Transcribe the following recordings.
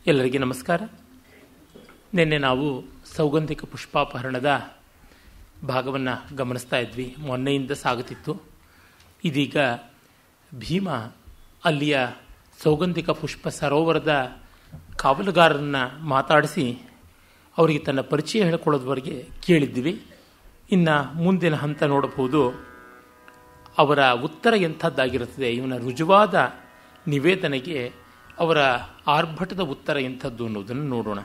ಎಲ್ಲರಿಗೆ ನಮಸ್ಕಾರ ನಿನ್ನೆ ನಾವು ಸೌಗಂಧಿಕ ಪುಷ್ಪಾಪಹರಣದ ಭಾಗವನ್ನು ಗಮನಿಸ್ತಾ ಇದ್ವಿ ಮೊನ್ನೆಯಿಂದ ಸಾಗುತ್ತಿತ್ತು ಇದೀಗ ಭೀಮ ಅಲ್ಲಿಯ ಸೌಗಂಧಿಕ ಪುಷ್ಪ ಸರೋವರದ ಕಾವಲುಗಾರರನ್ನು ಮಾತಾಡಿಸಿ ಅವರಿಗೆ ತನ್ನ ಪರಿಚಯ ಹೇಳಿಕೊಳ್ಳೋದ್ವರೆಗೆ ಕೇಳಿದ್ವಿ ಇನ್ನು ಮುಂದಿನ ಹಂತ ನೋಡಬಹುದು ಅವರ ಉತ್ತರ ಎಂಥದ್ದಾಗಿರುತ್ತದೆ ಇವನ ರುಜುವಾದ ನಿವೇದನೆಗೆ ಅವರ ಆರ್ಭಟದ ಉತ್ತರ ಎಂಥದ್ದು ಅನ್ನೋದನ್ನು ನೋಡೋಣ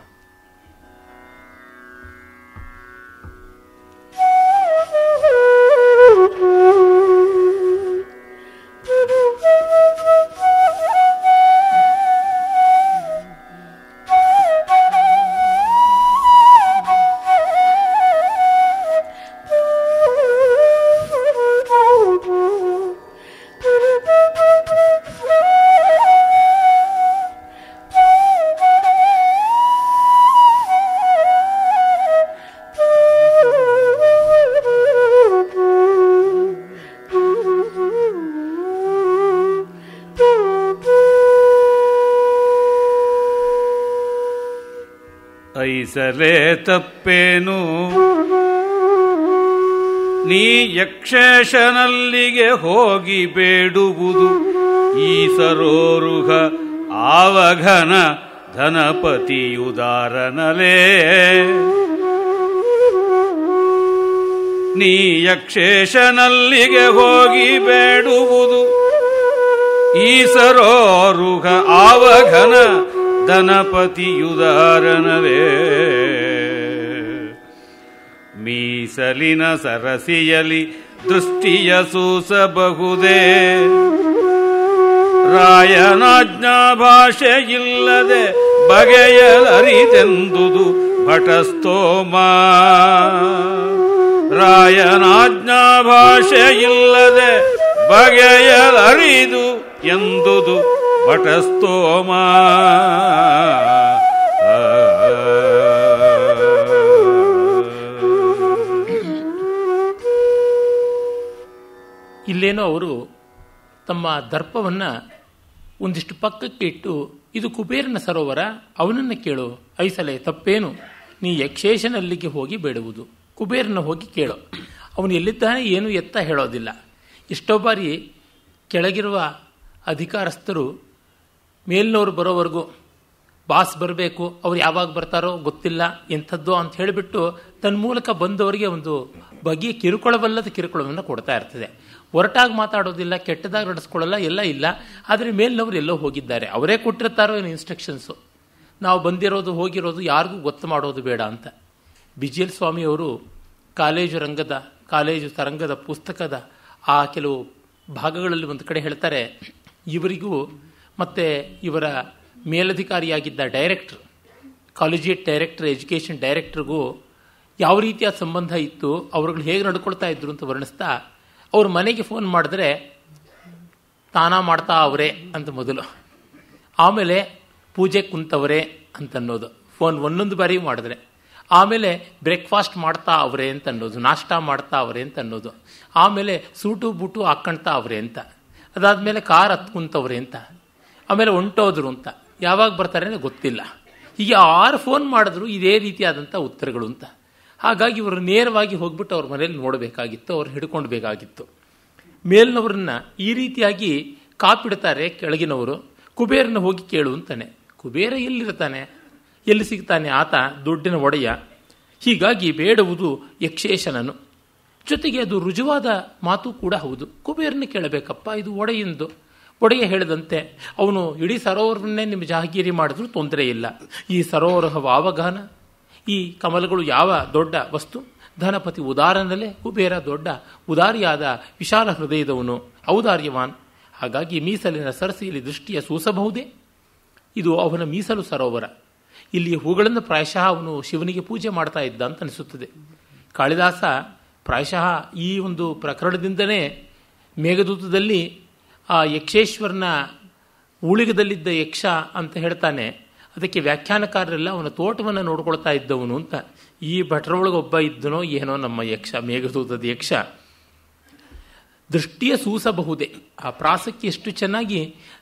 ಐಸಲೇ ತಪ್ಪೇನು ನೀ ಯಕ್ಷೇಶನಲ್ಲಿಗೆ ಹೋಗಿ ಬೇಡುವುದು ಈ ಸರೋರುಹ ಆವಘನ ಧನಪತಿಯುದಾರನಲೇ ನೀ ಯಕ್ಷೇಶನಲ್ಲಿಗೆ ಹೋಗಿ ಬೇಡುವುದು ಈ ಸರೋರುಹ ಆವಘನ ಧನಪತಿಯುದಾರನವೇ ಮೀಸಲಿನ ಸರಸಿಯಲಿ ದೃಷ್ಟಿಯ ಸೂಸಬಹುದೇ ರಾಯನಾಜ್ಞಾ ಭಾಷೆಯಿಲ್ಲದೆ ಬಗೆಯಲರಿತೆಂದುದು ಭಟಸ್ತೋಮ ರಾಯನಾಜ್ಞಾ ಭಾಷೆಯಿಲ್ಲದೆ ಬಗೆಯಲರಿದು ಎಂದುದು ಭಟಸ್ತೋಮ ಇಲ್ಲೇನೋ ಅವರು ತಮ್ಮ ದರ್ಪವನ್ನು ಒಂದಿಷ್ಟು ಪಕ್ಕಕ್ಕೆ ಇಟ್ಟು ಇದು ಕುಬೇರನ ಸರೋವರ ಅವನನ್ನು ಕೇಳು ಐಸಲೆ ತಪ್ಪೇನು ನೀ ಯಕ್ಷೇಶನಲ್ಲಿಗೆ ಹೋಗಿ ಬೇಡುವುದು ಕುಬೇರನ ಹೋಗಿ ಕೇಳು ಅವನು ಎಲ್ಲಿದ್ದಾನೆ ಏನು ಎತ್ತ ಹೇಳೋದಿಲ್ಲ ಎಷ್ಟೋ ಬಾರಿ ಕೆಳಗಿರುವ ಅಧಿಕಾರಸ್ಥರು ಮೇಲಿನವರು ಬರೋವರೆಗೂ ಬಾಸ್ ಬರಬೇಕು ಅವ್ರು ಯಾವಾಗ ಬರ್ತಾರೋ ಗೊತ್ತಿಲ್ಲ ಎಂಥದ್ದು ಅಂತ ಹೇಳಿಬಿಟ್ಟು ತನ್ನ ಮೂಲಕ ಬಂದವರಿಗೆ ಒಂದು ಬಗೆಯ ಕಿರುಕುಳವಲ್ಲದ ಕಿರುಕುಳವನ್ನು ಕೊಡ್ತಾ ಇರ್ತದೆ ಹೊರಟಾಗಿ ಮಾತಾಡೋದಿಲ್ಲ ಕೆಟ್ಟದಾಗಿ ನಡೆಸ್ಕೊಳ್ಳಲ್ಲ ಎಲ್ಲ ಇಲ್ಲ ಆದರೆ ಮೇಲಿನವರು ಎಲ್ಲೋ ಹೋಗಿದ್ದಾರೆ ಅವರೇ ಕೊಟ್ಟಿರ್ತಾರೋ ಏನು ಇನ್ಸ್ಟ್ರಕ್ಷನ್ಸು ನಾವು ಬಂದಿರೋದು ಹೋಗಿರೋದು ಯಾರಿಗೂ ಗೊತ್ತು ಮಾಡೋದು ಬೇಡ ಅಂತ ಬಿಜಿಎಲ್ ಸ್ವಾಮಿಯವರು ಕಾಲೇಜು ರಂಗದ ಕಾಲೇಜು ತರಂಗದ ಪುಸ್ತಕದ ಆ ಕೆಲವು ಭಾಗಗಳಲ್ಲಿ ಒಂದು ಕಡೆ ಹೇಳ್ತಾರೆ ಇವರಿಗೂ ಮತ್ತು ಇವರ ಮೇಲಧಿಕಾರಿಯಾಗಿದ್ದ ಡೈರೆಕ್ಟರ್ ಕಾಲೇಜಿಯೇಟ್ ಡೈರೆಕ್ಟರ್ ಎಜುಕೇಷನ್ ಡೈರೆಕ್ಟರ್ಗೂ ಯಾವ ರೀತಿಯ ಸಂಬಂಧ ಇತ್ತು ಅವ್ರುಗಳು ಹೇಗೆ ನಡ್ಕೊಳ್ತಾ ಇದ್ರು ಅಂತ ವರ್ಣಿಸ್ತಾ ಅವ್ರ ಮನೆಗೆ ಫೋನ್ ಮಾಡಿದ್ರೆ ತಾನ ಮಾಡ್ತಾ ಅವರೇ ಅಂತ ಮೊದಲು ಆಮೇಲೆ ಪೂಜೆ ಕುಂತವರೇ ಅಂತ ಅನ್ನೋದು ಫೋನ್ ಒಂದೊಂದು ಬಾರಿ ಮಾಡಿದ್ರೆ ಆಮೇಲೆ ಬ್ರೇಕ್ಫಾಸ್ಟ್ ಮಾಡ್ತಾ ಅವರೇ ಅಂತ ಅನ್ನೋದು ನಾಷ್ಟ ಮಾಡ್ತಾ ಅವರೇ ಅಂತ ಅನ್ನೋದು ಆಮೇಲೆ ಸೂಟು ಬೂಟು ಹಾಕ್ಕೊಳ್ತಾ ಅವರೇ ಅಂತ ಅದಾದಮೇಲೆ ಕಾರ್ ಹತ್ಕುಂತವ್ರೆ ಅಂತ ಆಮೇಲೆ ಹೊಂಟೋದ್ರು ಅಂತ ಯಾವಾಗ ಬರ್ತಾರೆ ಅಂದರೆ ಗೊತ್ತಿಲ್ಲ ಹೀಗೆ ಆರು ಫೋನ್ ಮಾಡಿದ್ರು ಇದೇ ರೀತಿಯಾದಂಥ ಉತ್ತರಗಳು ಅಂತ ಹಾಗಾಗಿ ಇವರು ನೇರವಾಗಿ ಹೋಗ್ಬಿಟ್ಟು ಅವ್ರ ಮನೇಲಿ ನೋಡಬೇಕಾಗಿತ್ತು ಅವ್ರು ಹಿಡ್ಕೊಳ್ಬೇಕಾಗಿತ್ತು ಮೇಲಿನವ್ರನ್ನ ಈ ರೀತಿಯಾಗಿ ಕಾಪಿಡ್ತಾರೆ ಕೆಳಗಿನವರು ಕುಬೇರನ ಹೋಗಿ ಕೇಳು ಅಂತಾನೆ ಕುಬೇರ ಎಲ್ಲಿರ್ತಾನೆ ಎಲ್ಲಿ ಸಿಗ್ತಾನೆ ಆತ ದುಡ್ಡಿನ ಒಡೆಯ ಹೀಗಾಗಿ ಬೇಡುವುದು ಯಕ್ಷೇಶನನು ಜೊತೆಗೆ ಅದು ರುಜುವಾದ ಮಾತು ಕೂಡ ಹೌದು ಕುಬೇರನ ಕೇಳಬೇಕಪ್ಪ ಇದು ಒಡೆಯಿಂದು ಒಡೆಯ ಹೇಳಿದಂತೆ ಅವನು ಇಡೀ ಸರೋವರನ್ನೇ ನಿಮ್ಮ ಜಹಾಗೀರಿ ಮಾಡಿದ್ರೂ ತೊಂದರೆ ಇಲ್ಲ ಈ ಸರೋವರ ವಾವಗಾನ ಈ ಕಮಲಗಳು ಯಾವ ದೊಡ್ಡ ವಸ್ತು ಧನಪತಿ ಉದಾರನಲ್ಲೇ ಕುಬೇರ ದೊಡ್ಡ ಉದಾರಿಯಾದ ವಿಶಾಲ ಹೃದಯದವನು ಔದಾರ್ಯವಾನ್ ಹಾಗಾಗಿ ಮೀಸಲಿನ ಸರಸಿಯಲ್ಲಿ ದೃಷ್ಟಿಯ ಸೂಸಬಹುದೇ ಇದು ಅವನ ಮೀಸಲು ಸರೋವರ ಇಲ್ಲಿ ಹೂಗಳನ್ನು ಪ್ರಾಯಶಃ ಅವನು ಶಿವನಿಗೆ ಪೂಜೆ ಮಾಡ್ತಾ ಇದ್ದ ಅಂತ ಅನಿಸುತ್ತದೆ ಕಾಳಿದಾಸ ಪ್ರಾಯಶಃ ಈ ಒಂದು ಪ್ರಕರಣದಿಂದಲೇ ಮೇಘದೂತದಲ್ಲಿ ಆ ಯಕ್ಷೇಶ್ವರನ ಉಳಿಗದಲ್ಲಿದ್ದ ಯಕ್ಷ ಅಂತ ಹೇಳ್ತಾನೆ ಅದಕ್ಕೆ ವ್ಯಾಖ್ಯಾನಕಾರರೆಲ್ಲ ಅವನ ತೋಟವನ್ನು ನೋಡ್ಕೊಳ್ತಾ ಇದ್ದವನು ಅಂತ ಈ ಭಟ್ರೊಳಗೆ ಒಬ್ಬ ಇದ್ದನೋ ಏನೋ ನಮ್ಮ ಯಕ್ಷ ಮೇಘದೂತದ ಯಕ್ಷ ದೃಷ್ಟಿಯ ಸೂಸಬಹುದೇ ಆ ಪ್ರಾಸಕ್ಕೆ ಎಷ್ಟು ಚೆನ್ನಾಗಿ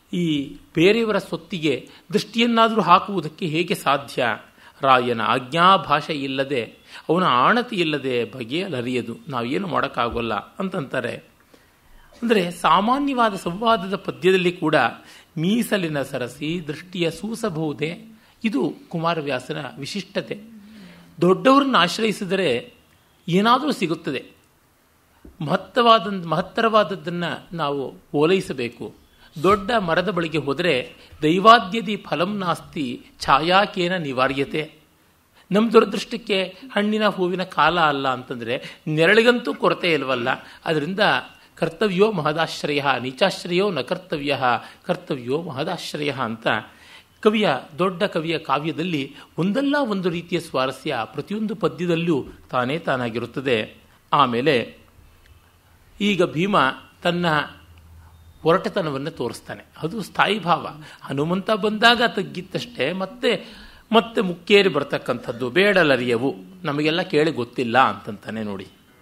ಈ ಬೇರೆಯವರ ಸೊತ್ತಿಗೆ ದೃಷ್ಟಿಯನ್ನಾದರೂ ಹಾಕುವುದಕ್ಕೆ ಹೇಗೆ ಸಾಧ್ಯ ರಾಯನ ಆಜ್ಞಾಭಾಷೆ ಇಲ್ಲದೆ ಅವನ ಆಣತಿ ಇಲ್ಲದೆ ಬಗೆಯಲರಿಯದು ನಾವೇನು ಮಾಡೋಕ್ಕಾಗೋಲ್ಲ ಅಂತಂತಾರೆ ಅಂದರೆ ಸಾಮಾನ್ಯವಾದ ಸಂವಾದದ ಪದ್ಯದಲ್ಲಿ ಕೂಡ ಮೀಸಲಿನ ಸರಸಿ ದೃಷ್ಟಿಯ ಸೂಸಬಹುದೇ ಇದು ಕುಮಾರವ್ಯಾಸನ ವಿಶಿಷ್ಟತೆ ದೊಡ್ಡವರನ್ನ ಆಶ್ರಯಿಸಿದರೆ ಏನಾದರೂ ಸಿಗುತ್ತದೆ ಮಹತ್ತವಾದ ಮಹತ್ತರವಾದದ್ದನ್ನು ನಾವು ಓಲೈಸಬೇಕು ದೊಡ್ಡ ಮರದ ಬಳಿಗೆ ಹೋದರೆ ದೈವಾದ್ಯದಿ ಫಲಂ ನಾಸ್ತಿ ಛಾಯಾಕೇನ ನಿವಾರ್ಯತೆ ನಮ್ಮ ದುರದೃಷ್ಟಕ್ಕೆ ಹಣ್ಣಿನ ಹೂವಿನ ಕಾಲ ಅಲ್ಲ ಅಂತಂದರೆ ನೆರಳಿಗಂತೂ ಕೊರತೆ ಇಲ್ವಲ್ಲ ಅದರಿಂದ ಕರ್ತವ್ಯೋ ಮಹದಾಶ್ರಯ ನೀಚಾಶ್ರಯೋ ನ ಕರ್ತವ್ಯ ಕರ್ತವ್ಯೋ ಮಹದಾಶ್ರಯ ಅಂತ ಕವಿಯ ದೊಡ್ಡ ಕವಿಯ ಕಾವ್ಯದಲ್ಲಿ ಒಂದಲ್ಲ ಒಂದು ರೀತಿಯ ಸ್ವಾರಸ್ಯ ಪ್ರತಿಯೊಂದು ಪದ್ಯದಲ್ಲೂ ತಾನೇ ತಾನಾಗಿರುತ್ತದೆ ಆಮೇಲೆ ಈಗ ಭೀಮ ತನ್ನ ಒರಟತನವನ್ನು ತೋರಿಸ್ತಾನೆ ಅದು ಸ್ಥಾಯಿ ಭಾವ ಹನುಮಂತ ಬಂದಾಗ ತಗ್ಗಿತ್ತಷ್ಟೇ ಮತ್ತೆ ಮತ್ತೆ ಮುಕ್ಕೇರಿ ಬರ್ತಕ್ಕಂಥದ್ದು ಬೇಡಲರಿಯವು ನಮಗೆಲ್ಲ ಕೇಳಿ ಗೊತ್ತಿಲ್ಲ ಅಂತಂತಾನೆ ನೋಡಿ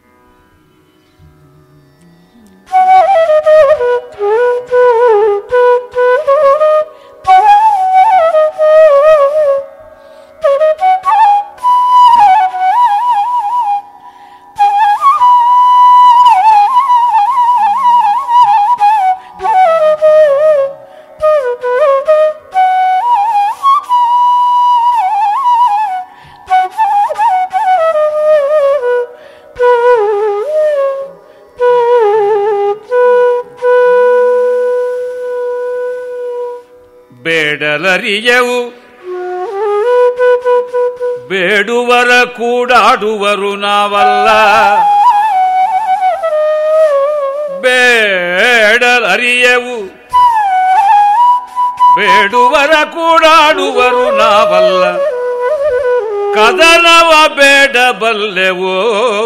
ಬೇಡಲರಿಯವು ಬೇಡುವರ ಕೂಡಾಡುವರು ನಾವಲ್ಲ ಬೇಡಲರಿಯವು ಬೇಡುವರ ಕೂಡಾಡುವರು ನಾವಲ್ಲ ಕದನವ ಬೇಡಬಲ್ಲೆವೋ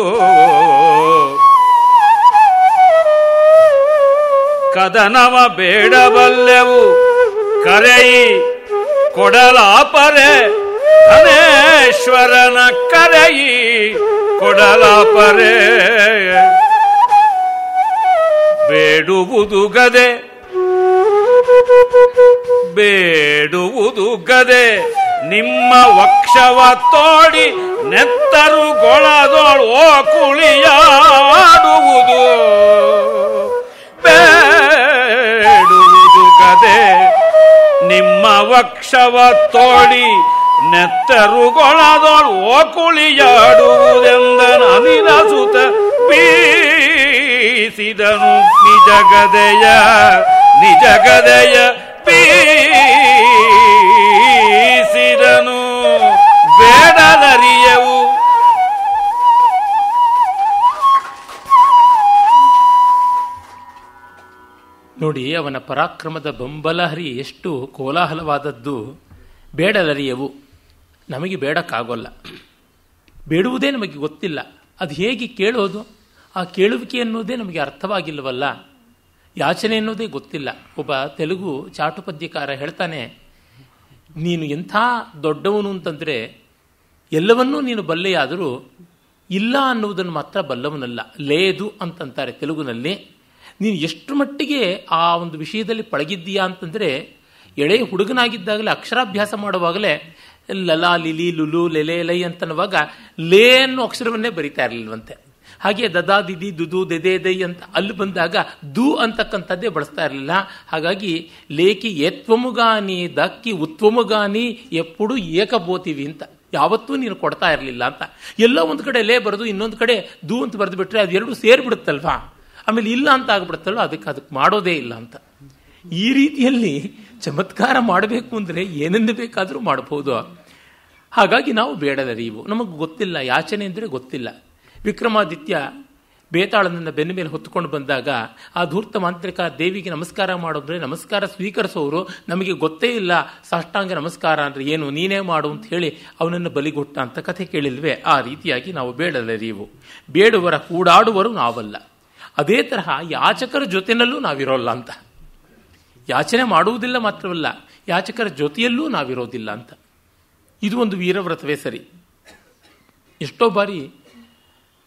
ಕದನವ ಬೇಡಬಲ್ಲೆವು ಕರೆಯಿ ಕೊಡಲಾಪರೆ ಧನೇಶ್ವರನ ಕರೆಯಿ ಕೊಡಲಾಪರೆ ಬೇಡುವುದು ಗದೆ ಬೇಡುವುದು ಗದೆ ನಿಮ್ಮ ವಕ್ಷವ ತೋಡಿ ನೆತ್ತರು ಗೊಳದೋಳು ಓ ಕುಳಿಯಾಡುವುದು ಬೇಡುವುದು ಗದೆ ನಿಮ್ಮ ವಕ್ಷವ ತೋಡಿ ನೆತ್ತರುಗೊಳದೋಳು ಓ ಕುಳಿಯಾಡುವುದೆಂದನ ಅನಿಲಸುತ ಬೀಸಿದನು ನಿಜಗದೆಯ ನಿಜಗದೆಯ ಬೀಸಿದನು ಬೇಡದರಿಯವು ನೋಡಿ ಅವನ ಪರಾಕ್ರಮದ ಬೆಂಬಲಹರಿ ಎಷ್ಟು ಕೋಲಾಹಲವಾದದ್ದು ಬೇಡಲರಿಯವು ನಮಗೆ ಬೇಡಕ್ಕಾಗೋಲ್ಲ ಬೇಡುವುದೇ ನಮಗೆ ಗೊತ್ತಿಲ್ಲ ಅದು ಹೇಗೆ ಕೇಳೋದು ಆ ಕೇಳುವಿಕೆ ಅನ್ನೋದೇ ನಮಗೆ ಅರ್ಥವಾಗಿಲ್ಲವಲ್ಲ ಯಾಚನೆ ಅನ್ನೋದೇ ಗೊತ್ತಿಲ್ಲ ಒಬ್ಬ ತೆಲುಗು ಚಾಟುಪದ್ಯಕಾರ ಹೇಳ್ತಾನೆ ನೀನು ಎಂಥ ದೊಡ್ಡವನು ಅಂತಂದರೆ ಎಲ್ಲವನ್ನೂ ನೀನು ಬಲ್ಲೆಯಾದರೂ ಇಲ್ಲ ಅನ್ನುವುದನ್ನು ಮಾತ್ರ ಬಲ್ಲವನಲ್ಲ ಲೇದು ಅಂತಂತಾರೆ ತೆಲುಗುನಲ್ಲಿ ನೀನು ಎಷ್ಟು ಮಟ್ಟಿಗೆ ಆ ಒಂದು ವಿಷಯದಲ್ಲಿ ಪಳಗಿದ್ದೀಯಾ ಅಂತಂದರೆ ಎಳೆ ಹುಡುಗನಾಗಿದ್ದಾಗಲೇ ಅಕ್ಷರಾಭ್ಯಾಸ ಮಾಡುವಾಗಲೇ ಲಲಾ ಲಿಲಿ ಲುಲು ಲೆಲೆ ಲೈ ಅಂತನ್ನುವಾಗ ಲೇ ಅನ್ನೋ ಅಕ್ಷರವನ್ನೇ ಬರಿತಾ ಇರಲಿಲ್ವಂತೆ ಹಾಗೆ ದದಾ ದಿದಿ ದುದು ದೆದೆ ದೈ ಅಂತ ಅಲ್ಲಿ ಬಂದಾಗ ದು ಅಂತಕ್ಕಂಥದ್ದೇ ಬಳಸ್ತಾ ಇರಲಿಲ್ಲ ಹಾಗಾಗಿ ಲೇಖಿ ಏತ್ವಮುಗಾನಿ ದಕ್ಕಿ ಉತ್ವಮುಗಾನಿ ಎప్పుడు ಏಕಬೋತಿವಿ ಅಂತ ಯಾವತ್ತೂ ನೀನು ಕೊಡ್ತಾ ಇರಲಿಲ್ಲ ಅಂತ ಎಲ್ಲೋ ಒಂದು ಕಡೆ ಲೇ ಬರೆದು ಇನ್ನೊಂದು ಕಡೆ ದು ಅಂತ ಬರೆದು ಬಿಟ್ರೆ ಅದು ಎರಡು ಸೇರಿಬಿಡುತ್ತಲ್ವಾ ಆಮೇಲೆ ಇಲ್ಲ ಅಂತ ಆಗ್ಬಿಡುತ್ತಲ್ವ ಅದಕ್ಕೆ ಅದಕ್ಕೆ ಮಾಡೋದೇ ಇಲ್ಲ ಅಂತ ಈ ರೀತಿಯಲ್ಲಿ ಚಮತ್ಕಾರ ಮಾಡಬೇಕು ಅಂದರೆ ಏನನ್ನು ಬೇಕಾದರೂ ಮಾಡಬಹುದು ಹಾಗಾಗಿ ನಾವು ಬೇಡದರಿವು ನಮಗೆ ಗೊತ್ತಿಲ್ಲ ಯಾಚನೆ ಅಂದರೆ ಗೊತ್ತಿಲ್ಲ ವಿಕ್ರಮಾದಿತ್ಯ ಬೇತಾಳನನ್ನು ಬೆನ್ನ ಮೇಲೆ ಹೊತ್ತುಕೊಂಡು ಬಂದಾಗ ಆ ಧೂರ್ತ ಮಾಂತ್ರಿಕ ದೇವಿಗೆ ನಮಸ್ಕಾರ ಮಾಡಿದ್ರೆ ನಮಸ್ಕಾರ ಸ್ವೀಕರಿಸೋರು ನಮಗೆ ಗೊತ್ತೇ ಇಲ್ಲ ಸಾಷ್ಟಾಂಗ ನಮಸ್ಕಾರ ಅಂದರೆ ಏನು ನೀನೇ ಮಾಡು ಅಂತ ಹೇಳಿ ಅವನನ್ನು ಬಲಿಗೊಟ್ಟ ಅಂತ ಕಥೆ ಕೇಳಿಲ್ವೇ ಆ ರೀತಿಯಾಗಿ ನಾವು ಬೇಡದರಿವು ಬೇಡುವರ ಕೂಡಾಡುವರು ನಾವಲ್ಲ ಅದೇ ತರಹ ಯಾಚಕರ ಜೊತೆನಲ್ಲೂ ನಾವಿರೋಲ್ಲ ಅಂತ ಯಾಚನೆ ಮಾಡುವುದಿಲ್ಲ ಮಾತ್ರವಲ್ಲ ಯಾಚಕರ ಜೊತೆಯಲ್ಲೂ ನಾವಿರೋದಿಲ್ಲ ಅಂತ ಇದು ಒಂದು ವೀರವ್ರತವೇ ಸರಿ ಎಷ್ಟೋ ಬಾರಿ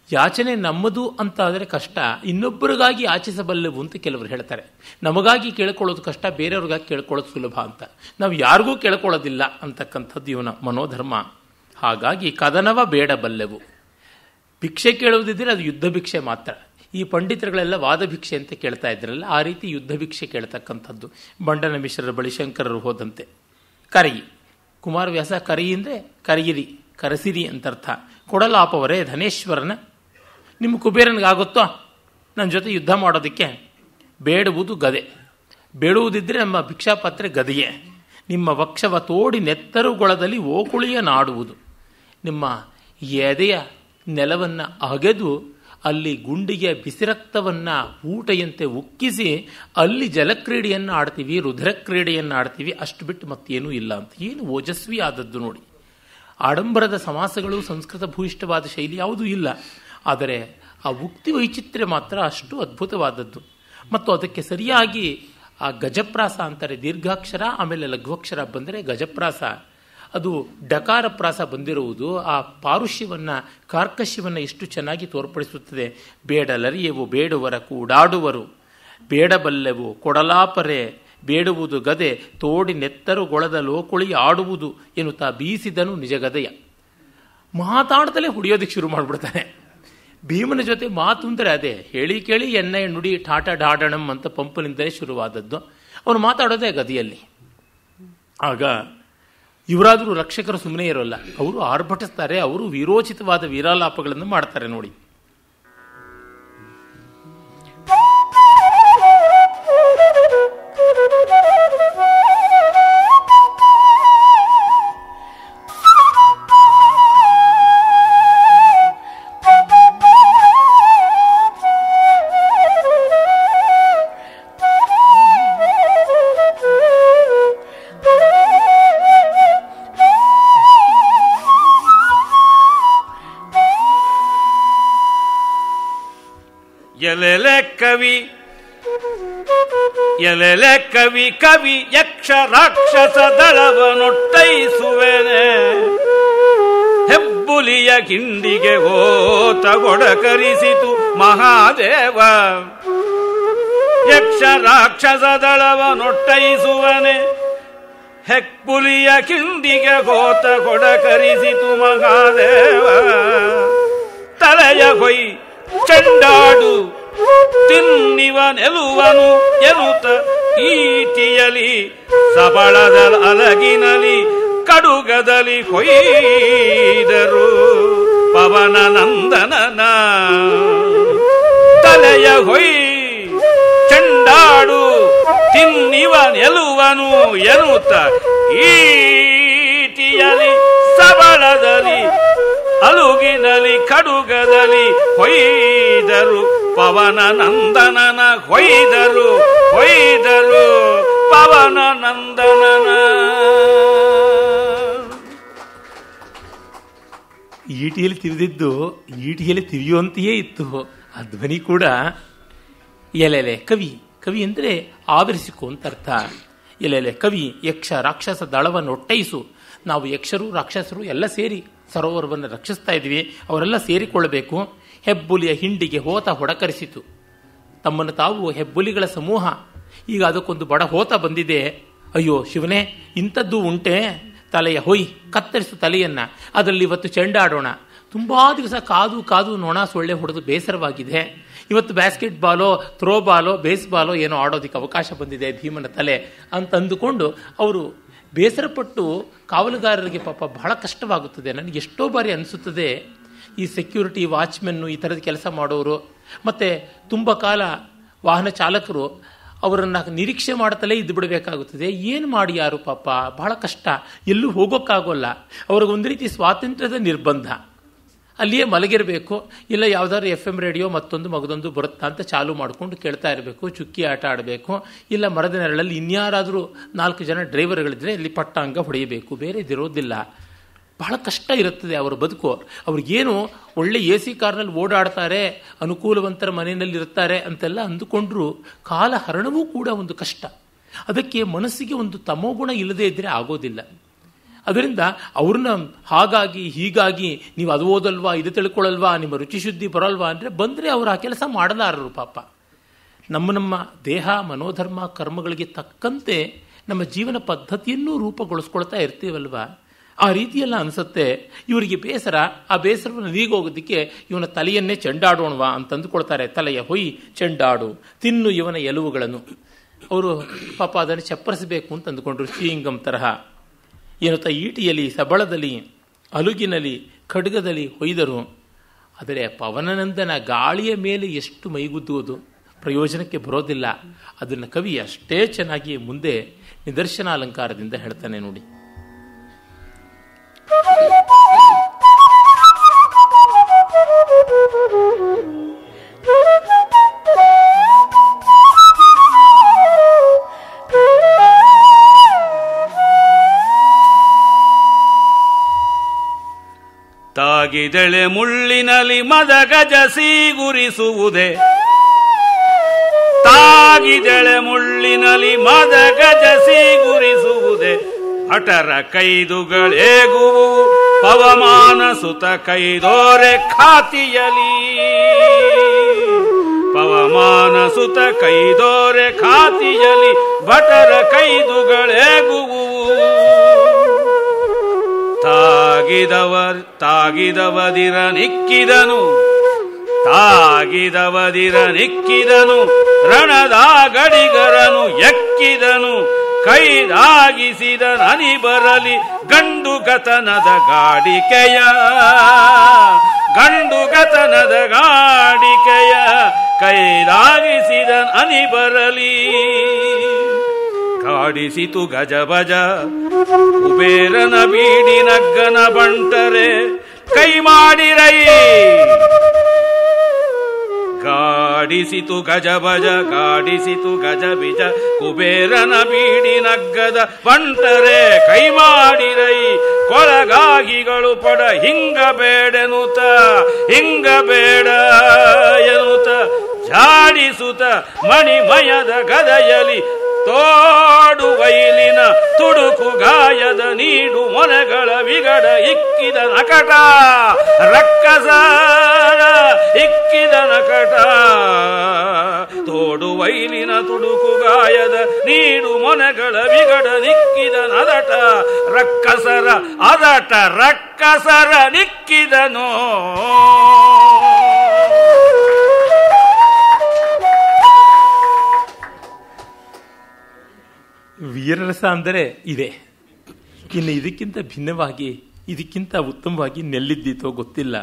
ಯಾಚನೆ ನಮ್ಮದು ಅಂತ ಆದರೆ ಕಷ್ಟ ಇನ್ನೊಬ್ಬರಿಗಾಗಿ ಯಾಚಿಸಬಲ್ಲೆವು ಅಂತ ಕೆಲವರು ಹೇಳ್ತಾರೆ ನಮಗಾಗಿ ಕೇಳ್ಕೊಳ್ಳೋದು ಕಷ್ಟ ಬೇರೆಯವ್ರಿಗಾಗಿ ಕೇಳ್ಕೊಳ್ಳೋದು ಸುಲಭ ಅಂತ ನಾವು ಯಾರಿಗೂ ಕೇಳ್ಕೊಳ್ಳೋದಿಲ್ಲ ಅಂತಕ್ಕಂಥದ್ದು ಇವನ ಮನೋಧರ್ಮ ಹಾಗಾಗಿ ಕದನವ ಬೇಡಬಲ್ಲೆವು ಭಿಕ್ಷೆ ಕೇಳುವುದಿದ್ರೆ ಅದು ಯುದ್ಧ ಭಿಕ್ಷೆ ಮಾತ್ರ ಈ ಪಂಡಿತರುಗಳೆಲ್ಲ ವಾದ ಭಿಕ್ಷೆ ಅಂತ ಕೇಳ್ತಾ ಇದ್ರಲ್ಲ ಆ ರೀತಿ ಯುದ್ಧ ಭಿಕ್ಷೆ ಕೇಳ್ತಕ್ಕಂಥದ್ದು ಬಂಡನ ಮಿಶ್ರರ ಬಳಿ ಶಂಕರರು ಹೋದಂತೆ ಕರಯಿ ಕುಮಾರವ್ಯಾಸ ಕರಯಿ ಅಂದರೆ ಕರಗಿರಿ ಕರಸಿರಿ ಅಂತರ್ಥ ಕೊಡಲಾಪವರೇ ಧನೇಶ್ವರನ ನಿಮ್ಮ ಕುಬೇರನಿಗಾಗುತ್ತೋ ನನ್ನ ಜೊತೆ ಯುದ್ಧ ಮಾಡೋದಕ್ಕೆ ಬೇಡುವುದು ಗದೆ ಬೇಡುವುದಿದ್ರೆ ನಮ್ಮ ಭಿಕ್ಷಾಪಾತ್ರೆ ಗದೆಯೇ ನಿಮ್ಮ ವಕ್ಷವ ತೋಡಿ ನೆತ್ತರುಗೊಳದಲ್ಲಿ ಓಕುಳಿಯ ನಾಡುವುದು ನಿಮ್ಮ ಎದೆಯ ನೆಲವನ್ನು ಅಗೆದು ಅಲ್ಲಿ ಗುಂಡಿಗೆ ಬಿಸಿರಕ್ತವನ್ನು ಊಟೆಯಂತೆ ಉಕ್ಕಿಸಿ ಅಲ್ಲಿ ಜಲಕ್ರೀಡೆಯನ್ನು ಆಡ್ತೀವಿ ರುದ್ರ ಕ್ರೀಡೆಯನ್ನು ಆಡ್ತೀವಿ ಅಷ್ಟು ಬಿಟ್ಟು ಮತ್ತೇನೂ ಇಲ್ಲ ಅಂತ ಏನು ಓಜಸ್ವಿ ಆದದ್ದು ನೋಡಿ ಆಡಂಬರದ ಸಮಾಸಗಳು ಸಂಸ್ಕೃತ ಭೂಯಿಷ್ಠವಾದ ಶೈಲಿ ಯಾವುದೂ ಇಲ್ಲ ಆದರೆ ಆ ಉಕ್ತಿ ವೈಚಿತ್ರ್ಯ ಮಾತ್ರ ಅಷ್ಟು ಅದ್ಭುತವಾದದ್ದು ಮತ್ತು ಅದಕ್ಕೆ ಸರಿಯಾಗಿ ಆ ಗಜಪ್ರಾಸ ಅಂತಾರೆ ದೀರ್ಘಾಕ್ಷರ ಆಮೇಲೆ ಲಘುವಕ್ಷರ ಬಂದರೆ ಗಜಪ್ರಾಸ ಅದು ಡಕಾರ ಪ್ರಾಸ ಬಂದಿರುವುದು ಆ ಪಾರುಷ್ಯವನ್ನು ಕಾರ್ಕಶ್ಯವನ್ನು ಎಷ್ಟು ಚೆನ್ನಾಗಿ ತೋರ್ಪಡಿಸುತ್ತದೆ ಬೇಡಲರಿಯವು ಬೇಡುವರ ಕೂಡಾಡುವರು ಬೇಡಬಲ್ಲೆವು ಕೊಡಲಾಪರೆ ಬೇಡುವುದು ಗದೆ ತೋಡಿ ನೆತ್ತರುಗೊಳದ ಲೋಕುಳಿ ಆಡುವುದು ಎನ್ನುತ್ತಾ ಬೀಸಿದನು ನಿಜಗದೆಯ ಮಾತಾಡ್ದಲೇ ಹೊಡಿಯೋದಕ್ಕೆ ಶುರು ಮಾಡಿಬಿಡ್ತಾನೆ ಭೀಮನ ಜೊತೆ ಮಾತು ಅಂದರೆ ಅದೇ ಹೇಳಿ ಕೇಳಿ ಎಣ್ಣೆ ನುಡಿ ಠಾಟ ಡಾಡಣಂ ಅಂತ ಪಂಪನಿಂದಲೇ ಶುರುವಾದದ್ದು ಅವನು ಮಾತಾಡೋದೇ ಗದಿಯಲ್ಲಿ ಆಗ ಇವರಾದರೂ ರಕ್ಷಕರು ಸುಮ್ಮನೆ ಇರೋಲ್ಲ ಅವರು ಆರ್ಭಟಿಸ್ತಾರೆ ಅವರು ವೀರೋಚಿತವಾದ ವೀರಾಲಾಪಗಳನ್ನು ಮಾಡ್ತಾರೆ ನೋಡಿ ಎಲೆಲೆ ಕವಿ ಎಲೆಲೆ ಕವಿ ಕವಿ ಯಕ್ಷ ರಾಕ್ಷಸ ದಳವನೊಟ್ಟೈಸುವೆನೆ ಹೆಬ್ಬುಲಿಯ ಗಿಂಡಿಗೆ ಓತ ಗೊಡಕರಿಸಿತು ಮಹಾದೇವ ಯಕ್ಷ ರಾಕ್ಷಸ ದಳವನೊಟ್ಟೈಸುವನೆ ಹೆಬ್ಬುಲಿಯ ಕಿಂಡಿಗೆ ಗೋತ ಕೊಡಕರಿಸಿತು ಮಹಾದೇವ ತಲೆಯ ಹೊಯ್ ಚಂಡಾಡು ತಿನ್ನಿವ ನೆಲುವನು ಎನ್ನುತ್ತ ಈಟಿಯಲಿ ಸಬಳದ ಅಲಗಿನಲಿ ಕಡುಗದಲಿ ಹೊಯ್ದರು ಪವನ ನಂದನನ ತಲೆಯ ಹೊಯ್ ಚಂಡಾಡು ತಿನ್ನಿವ ನೆಲುವನು ಎನ್ನುತ್ತ ಈಟಿಯಲಿ ಸಬಳದಲ್ಲಿ ಅಲುಗಿನಲಿ ಕಡುಗದಲ್ಲಿ ಹೊಯ್ದರು ಪವನ ನಂದನನ ಹೊಯ್ದರು ಹೊಯ್ದರು ಪವನ ನಂದನನ ಈಟಿಯಲ್ಲಿ ತಿವಿದಿದ್ದು ಈಟಿಯಲ್ಲಿ ತಿವಿಯುವಂತೆಯೇ ಇತ್ತು ಆ ಧ್ವನಿ ಕೂಡ ಎಲೆಲೆ ಕವಿ ಕವಿ ಅಂದರೆ ಆವರಿಸಿಕೊ ಅಂತ ಅರ್ಥ ಎಲೆಲೆ ಕವಿ ಯಕ್ಷ ರಾಕ್ಷಸ ದಳವನ್ನು ಒಟ್ಟೈಸು ನಾವು ಯಕ್ಷರು ರಾಕ್ಷಸರು ಎಲ್ಲ ಸೇರಿ ಸರೋವರವನ್ನು ರಕ್ಷಿಸ್ತಾ ಇದ್ವಿ ಅವರೆಲ್ಲ ಸೇರಿಕೊಳ್ಳಬೇಕು ಹೆಬ್ಬುಲಿಯ ಹಿಂಡಿಗೆ ಹೋತ ಹೊಡಕರಿಸಿತು ತಮ್ಮನ್ನು ತಾವು ಹೆಬ್ಬುಲಿಗಳ ಸಮೂಹ ಈಗ ಅದಕ್ಕೊಂದು ಬಡ ಹೋತ ಬಂದಿದೆ ಅಯ್ಯೋ ಶಿವನೇ ಇಂಥದ್ದು ಉಂಟೆ ತಲೆಯ ಹೊಯ್ ಕತ್ತರಿಸು ತಲೆಯನ್ನ ಅದರಲ್ಲಿ ಇವತ್ತು ಚೆಂಡಾಡೋಣ ತುಂಬಾ ದಿವಸ ಕಾದು ಕಾದು ನೊಣ ಸೊಳ್ಳೆ ಹೊಡೆದು ಬೇಸರವಾಗಿದೆ ಇವತ್ತು ಬ್ಯಾಸ್ಕೆಟ್ ಬಾಲೋ ಥ್ರೋ ಬಾಲೋ ಬೇಸ್ ಬಾಲೋ ಏನೋ ಆಡೋದಕ್ಕೆ ಅವಕಾಶ ಬಂದಿದೆ ಭೀಮನ ತಲೆ ಅಂತ ಅಂದುಕೊಂಡು ಅವರು ಬೇಸರಪಟ್ಟು ಕಾವಲುಗಾರರಿಗೆ ಪಾಪ ಬಹಳ ಕಷ್ಟವಾಗುತ್ತದೆ ನನಗೆ ಎಷ್ಟೋ ಬಾರಿ ಅನಿಸುತ್ತದೆ ಈ ಸೆಕ್ಯೂರಿಟಿ ವಾಚ್ಮೆನ್ನು ಈ ಥರದ ಕೆಲಸ ಮಾಡೋರು ಮತ್ತು ತುಂಬ ಕಾಲ ವಾಹನ ಚಾಲಕರು ಅವರನ್ನು ನಿರೀಕ್ಷೆ ಮಾಡ್ತಲೇ ಇದ್ದು ಬಿಡಬೇಕಾಗುತ್ತದೆ ಏನು ಮಾಡಿ ಯಾರು ಪಾಪ ಬಹಳ ಕಷ್ಟ ಎಲ್ಲೂ ಹೋಗೋಕ್ಕಾಗೋಲ್ಲ ಅವ್ರಿಗೊಂದು ರೀತಿ ಸ್ವಾತಂತ್ರ್ಯದ ನಿರ್ಬಂಧ ಅಲ್ಲಿಯೇ ಮಲಗಿರಬೇಕು ಇಲ್ಲ ಯಾವುದಾದ್ರು ಎಫ್ ಎಮ್ ರೇಡಿಯೋ ಮತ್ತೊಂದು ಮಗದೊಂದು ಬರುತ್ತಾ ಅಂತ ಚಾಲು ಮಾಡಿಕೊಂಡು ಕೇಳ್ತಾ ಇರಬೇಕು ಚುಕ್ಕಿ ಆಟ ಆಡಬೇಕು ಇಲ್ಲ ಮರದ ನೆರಳಲ್ಲಿ ಇನ್ಯಾರಾದರೂ ನಾಲ್ಕು ಜನ ಡ್ರೈವರ್ಗಳಿದ್ರೆ ಇಲ್ಲಿ ಪಟ್ಟಾಂಗ ಹೊಡೆಯಬೇಕು ಬೇರೆ ಇದಿರೋದಿಲ್ಲ ಬಹಳ ಕಷ್ಟ ಇರುತ್ತದೆ ಅವರ ಬದುಕು ಅವ್ರಿಗೇನು ಒಳ್ಳೆ ಎ ಸಿ ಕಾರ್ನಲ್ಲಿ ಓಡಾಡ್ತಾರೆ ಅನುಕೂಲವಂತರ ಮನೆಯಲ್ಲಿ ಇರ್ತಾರೆ ಅಂತೆಲ್ಲ ಅಂದುಕೊಂಡ್ರು ಕಾಲ ಹರಣವೂ ಕೂಡ ಒಂದು ಕಷ್ಟ ಅದಕ್ಕೆ ಮನಸ್ಸಿಗೆ ಒಂದು ತಮೋಗುಣ ಇಲ್ಲದೇ ಇದ್ದರೆ ಆಗೋದಿಲ್ಲ ಅದರಿಂದ ಅವ್ರನ್ನ ಹಾಗಾಗಿ ಹೀಗಾಗಿ ನೀವು ಅದು ಓದಲ್ವಾ ಇದು ತಿಳ್ಕೊಳ್ಳಲ್ವಾ ನಿಮ್ಮ ರುಚಿ ಶುದ್ಧಿ ಬರಲ್ವಾ ಅಂದರೆ ಬಂದರೆ ಅವರು ಆ ಕೆಲಸ ಮಾಡಲಾರರು ಪಾಪ ನಮ್ಮ ನಮ್ಮ ದೇಹ ಮನೋಧರ್ಮ ಕರ್ಮಗಳಿಗೆ ತಕ್ಕಂತೆ ನಮ್ಮ ಜೀವನ ಪದ್ಧತಿಯನ್ನು ರೂಪುಗೊಳಿಸ್ಕೊಳ್ತಾ ಇರ್ತೀವಲ್ವಾ ಆ ರೀತಿಯೆಲ್ಲ ಅನಿಸುತ್ತೆ ಇವರಿಗೆ ಬೇಸರ ಆ ಬೇಸರವನ್ನು ನೀಗೋಗೋದಕ್ಕೆ ಇವನ ತಲೆಯನ್ನೇ ಚೆಂಡಾಡೋಣವಾ ಅಂತ ಅಂದುಕೊಳ್ತಾರೆ ತಲೆಯ ಹೊಯ್ ಚೆಂಡಾಡು ತಿನ್ನು ಇವನ ಎಲುವುಗಳನ್ನು ಅವರು ಪಾಪ ಅದನ್ನು ಚಪ್ಪರಿಸಬೇಕು ಅಂತ ಅಂದುಕೊಂಡ್ರು ಶ್ರೀಂಗಂ ತರಹ ಏನತ್ತ ಈಟಿಯಲ್ಲಿ ಸಬಳದಲ್ಲಿ ಅಲುಗಿನಲ್ಲಿ ಖಡ್ಗದಲ್ಲಿ ಹೊಯ್ದರು ಆದರೆ ಪವನನಂದನ ಗಾಳಿಯ ಮೇಲೆ ಎಷ್ಟು ಮೈಗುದ್ದುವುದು ಪ್ರಯೋಜನಕ್ಕೆ ಬರೋದಿಲ್ಲ ಅದನ್ನು ಕವಿ ಅಷ್ಟೇ ಚೆನ್ನಾಗಿ ಮುಂದೆ ನಿದರ್ಶನ ಅಲಂಕಾರದಿಂದ ಹೇಳ್ತಾನೆ ನೋಡಿ ತಾಗಿದೆಳೆ ಮುಳ್ಳಿನಲ್ಲಿ ಮದ ಗಜ ಸೀಗುರಿಸುವುದೇ ತಾಗಿದೆಳೆ ಮುಳ್ಳಿನಲ್ಲಿ ಮದ ಗಜ ಸೀಗುರಿಸುವುದೇ ಹಠರ ಕೈದುಗಳೇಗುವು ಪವಮಾನ ಸುತ ಕೈದೋರೆ ಖಾತಿಯಲಿ ಪವಮಾನ ಸುತ ಕೈದೋರೆ ಖಾತಿಯಲಿ ಭಟರ ಕೈದುಗಳೇಗುವು ತಾಗಿದವ ತಾಗಿದವದಿರ ನಿಕ್ಕಿದನು ತಾಗಿದವದಿರ ನಿಕ್ಕಿದನು ರಣದ ಗಡಿಗರನು ಎಕ್ಕಿದನು ಕೈದಾಗಿಸಿದ ನನಿ ಬರಲಿ ಗಂಡು ಗತನದ ಗಾಡಿಕೆಯ ಗಂಡು ಗತನದ ಗಾಡಿಕೆಯ ಕೈದಾಗಿಸಿದ ನನಿ ಬರಲಿ ಕಾಡಿಸಿತು ಗಜ ಬಜ ಕುಬೇರನ ಬೀಡಿ ನಗ್ಗನ ಬಂಟರೆ ಕೈ ಮಾಡಿರೈ ಗಾಡಿಸಿತು ಗಜ ಬಜ ಗಾಡಿಸಿತು ಗಜ ಬಿಜ ಕುಬೇರನ ಬೀಡಿ ನಗ್ಗದ ಬಂಟರೆ ಕೈ ಮಾಡಿರೈ ಕೊಳಗಾಗಿಗಳು ಪಡ ಹಿಂಗ ಬೇಡೆನುತ ಹಿಂಗ ಬೇಡ ಎನ್ನುತ್ತ ಜಾಡಿಸುತ್ತ ಮಣಿಮಯದ ಗದೆಯಲಿ ತೋಡು ವೈಲಿನ ತುಡುಕು ಗಾಯದ ನೀಡು ಮೊನೆಗಳ ವಿಗಡ ಇಕ್ಕಿದ ನಕಟ ರಕ್ಕಸಾರ ಇಕ್ಕಿದ ನಕಟ ತೋಡು ವೈಲಿನ ತುಡುಕು ಗಾಯದ ನೀಡು ಮೊನೆಗಳ ವಿಗಡ ನಿಕ್ಕಿದ ನದಟ ರಕ್ಕಸರ ಅದಟ ರಕ್ಕಸರ ನಿಕ್ಕಿದನೋ ವೀರರಸ ಅಂದರೆ ಇದೆ ಇನ್ನು ಇದಕ್ಕಿಂತ ಭಿನ್ನವಾಗಿ ಇದಕ್ಕಿಂತ ಉತ್ತಮವಾಗಿ ನೆಲ್ಲಿದ್ದೀತೋ ಗೊತ್ತಿಲ್ಲ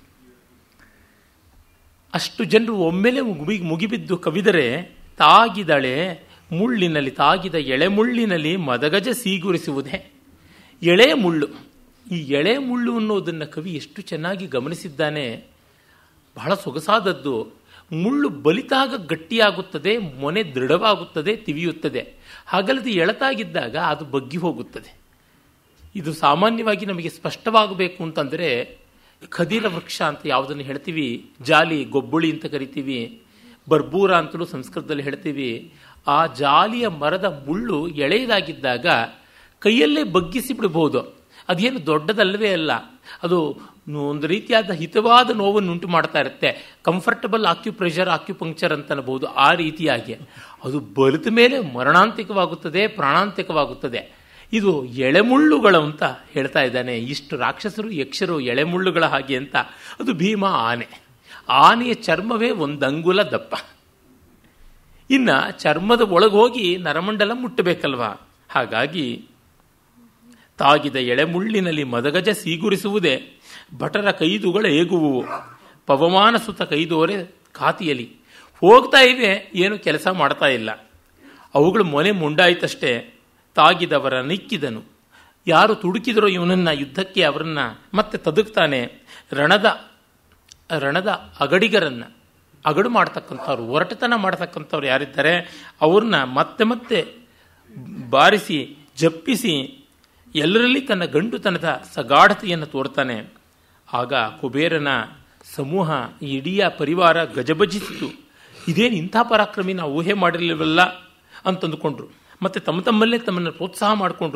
ಅಷ್ಟು ಜನರು ಒಮ್ಮೆಲೆ ಮುಗಿ ಮುಗಿಬಿದ್ದು ಕವಿದರೆ ತಾಗಿದಳೆ ಮುಳ್ಳಿನಲ್ಲಿ ತಾಗಿದ ಎಳೆ ಮುಳ್ಳಿನಲ್ಲಿ ಮದಗಜ ಸೀಗುರಿಸುವುದೇ ಎಳೆ ಮುಳ್ಳು ಈ ಎಳೆ ಮುಳ್ಳು ಅನ್ನೋದನ್ನು ಕವಿ ಎಷ್ಟು ಚೆನ್ನಾಗಿ ಗಮನಿಸಿದ್ದಾನೆ ಬಹಳ ಸೊಗಸಾದದ್ದು ಮುಳ್ಳು ಬಲಿತಾಗ ಗಟ್ಟಿಯಾಗುತ್ತದೆ ಮೊನೆ ದೃಢವಾಗುತ್ತದೆ ತಿವಿಯುತ್ತದೆ ಹಾಗಲ್ಲದೆ ಎಳತಾಗಿದ್ದಾಗ ಅದು ಬಗ್ಗಿ ಹೋಗುತ್ತದೆ ಇದು ಸಾಮಾನ್ಯವಾಗಿ ನಮಗೆ ಸ್ಪಷ್ಟವಾಗಬೇಕು ಅಂತಂದರೆ ಖದೀರ ವೃಕ್ಷ ಅಂತ ಯಾವುದನ್ನು ಹೇಳ್ತೀವಿ ಜಾಲಿ ಗೊಬ್ಬುಳಿ ಅಂತ ಕರಿತೀವಿ ಬರ್ಬೂರ ಅಂತಲೂ ಸಂಸ್ಕೃತದಲ್ಲಿ ಹೇಳ್ತೀವಿ ಆ ಜಾಲಿಯ ಮರದ ಮುಳ್ಳು ಎಳೆಯದಾಗಿದ್ದಾಗ ಕೈಯಲ್ಲೇ ಬಗ್ಗಿಸಿ ಬಿಡಬಹುದು ಅದೇನು ದೊಡ್ಡದಲ್ಲವೇ ಅಲ್ಲ ಅದು ಒಂದು ರೀತಿಯಾದ ಹಿತವಾದ ನೋವನ್ನು ಉಂಟು ಮಾಡ್ತಾ ಇರುತ್ತೆ ಕಂಫರ್ಟಬಲ್ ಆಕ್ಯುಪ್ರೆಷರ್ ಆಕ್ಯುಪಂಕ್ಚರ್ ಅಂತ ಅನ್ಬಹುದು ಆ ರೀತಿಯಾಗಿ ಅದು ಬಲಿತ ಮೇಲೆ ಮರಣಾಂತಿಕವಾಗುತ್ತದೆ ಪ್ರಾಣಾಂತಿಕವಾಗುತ್ತದೆ ಇದು ಎಳೆಮುಳ್ಳುಗಳು ಅಂತ ಹೇಳ್ತಾ ಇದ್ದಾನೆ ಇಷ್ಟು ರಾಕ್ಷಸರು ಯಕ್ಷರು ಎಳೆಮುಳ್ಳುಗಳ ಹಾಗೆ ಅಂತ ಅದು ಭೀಮ ಆನೆ ಆನೆಯ ಚರ್ಮವೇ ಒಂದು ಅಂಗುಲ ದಪ್ಪ ಇನ್ನ ಚರ್ಮದ ಒಳಗೆ ಹೋಗಿ ನರಮಂಡಲ ಮುಟ್ಟಬೇಕಲ್ವಾ ಹಾಗಾಗಿ ತಾಗಿದ ಎಳೆಮುಳ್ಳಿನಲ್ಲಿ ಮದಗಜ ಸೀಗುರಿಸುವುದೇ ಭಟರ ಕೈದುಗಳ ಏಗುವುವು ಪವಮಾನ ಸುತ ಕೈದೋರೆ ಖಾತಿಯಲಿ ಹೋಗ್ತಾ ಇವೆ ಏನು ಕೆಲಸ ಮಾಡ್ತಾ ಇಲ್ಲ ಅವುಗಳು ಮೊನೆ ಮುಂಡಾಯ್ತಷ್ಟೇ ತಾಗಿದವರ ನಿಕ್ಕಿದನು ಯಾರು ತುಡುಕಿದರೋ ಇವನನ್ನ ಯುದ್ಧಕ್ಕೆ ಅವರನ್ನ ಮತ್ತೆ ತದುಕ್ತಾನೆ ರಣದ ರಣದ ಅಗಡಿಗರನ್ನ ಅಗಡು ಮಾಡ್ತಕ್ಕಂಥವ್ರು ಒರಟತನ ಮಾಡ್ತಕ್ಕಂಥವ್ರು ಯಾರಿದ್ದಾರೆ ಅವ್ರನ್ನ ಮತ್ತೆ ಮತ್ತೆ ಬಾರಿಸಿ ಜಪ್ಪಿಸಿ ಎಲ್ಲರಲ್ಲಿ ತನ್ನ ಗಂಡುತನದ ಸಗಾಢತೆಯನ್ನು ತೋರ್ತಾನೆ ಆಗ ಕುಬೇರನ ಸಮೂಹ ಈ ಇಡೀ ಪರಿವಾರ ಗಜಬಜಿಸಿತು ಇದೇನು ಇಂಥ ಪರಾಕ್ರಮಿ ನಾವು ಊಹೆ ಮಾಡಿರಲಿಲ್ಲವಲ್ಲ ಅಂತಂದುಕೊಂಡ್ರು ಮತ್ತೆ ತಮ್ಮ ತಮ್ಮಲ್ಲೇ ತಮ್ಮನ್ನು ಪ್ರೋತ್ಸಾಹ ಮಾಡಿಕೊಂಡ್ರು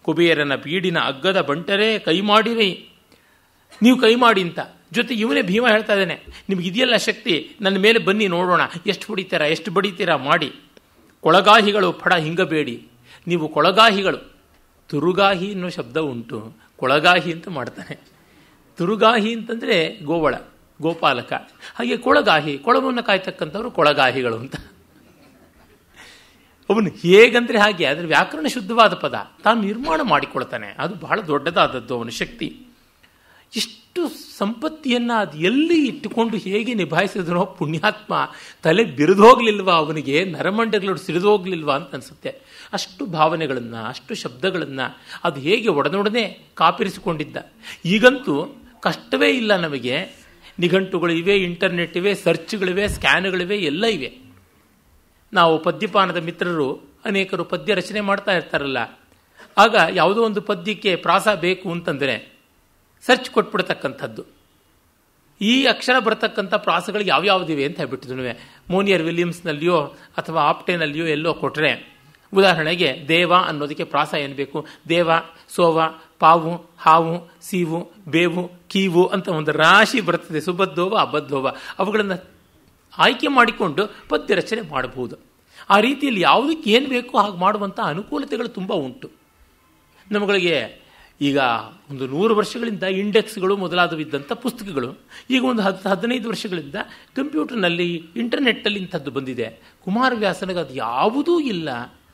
ಕುಬೇರನ ಬೀಡಿನ ಅಗ್ಗದ ಬಂಟರೇ ಕೈ ಮಾಡಿರಿ ನೀವು ಕೈ ಮಾಡಿ ಅಂತ ಜೊತೆ ಇವನೇ ಭೀಮ ಹೇಳ್ತಾ ಇದ್ದಾನೆ ನಿಮ್ಗೆ ಇದೆಯಲ್ಲ ಶಕ್ತಿ ನನ್ನ ಮೇಲೆ ಬನ್ನಿ ನೋಡೋಣ ಎಷ್ಟು ಹೊಡಿತೀರಾ ಎಷ್ಟು ಬಡಿತೀರಾ ಮಾಡಿ ಕೊಳಗಾಹಿಗಳು ಫಡ ಹಿಂಗಬೇಡಿ ನೀವು ಕೊಳಗಾಹಿಗಳು ತುರುಗಾಹಿ ಅನ್ನೋ ಶಬ್ದ ಉಂಟು ಕೊಳಗಾಹಿ ಅಂತ ಮಾಡ್ತಾನೆ ತುರುಗಾಹಿ ಅಂತಂದರೆ ಗೋವಳ ಗೋಪಾಲಕ ಹಾಗೆ ಕೊಳಗಾಹಿ ಕೊಳವನ್ನು ಕಾಯ್ತಕ್ಕಂಥವ್ರು ಕೊಳಗಾಹಿಗಳು ಅಂತ ಅವನು ಹೇಗಂದ್ರೆ ಹಾಗೆ ಅದರ ವ್ಯಾಕರಣ ಶುದ್ಧವಾದ ಪದ ತಾನು ನಿರ್ಮಾಣ ಮಾಡಿಕೊಳ್ತಾನೆ ಅದು ಬಹಳ ದೊಡ್ಡದಾದದ್ದು ಅವನ ಶಕ್ತಿ ಇಷ್ಟು ಸಂಪತ್ತಿಯನ್ನು ಅದು ಎಲ್ಲಿ ಇಟ್ಟುಕೊಂಡು ಹೇಗೆ ನಿಭಾಯಿಸಿದನೋ ಪುಣ್ಯಾತ್ಮ ತಲೆ ಬಿರಿದು ಹೋಗ್ಲಿಲ್ವಾ ಅವನಿಗೆ ನರಮಂಡಗಳು ಸಿಡಿದು ಹೋಗ್ಲಿಲ್ವಾ ಅಂತ ಅನಿಸುತ್ತೆ ಅಷ್ಟು ಭಾವನೆಗಳನ್ನು ಅಷ್ಟು ಶಬ್ದಗಳನ್ನು ಅದು ಹೇಗೆ ಒಡನೊಡನೆ ಕಾಪಿರಿಸಿಕೊಂಡಿದ್ದ ಈಗಂತೂ ಕಷ್ಟವೇ ಇಲ್ಲ ನಮಗೆ ನಿಘಂಟುಗಳು ಇವೆ ಇಂಟರ್ನೆಟ್ ಇವೆ ಸರ್ಚ್ಗಳಿವೆ ಸ್ಕ್ಯಾನ್ಗಳಿವೆ ಎಲ್ಲ ಇವೆ ನಾವು ಪದ್ಯಪಾನದ ಮಿತ್ರರು ಅನೇಕರು ಪದ್ಯ ರಚನೆ ಮಾಡ್ತಾ ಇರ್ತಾರಲ್ಲ ಆಗ ಯಾವುದೋ ಒಂದು ಪದ್ಯಕ್ಕೆ ಪ್ರಾಸ ಬೇಕು ಅಂತಂದರೆ ಸರ್ಚ್ ಕೊಟ್ಬಿಡ್ತಕ್ಕಂಥದ್ದು ಈ ಅಕ್ಷರ ಬರತಕ್ಕಂಥ ಪ್ರಾಸಗಳು ಯಾವ್ಯಾವುದಿವೆ ಅಂತ ಹೇಳ್ಬಿಟ್ಟಿದ್ನು ಮೋನಿಯರ್ ವಿಲಿಯಮ್ಸ್ನಲ್ಲಿಯೋ ಅಥವಾ ಆಪ್ಟೇನಲ್ಲಿಯೋ ಎಲ್ಲೋ ಕೊಟ್ಟರೆ ಉದಾಹರಣೆಗೆ ದೇವ ಅನ್ನೋದಕ್ಕೆ ಪ್ರಾಸ ಏನು ಬೇಕು ದೇವ ಸೋವ ಪಾವು ಹಾವು ಸೀವು ಬೇವು ಕೀವು ಅಂತ ಒಂದು ರಾಶಿ ಬರ್ತದೆ ಸುಬದ್ಧೋವ ಅಬದ್ಧೋವ ಅವುಗಳನ್ನು ಆಯ್ಕೆ ಮಾಡಿಕೊಂಡು ಪದ್ಯ ರಚನೆ ಮಾಡಬಹುದು ಆ ರೀತಿಯಲ್ಲಿ ಯಾವುದಕ್ಕೆ ಏನು ಬೇಕೋ ಹಾಗೆ ಮಾಡುವಂಥ ಅನುಕೂಲತೆಗಳು ತುಂಬ ಉಂಟು ನಮ್ಮಗಳಿಗೆ ಈಗ ಒಂದು ನೂರು ವರ್ಷಗಳಿಂದ ಇಂಡೆಕ್ಸ್ಗಳು ಮೊದಲಾದವಿದ್ದಂಥ ಪುಸ್ತಕಗಳು ಈಗ ಒಂದು ಹತ್ತು ಹದಿನೈದು ವರ್ಷಗಳಿಂದ ಕಂಪ್ಯೂಟರ್ನಲ್ಲಿ ಇಂಟರ್ನೆಟ್ಟಲ್ಲಿ ಇಂಥದ್ದು ಬಂದಿದೆ ಕುಮಾರವ್ಯಾಸನಿಗೆ ಅದು ಯಾವುದೂ ಇಲ್ಲ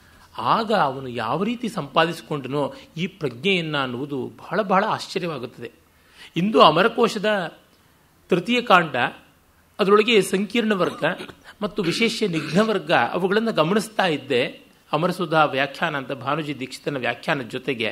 ಆಗ ಅವನು ಯಾವ ರೀತಿ ಸಂಪಾದಿಸಿಕೊಂಡನೋ ಈ ಪ್ರಜ್ಞೆಯನ್ನು ಅನ್ನುವುದು ಬಹಳ ಬಹಳ ಆಶ್ಚರ್ಯವಾಗುತ್ತದೆ ಇಂದು ಅಮರಕೋಶದ ತೃತೀಯ ಕಾಂಡ ಅದರೊಳಗೆ ಸಂಕೀರ್ಣ ವರ್ಗ ಮತ್ತು ವಿಶೇಷ ನಿಘ್ನ ವರ್ಗ ಅವುಗಳನ್ನು ಗಮನಿಸ್ತಾ ಇದ್ದೆ ಅಮರಸುಧಾ ವ್ಯಾಖ್ಯಾನ ಅಂತ ಭಾನುಜಿ ದೀಕ್ಷಿತನ ವ್ಯಾಖ್ಯಾನದ ಜೊತೆಗೆ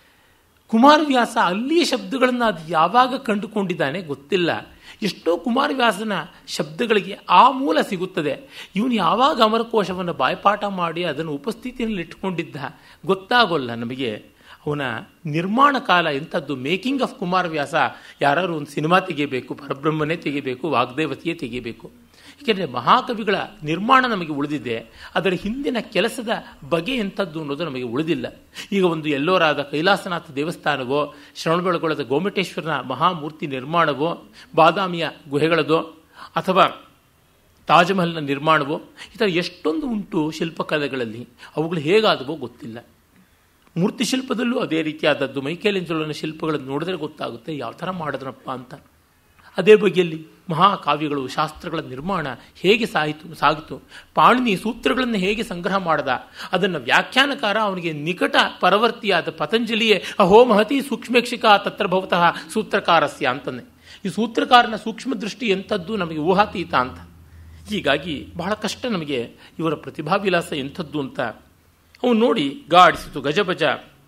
ಕುಮಾರವ್ಯಾಸ ಅಲ್ಲಿಯ ಶಬ್ದಗಳನ್ನು ಅದು ಯಾವಾಗ ಕಂಡುಕೊಂಡಿದ್ದಾನೆ ಗೊತ್ತಿಲ್ಲ ಎಷ್ಟೋ ಕುಮಾರವ್ಯಾಸನ ಶಬ್ದಗಳಿಗೆ ಆ ಮೂಲ ಸಿಗುತ್ತದೆ ಇವನು ಯಾವಾಗ ಅಮರಕೋಶವನ್ನು ಬಾಯ್ಪಾಠ ಮಾಡಿ ಅದನ್ನು ಉಪಸ್ಥಿತಿಯಲ್ಲಿ ಇಟ್ಟುಕೊಂಡಿದ್ದ ಗೊತ್ತಾಗೋಲ್ಲ ನಮಗೆ ಅವನ ನಿರ್ಮಾಣ ಕಾಲ ಎಂಥದ್ದು ಮೇಕಿಂಗ್ ಆಫ್ ಕುಮಾರವ್ಯಾಸ ಯಾರು ಒಂದು ಸಿನಿಮಾ ತೆಗಿಬೇಕು ಪರಬ್ರಹ್ಮನೇ ತೆಗಿಬೇಕು ವಾಗ್ದೇವತಿಯೇ ತೆಗಿಬೇಕು ಏಕೆಂದರೆ ಮಹಾಕವಿಗಳ ನಿರ್ಮಾಣ ನಮಗೆ ಉಳಿದಿದೆ ಅದರ ಹಿಂದಿನ ಕೆಲಸದ ಬಗೆ ಎಂಥದ್ದು ಅನ್ನೋದು ನಮಗೆ ಉಳಿದಿಲ್ಲ ಈಗ ಒಂದು ಎಲ್ಲೋರಾದ ಕೈಲಾಸನಾಥ ದೇವಸ್ಥಾನವೋ ಶ್ರವಣಬೆಳಗೊಳದ ಗೋಮಟೇಶ್ವರನ ಮಹಾಮೂರ್ತಿ ನಿರ್ಮಾಣವೋ ಬಾದಾಮಿಯ ಗುಹೆಗಳದೋ ಅಥವಾ ತಾಜ್ಮಹಲ್ನ ನಿರ್ಮಾಣವೋ ಈ ಥರ ಎಷ್ಟೊಂದು ಉಂಟು ಶಿಲ್ಪಕಲೆಗಳಲ್ಲಿ ಅವುಗಳು ಹೇಗಾದವೋ ಗೊತ್ತಿಲ್ಲ ಮೂರ್ತಿ ಶಿಲ್ಪದಲ್ಲೂ ಅದೇ ರೀತಿಯಾದದ್ದು ಮೈಕೇಲೆಂಜಲನ ಶಿಲ್ಪಗಳನ್ನು ನೋಡಿದ್ರೆ ಗೊತ್ತಾಗುತ್ತೆ ಯಾವ ಥರ ಮಾಡಿದ್ರಪ್ಪ ಅಂತ ಅದೇ ಬಗೆಯಲ್ಲಿ ಮಹಾಕಾವ್ಯಗಳು ಶಾಸ್ತ್ರಗಳ ನಿರ್ಮಾಣ ಹೇಗೆ ಸಾಯಿತು ಸಾಗಿತು ಪಾಣಿನಿ ಸೂತ್ರಗಳನ್ನು ಹೇಗೆ ಸಂಗ್ರಹ ಮಾಡದ ಅದನ್ನು ವ್ಯಾಖ್ಯಾನಕಾರ ಅವನಿಗೆ ನಿಕಟ ಪರವರ್ತಿಯಾದ ಪತಂಜಲಿಯೇ ಅಹೋ ಮಹತಿ ಸೂಕ್ಷ್ಮೇಕ್ಷಿಕ ತತ್ರ ಭವತಃ ಸೂತ್ರಕಾರಸ್ಯ ಅಂತಂದೆ ಈ ಸೂತ್ರಕಾರನ ಸೂಕ್ಷ್ಮ ದೃಷ್ಟಿ ಎಂಥದ್ದು ನಮಗೆ ಊಹಾತೀತ ಅಂತ ಹೀಗಾಗಿ ಬಹಳ ಕಷ್ಟ ನಮಗೆ ಇವರ ಪ್ರತಿಭಾವಿಲಾಸ ಎಂಥದ್ದು ಅಂತ ಅವನು ನೋಡಿ ಗಾಡಿಸಿತು ಗಜಬಜ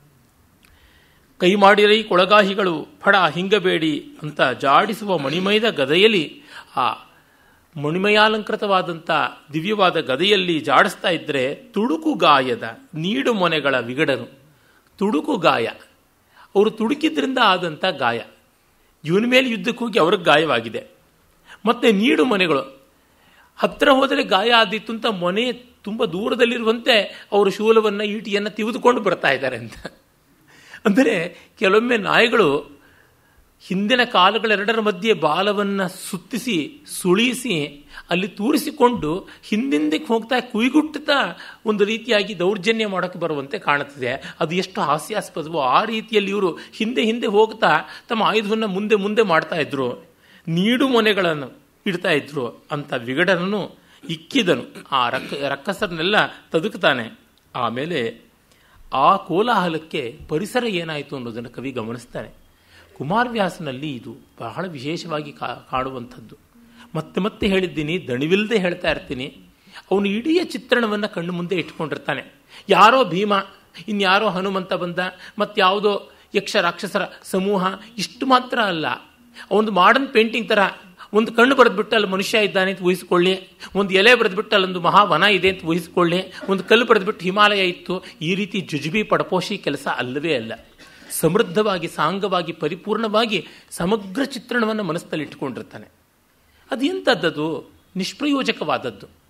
ಕೈ ಮಾಡಿರೈ ಕೊಳಗಾಹಿಗಳು ಫಡ ಹಿಂಗಬೇಡಿ ಅಂತ ಜಾಡಿಸುವ ಮಣಿಮಯದ ಗದೆಯಲ್ಲಿ ಆ ಮಣಿಮಯಾಲಂಕೃತವಾದಂಥ ದಿವ್ಯವಾದ ಗದೆಯಲ್ಲಿ ಜಾಡಿಸ್ತಾ ಇದ್ದರೆ ತುಡುಕು ಗಾಯದ ನೀಡು ಮೊನೆಗಳ ವಿಗಡನು ತುಡುಕು ಗಾಯ ಅವರು ತುಡುಕಿದ್ರಿಂದ ಆದಂಥ ಗಾಯ ಇವನ ಮೇಲೆ ಯುದ್ಧಕ್ಕೆ ಹೋಗಿ ಅವ್ರಿಗೆ ಗಾಯವಾಗಿದೆ ಮತ್ತೆ ನೀಡು ಮೊನೆಗಳು ಹತ್ತಿರ ಹೋದರೆ ಗಾಯ ಆದಿತ್ತು ಅಂತ ಮೊನೆ ತುಂಬ ದೂರದಲ್ಲಿರುವಂತೆ ಅವರು ಶೂಲವನ್ನು ಈಟಿಯನ್ನು ತಿವಿದುಕೊಂಡು ಬರ್ತಾ ಇದ್ದಾರೆ ಅಂತ ಅಂದರೆ ಕೆಲವೊಮ್ಮೆ ನಾಯಿಗಳು ಹಿಂದಿನ ಕಾಲಗಳೆರಡರ ಮಧ್ಯೆ ಬಾಲವನ್ನು ಸುತ್ತಿಸಿ ಸುಳಿಸಿ ಅಲ್ಲಿ ತೂರಿಸಿಕೊಂಡು ಹಿಂದಿಂದಕ್ಕೆ ಹೋಗ್ತಾ ಕುಯ್ಗುಟ್ಟುತ್ತಾ ಒಂದು ರೀತಿಯಾಗಿ ದೌರ್ಜನ್ಯ ಮಾಡೋಕ್ಕೆ ಬರುವಂತೆ ಕಾಣುತ್ತದೆ ಅದು ಎಷ್ಟು ಹಾಸ್ಯಾಸ್ಪದವೋ ಆ ರೀತಿಯಲ್ಲಿ ಇವರು ಹಿಂದೆ ಹಿಂದೆ ಹೋಗ್ತಾ ತಮ್ಮ ಆಯುಧವನ್ನು ಮುಂದೆ ಮುಂದೆ ಮಾಡ್ತಾ ಇದ್ರು ನೀಡು ಮೊನೆಗಳನ್ನು ಇಡ್ತಾ ಇದ್ರು ಅಂತ ವಿಗಡನನು ಇಕ್ಕಿದನು ಆ ರಕ್ಕ ರಕ್ಕಸರನ್ನೆಲ್ಲ ತದುಕ್ತಾನೆ ಆಮೇಲೆ ಆ ಕೋಲಾಹಲಕ್ಕೆ ಪರಿಸರ ಏನಾಯಿತು ಅನ್ನೋದನ್ನು ಕವಿ ಗಮನಿಸ್ತಾನೆ ಕುಮಾರವ್ಯಾಸನಲ್ಲಿ ಇದು ಬಹಳ ವಿಶೇಷವಾಗಿ ಕಾಣುವಂಥದ್ದು ಮತ್ತೆ ಮತ್ತೆ ಹೇಳಿದ್ದೀನಿ ದಣಿವಿಲ್ಲದೆ ಹೇಳ್ತಾ ಇರ್ತೀನಿ ಅವನು ಇಡೀ ಚಿತ್ರಣವನ್ನು ಕಣ್ಣು ಮುಂದೆ ಇಟ್ಕೊಂಡಿರ್ತಾನೆ ಯಾರೋ ಭೀಮ ಇನ್ಯಾರೋ ಹನುಮಂತ ಬಂದ ಮತ್ತಾವುದೋ ಯಕ್ಷ ರಾಕ್ಷಸರ ಸಮೂಹ ಇಷ್ಟು ಮಾತ್ರ ಅಲ್ಲ ಒಂದು ಮಾಡರ್ನ್ ಪೇಂಟಿಂಗ್ ಥರ ಒಂದು ಕಣ್ಣು ಬರೆದ್ಬಿಟ್ಟು ಅಲ್ಲಿ ಮನುಷ್ಯ ಇದ್ದಾನೆ ಅಂತ ಊಹಿಸ್ಕೊಳ್ಳಿ ಒಂದು ಎಲೆ ಬರೆದ್ಬಿಟ್ಟು ಅಲ್ಲೊಂದು ಮಹಾವನ ಇದೆ ಅಂತ ಊಹಿಸ್ಕೊಳ್ಳಿ ಒಂದು ಕಲ್ಲು ಬರೆದ್ಬಿಟ್ಟು ಹಿಮಾಲಯ ಇತ್ತು ಈ ರೀತಿ ಜುಜುಬಿ ಪಡಪೋಷಿ ಕೆಲಸ ಅಲ್ಲವೇ ಅಲ್ಲ ಸಮೃದ್ಧವಾಗಿ ಸಾಂಗವಾಗಿ ಪರಿಪೂರ್ಣವಾಗಿ ಸಮಗ್ರ ಚಿತ್ರಣವನ್ನು ಮನಸ್ಸಲ್ಲಿ ಇಟ್ಟುಕೊಂಡಿರ್ತಾನೆ ಅದು ಎಂಥದ್ದದು ನಿಷ್ಪ್ರಯೋಜಕವಾದದ್ದು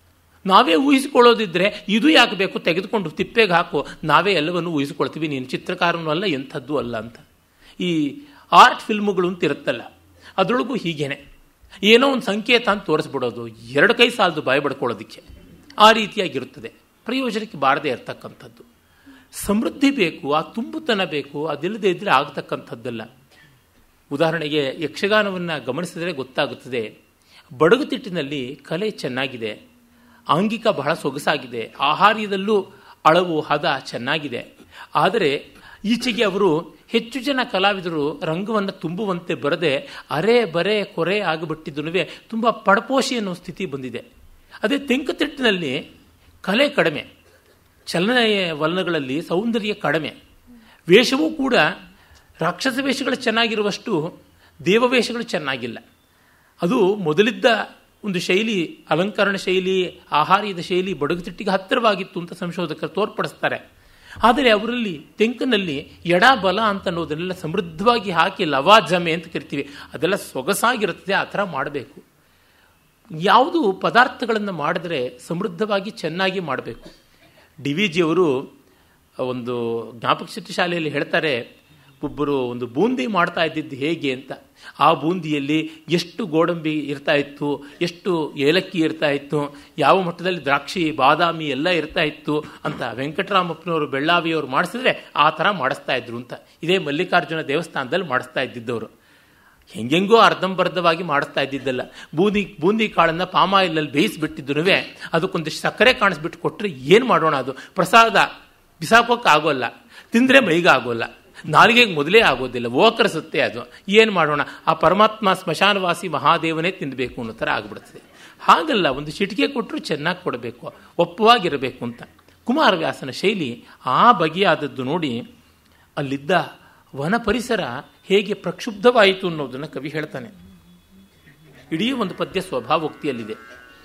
ನಾವೇ ಊಹಿಸಿಕೊಳ್ಳೋದಿದ್ರೆ ಇದು ಯಾಕೆ ಬೇಕು ತೆಗೆದುಕೊಂಡು ತಿಪ್ಪೆಗೆ ಹಾಕು ನಾವೇ ಎಲ್ಲವನ್ನು ಊಹಿಸಿಕೊಳ್ತೀವಿ ನೀನು ಚಿತ್ರಕಾರನೂ ಅಲ್ಲ ಎಂಥದ್ದು ಅಲ್ಲ ಅಂತ ಈ ಆರ್ಟ್ ಫಿಲ್ಮ್ಗಳು ಅಂತ ಇರುತ್ತಲ್ಲ ಅದರೊಳಗೂ ಹೀಗೇನೆ ಏನೋ ಒಂದು ಸಂಕೇತ ಅಂತ ತೋರಿಸ್ಬಿಡೋದು ಎರಡು ಕೈ ಸಾಲದು ಬಾಯಿ ಬಡ್ಕೊಳ್ಳೋದಕ್ಕೆ ಆ ರೀತಿಯಾಗಿರುತ್ತದೆ ಪ್ರಯೋಜನಕ್ಕೆ ಬಾರದೇ ಇರತಕ್ಕಂಥದ್ದು ಸಮೃದ್ಧಿ ಬೇಕು ಆ ತುಂಬುತನ ಬೇಕು ಅದಿಲ್ಲದೆ ಇದ್ದರೆ ಆಗತಕ್ಕಂಥದ್ದಲ್ಲ ಉದಾಹರಣೆಗೆ ಯಕ್ಷಗಾನವನ್ನು ಗಮನಿಸಿದರೆ ಗೊತ್ತಾಗುತ್ತದೆ ಬಡಗುತಿಟ್ಟಿನಲ್ಲಿ ಕಲೆ ಚೆನ್ನಾಗಿದೆ ಆಂಗಿಕ ಬಹಳ ಸೊಗಸಾಗಿದೆ ಆಹಾರ್ಯದಲ್ಲೂ ಅಳವು ಹದ ಚೆನ್ನಾಗಿದೆ ಆದರೆ ಈಚೆಗೆ ಅವರು ಹೆಚ್ಚು ಜನ ಕಲಾವಿದರು ರಂಗವನ್ನು ತುಂಬುವಂತೆ ಬರದೆ ಅರೆ ಬರೆ ಕೊರೆ ಆಗಿಬಿಟ್ಟಿದ್ದು ತುಂಬ ಪಡಪೋಷಿ ಅನ್ನೋ ಸ್ಥಿತಿ ಬಂದಿದೆ ಅದೇ ತೆಂಕತಿಟ್ಟಿನಲ್ಲಿ ಕಲೆ ಕಡಿಮೆ ಚಲನೆಯ ವಲನಗಳಲ್ಲಿ ಸೌಂದರ್ಯ ಕಡಿಮೆ ವೇಷವೂ ಕೂಡ ರಾಕ್ಷಸ ವೇಷಗಳು ಚೆನ್ನಾಗಿರುವಷ್ಟು ದೇವವೇಷಗಳು ಚೆನ್ನಾಗಿಲ್ಲ ಅದು ಮೊದಲಿದ್ದ ಒಂದು ಶೈಲಿ ಅಲಂಕರಣ ಶೈಲಿ ಆಹಾರ್ಯದ ಶೈಲಿ ಬಡಗುತಿಟ್ಟಿಗೆ ಹತ್ತಿರವಾಗಿತ್ತು ಅಂತ ಸಂಶೋಧಕರು ತೋರ್ಪಡಿಸ್ತಾರೆ ಆದರೆ ಅವರಲ್ಲಿ ತೆಂಕನಲ್ಲಿ ಎಡ ಬಲ ಅಂತ ಅನ್ನೋದನ್ನೆಲ್ಲ ಸಮೃದ್ಧವಾಗಿ ಹಾಕಿ ಲವಾಜಮೆ ಅಂತ ಕರಿತೀವಿ ಅದೆಲ್ಲ ಸೊಗಸಾಗಿರುತ್ತದೆ ಆ ಥರ ಮಾಡಬೇಕು ಯಾವುದು ಪದಾರ್ಥಗಳನ್ನು ಮಾಡಿದ್ರೆ ಸಮೃದ್ಧವಾಗಿ ಚೆನ್ನಾಗಿ ಮಾಡಬೇಕು ಡಿ ವಿ ಜಿಯವರು ಒಂದು ಜ್ಞಾಪಕ ಶಕ್ತಿ ಶಾಲೆಯಲ್ಲಿ ಹೇಳ್ತಾರೆ ಒಬ್ಬರು ಒಂದು ಬೂಂದಿ ಮಾಡ್ತಾ ಇದ್ದಿದ್ದು ಹೇಗೆ ಅಂತ ಆ ಬೂಂದಿಯಲ್ಲಿ ಎಷ್ಟು ಗೋಡಂಬಿ ಇರ್ತಾ ಇತ್ತು ಎಷ್ಟು ಏಲಕ್ಕಿ ಇರ್ತಾ ಇತ್ತು ಯಾವ ಮಟ್ಟದಲ್ಲಿ ದ್ರಾಕ್ಷಿ ಬಾದಾಮಿ ಎಲ್ಲ ಇರ್ತಾ ಇತ್ತು ಅಂತ ವೆಂಕಟರಾಮಪ್ಪನವರು ಬೆಳ್ಳಾವಿಯವರು ಮಾಡಿಸಿದ್ರೆ ಆ ಥರ ಮಾಡಿಸ್ತಾ ಇದ್ರು ಅಂತ ಇದೇ ಮಲ್ಲಿಕಾರ್ಜುನ ದೇವಸ್ಥಾನದಲ್ಲಿ ಮಾಡಿಸ್ತಾ ಇದ್ದಿದ್ದವರು ಹೆಂಗೆಂಗೋ ಅರ್ಧಂಬರ್ಧವಾಗಿ ಮಾಡಿಸ್ತಾ ಇದ್ದಿದ್ದಲ್ಲ ಬೂಂದಿ ಬೂಂದಿ ಕಾಳನ್ನು ಪಾಮಾಯಿಲಲ್ಲಿ ಬೇಯಿಸಿಬಿಟ್ಟಿದ್ದು ಅದಕ್ಕೊಂದಿಷ್ಟು ಸಕ್ಕರೆ ಕಾಣಿಸ್ಬಿಟ್ಟು ಕೊಟ್ಟರೆ ಏನು ಮಾಡೋಣ ಅದು ಪ್ರಸಾದ ಬಿಸಾಕೋಕೆ ಆಗೋಲ್ಲ ತಿಂದರೆ ಮೈಗೆ ಆಗೋಲ್ಲ ನಾಲಿಗೆಗೆ ಮೊದಲೇ ಆಗೋದಿಲ್ಲ ಓಕರಿಸುತ್ತೆ ಅದು ಏನು ಮಾಡೋಣ ಆ ಪರಮಾತ್ಮ ಸ್ಮಶಾನವಾಸಿ ಮಹಾದೇವನೇ ತಿನ್ನಬೇಕು ಅನ್ನೋ ಥರ ಆಗ್ಬಿಡ್ತದೆ ಹಾಗಲ್ಲ ಒಂದು ಚಿಟಿಕೆ ಕೊಟ್ಟರು ಚೆನ್ನಾಗಿ ಕೊಡಬೇಕು ಒಪ್ಪವಾಗಿರಬೇಕು ಅಂತ ಕುಮಾರವ್ಯಾಸನ ಶೈಲಿ ಆ ಬಗೆಯಾದದ್ದು ನೋಡಿ ಅಲ್ಲಿದ್ದ ವನ ಪರಿಸರ ಹೇಗೆ ಪ್ರಕ್ಷುಬ್ಧವಾಯಿತು ಅನ್ನೋದನ್ನು ಕವಿ ಹೇಳ್ತಾನೆ ಇಡೀ ಒಂದು ಪದ್ಯ ಸ್ವಭಾವೋಕ್ತಿಯಲ್ಲಿದೆ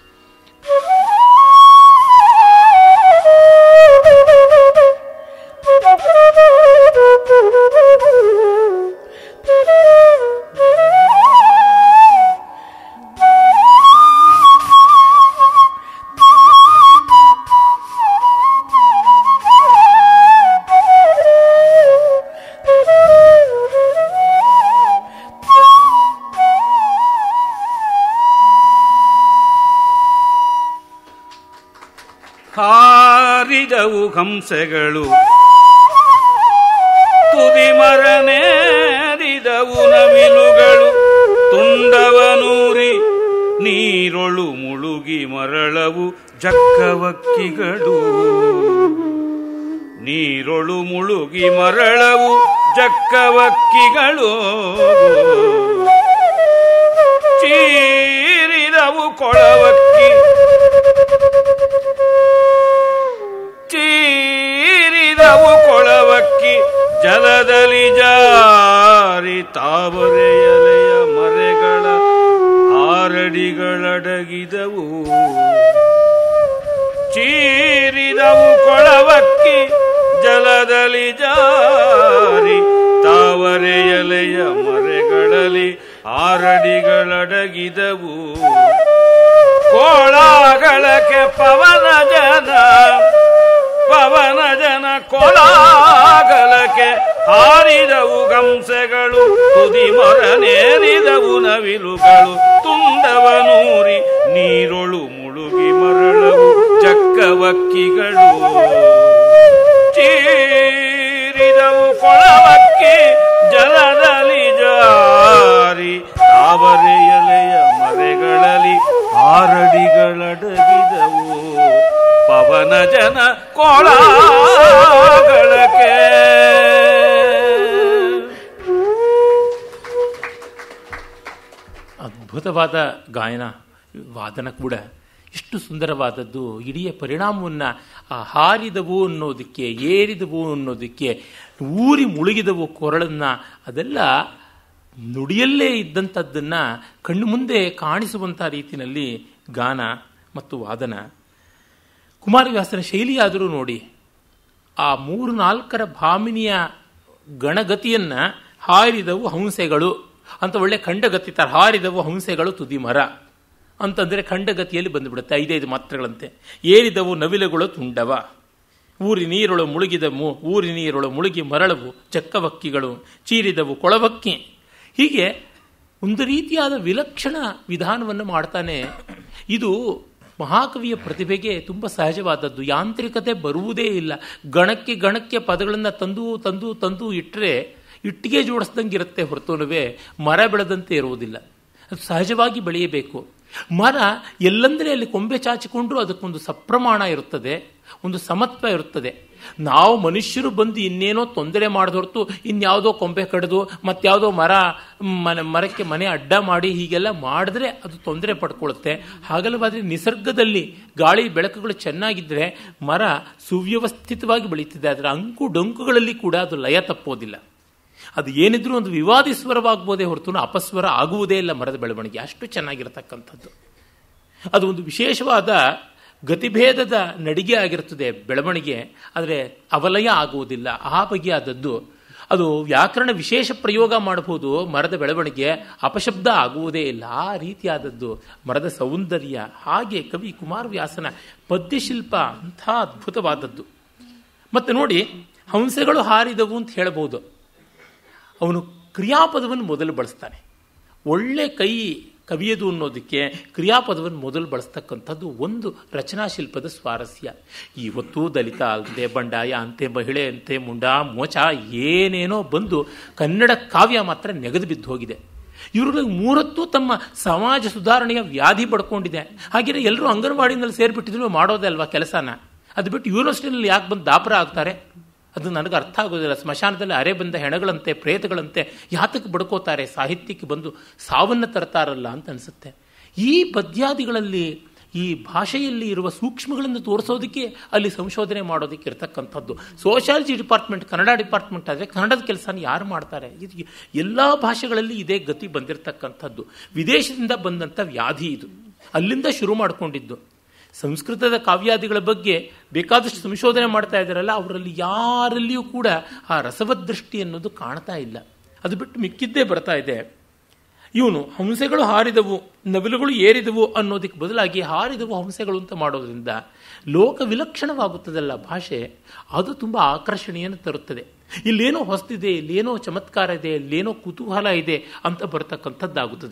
ಹಾರಿದವು ಹಂಸೆಗಳು ತುದಿ ಮರನೇರಿದವು ನವಿಲುಗಳು ತುಂಡವನೂರಿ ನೀರೊಳು ಮುಳುಗಿ ಮರಳವು ಜಕ್ಕವಕ್ಕಿಗಳು ನೀರೊಳು ಮುಳುಗಿ ಮರಳವು ಜಕ್ಕವಕ್ಕಿಗಳು ಚೀರಿದವು ಕೊಳವಕ್ಕಿ ಚೀರಿದವು ಕೊಳವಕ್ಕಿ ಜಲದಲ್ಲಿ ಜಾರಿ ತಾವರೆಯಲೆಯ ಮರೆಗಳ ಆರಡಿಗಳಡಗಿದವು ಚೀರಿದವು ಕೊಳವಕ್ಕಿ ಜಲದಲ್ಲಿ ಜಾರಿ ತಾವರೆಯಲೆಯ ಮರೆಗಳಲ್ಲಿ ಆರಡಿಗಳಡಗಿದವು ಕೋಳಾಗಳಕ್ಕೆ ಪವನ ಜನ ಪವನ ಜನ ಕೋಲಾಗಲಕ್ಕೆ ಹಾರಿದವು ಗಂಸೆಗಳು ತುದಿ ಮೊರನೇರಿದವು ನವಿಲುಗಳು ತುಂಡವನೂರಿ ನೀರೊಳು ಮುಳುಗಿ ಮರಳವು ಚಕ್ಕವಕ್ಕಿಗಳು ಚೀರಿದವು ಕೊಳವಕ್ಕಿ ಜಲದಲ್ಲಿ ಜಾರಿ ತಾವರೆ ಎಲೆಯ ಮರೆಗಳಲ್ಲಿ ಆರಡಿಗಳಡಗಿದವು ಪವನ ಜನ ಕೋಳಾಗಳಕ್ಕೆ ಅದ್ಭುತವಾದ ಗಾಯನ ವಾದನ ಕೂಡ ಎಷ್ಟು ಸುಂದರವಾದದ್ದು ಇಡೀ ಪರಿಣಾಮವನ್ನು ಆ ಹಾರಿದವು ಅನ್ನೋದಕ್ಕೆ ಏರಿದವು ಅನ್ನೋದಕ್ಕೆ ಊರಿ ಮುಳುಗಿದವು ಕೊರಳನ್ನು ಅದೆಲ್ಲ ನುಡಿಯಲ್ಲೇ ಇದ್ದಂಥದ್ದನ್ನು ಕಣ್ಣು ಮುಂದೆ ಕಾಣಿಸುವಂಥ ರೀತಿಯಲ್ಲಿ ಗಾನ ಮತ್ತು ವಾದನ ಕುಮಾರವ್ಯಾಸನ ಶೈಲಿಯಾದರೂ ನೋಡಿ ಆ ಮೂರು ನಾಲ್ಕರ ಭಾಮಿನಿಯ ಗಣಗತಿಯನ್ನು ಹಾರಿದವು ಹಂಸೆಗಳು ಅಂತ ಒಳ್ಳೆ ಖಂಡಗತಿ ತರ ಹಾರಿದವು ಹಂಸೆಗಳು ತುದಿ ಮರ ಅಂತಂದರೆ ಖಂಡಗತಿಯಲ್ಲಿ ಬಂದುಬಿಡುತ್ತೆ ಐದೈದು ಮಾತ್ರಗಳಂತೆ ಏರಿದವು ನವಿಲುಗಳು ತುಂಡವ ಊರಿ ನೀರೊಳು ಮುಳುಗಿದ ಮು ಊರಿ ನೀರೊಳು ಮುಳುಗಿ ಮರಳವು ಚಕ್ಕವಕ್ಕಿಗಳು ಚೀರಿದವು ಕೊಳವಕ್ಕಿ ಹೀಗೆ ಒಂದು ರೀತಿಯಾದ ವಿಲಕ್ಷಣ ವಿಧಾನವನ್ನು ಮಾಡ್ತಾನೆ ಇದು ಮಹಾಕವಿಯ ಪ್ರತಿಭೆಗೆ ತುಂಬ ಸಹಜವಾದದ್ದು ಯಾಂತ್ರಿಕತೆ ಬರುವುದೇ ಇಲ್ಲ ಗಣಕ್ಕೆ ಗಣಕ್ಕೆ ಪದಗಳನ್ನು ತಂದು ತಂದು ತಂದು ಇಟ್ಟರೆ ಇಟ್ಟಿಗೆ ಜೋಡಿಸ್ದಂಗೆ ಇರುತ್ತೆ ಹೊರತುನುವೆ ಮರ ಬೆಳೆದಂತೆ ಇರುವುದಿಲ್ಲ ಅದು ಸಹಜವಾಗಿ ಬೆಳೆಯಬೇಕು ಮರ ಎಲ್ಲಂದರೆ ಅಲ್ಲಿ ಕೊಂಬೆ ಚಾಚಿಕೊಂಡು ಅದಕ್ಕೊಂದು ಸಪ್ರಮಾಣ ಇರುತ್ತದೆ ಒಂದು ಸಮತ್ವ ಇರುತ್ತದೆ ನಾವು ಮನುಷ್ಯರು ಬಂದು ಇನ್ನೇನೋ ತೊಂದರೆ ಮಾಡಿದ ಹೊರತು ಇನ್ಯಾವುದೋ ಕೊಂಬೆ ಕಡಿದು ಮತ್ತಾವುದೋ ಮರ ಮನೆ ಮರಕ್ಕೆ ಮನೆ ಅಡ್ಡ ಮಾಡಿ ಹೀಗೆಲ್ಲ ಮಾಡಿದ್ರೆ ಅದು ತೊಂದರೆ ಪಡ್ಕೊಳ್ಳುತ್ತೆ ಹಾಗಲ್ಲವಾದರೆ ನಿಸರ್ಗದಲ್ಲಿ ಗಾಳಿ ಬೆಳಕುಗಳು ಚೆನ್ನಾಗಿದ್ದರೆ ಮರ ಸುವ್ಯವಸ್ಥಿತವಾಗಿ ಬೆಳೀತಿದೆ ಅದರ ಅಂಕು ಡೊಂಕುಗಳಲ್ಲಿ ಕೂಡ ಅದು ಲಯ ತಪ್ಪೋದಿಲ್ಲ ಅದು ಏನಿದ್ರೂ ಒಂದು ವಿವಾದಿ ಸ್ವರವಾಗ್ಬೋದೇ ಹೊರತು ಅಪಸ್ವರ ಆಗುವುದೇ ಇಲ್ಲ ಮರದ ಬೆಳವಣಿಗೆ ಅಷ್ಟು ಚೆನ್ನಾಗಿರತಕ್ಕಂಥದ್ದು ಅದು ಒಂದು ವಿಶೇಷವಾದ ಗತಿಭೇದದ ನಡಿಗೆ ಆಗಿರುತ್ತದೆ ಬೆಳವಣಿಗೆ ಆದರೆ ಅವಲಯ ಆಗುವುದಿಲ್ಲ ಆ ಬಗೆಯಾದದ್ದು ಅದು ವ್ಯಾಕರಣ ವಿಶೇಷ ಪ್ರಯೋಗ ಮಾಡಬಹುದು ಮರದ ಬೆಳವಣಿಗೆ ಅಪಶಬ್ದ ಆಗುವುದೇ ಇಲ್ಲ ಆ ರೀತಿಯಾದದ್ದು ಮರದ ಸೌಂದರ್ಯ ಹಾಗೆ ಕವಿ ಕುಮಾರವ್ಯಾಸನ ಪದ್ಯಶಿಲ್ಪ ಅಂಥ ಅದ್ಭುತವಾದದ್ದು ಮತ್ತೆ ನೋಡಿ ಹಂಸಗಳು ಹಾರಿದವು ಅಂತ ಹೇಳಬಹುದು ಅವನು ಕ್ರಿಯಾಪದವನ್ನು ಮೊದಲು ಬಳಸ್ತಾನೆ ಒಳ್ಳೆ ಕೈ ಕವಿಯದು ಅನ್ನೋದಕ್ಕೆ ಕ್ರಿಯಾಪದವನ್ನು ಮೊದಲು ಬಳಸ್ತಕ್ಕಂಥದ್ದು ಒಂದು ರಚನಾಶಿಲ್ಪದ ಸ್ವಾರಸ್ಯ ಇವತ್ತು ದಲಿತ ಅಂತೆ ಬಂಡಾಯ ಅಂತೆ ಮಹಿಳೆ ಅಂತೆ ಮುಂಡಾ ಮೋಚ ಏನೇನೋ ಬಂದು ಕನ್ನಡ ಕಾವ್ಯ ಮಾತ್ರ ನೆಗೆದು ಬಿದ್ದು ಹೋಗಿದೆ ಇವ್ರಿಗೆ ಮೂರತ್ತು ತಮ್ಮ ಸಮಾಜ ಸುಧಾರಣೆಯ ವ್ಯಾಧಿ ಪಡ್ಕೊಂಡಿದೆ ಹಾಗೆಯೇ ಎಲ್ಲರೂ ಅಂಗನವಾಡಿನಲ್ಲಿ ಸೇರಿಬಿಟ್ಟಿದ್ರು ಮಾಡೋದೇ ಅಲ್ವಾ ಕೆಲಸನ ಅದು ಬಿಟ್ಟು ಯೂನಿವರ್ಸಿಟಿನಲ್ಲಿ ಯಾಕೆ ಬಂದು ದಾಪರ ಆಗ್ತಾರೆ ಅದು ನನಗೆ ಅರ್ಥ ಆಗೋದಿಲ್ಲ ಸ್ಮಶಾನದಲ್ಲಿ ಅರೆ ಬಂದ ಹೆಣಗಳಂತೆ ಪ್ರೇತಗಳಂತೆ ಯಾತಕ್ಕೆ ಬಡ್ಕೋತಾರೆ ಸಾಹಿತ್ಯಕ್ಕೆ ಬಂದು ಸಾವನ್ನು ತರ್ತಾರಲ್ಲ ಅಂತ ಅನಿಸುತ್ತೆ ಈ ಪದ್ಯಾದಿಗಳಲ್ಲಿ ಈ ಭಾಷೆಯಲ್ಲಿ ಇರುವ ಸೂಕ್ಷ್ಮಗಳನ್ನು ತೋರಿಸೋದಕ್ಕೆ ಅಲ್ಲಿ ಸಂಶೋಧನೆ ಮಾಡೋದಕ್ಕೆ ಇರತಕ್ಕಂಥದ್ದು ಸೋಷಾಲಜಿ ಡಿಪಾರ್ಟ್ಮೆಂಟ್ ಕನ್ನಡ ಡಿಪಾರ್ಟ್ಮೆಂಟ್ ಆದರೆ ಕನ್ನಡದ ಕೆಲಸನ ಯಾರು ಮಾಡ್ತಾರೆ ಇದು ಎಲ್ಲ ಭಾಷೆಗಳಲ್ಲಿ ಇದೇ ಗತಿ ಬಂದಿರತಕ್ಕಂಥದ್ದು ವಿದೇಶದಿಂದ ಬಂದಂಥ ವ್ಯಾಧಿ ಇದು ಅಲ್ಲಿಂದ ಶುರು ಮಾಡಿಕೊಂಡಿದ್ದು ಸಂಸ್ಕೃತದ ಕಾವ್ಯಾದಿಗಳ ಬಗ್ಗೆ ಬೇಕಾದಷ್ಟು ಸಂಶೋಧನೆ ಮಾಡ್ತಾ ಇದ್ದಾರಲ್ಲ ಅವರಲ್ಲಿ ಯಾರಲ್ಲಿಯೂ ಕೂಡ ಆ ರಸವದೃಷ್ಟಿ ಅನ್ನೋದು ಕಾಣ್ತಾ ಇಲ್ಲ ಅದು ಬಿಟ್ಟು ಮಿಕ್ಕಿದ್ದೇ ಬರ್ತಾ ಇದೆ ಇವನು ಹಂಸೆಗಳು ಹಾರಿದವು ನವಿಲುಗಳು ಏರಿದವು ಅನ್ನೋದಕ್ಕೆ ಬದಲಾಗಿ ಹಾರಿದವು ಹಂಸೆಗಳು ಅಂತ ಮಾಡೋದ್ರಿಂದ ಲೋಕ ವಿಲಕ್ಷಣವಾಗುತ್ತದಲ್ಲ ಭಾಷೆ ಅದು ತುಂಬ ಆಕರ್ಷಣೆಯನ್ನು ತರುತ್ತದೆ ಇಲ್ಲೇನೋ ಹೊಸ್ತಿದೆ ಇಲ್ಲೇನೋ ಚಮತ್ಕಾರ ಇದೆ ಇಲ್ಲೇನೋ ಕುತೂಹಲ ಇದೆ ಅಂತ ಬರ್ತಕ್ಕಂಥದ್ದಾಗುತ್ತದೆ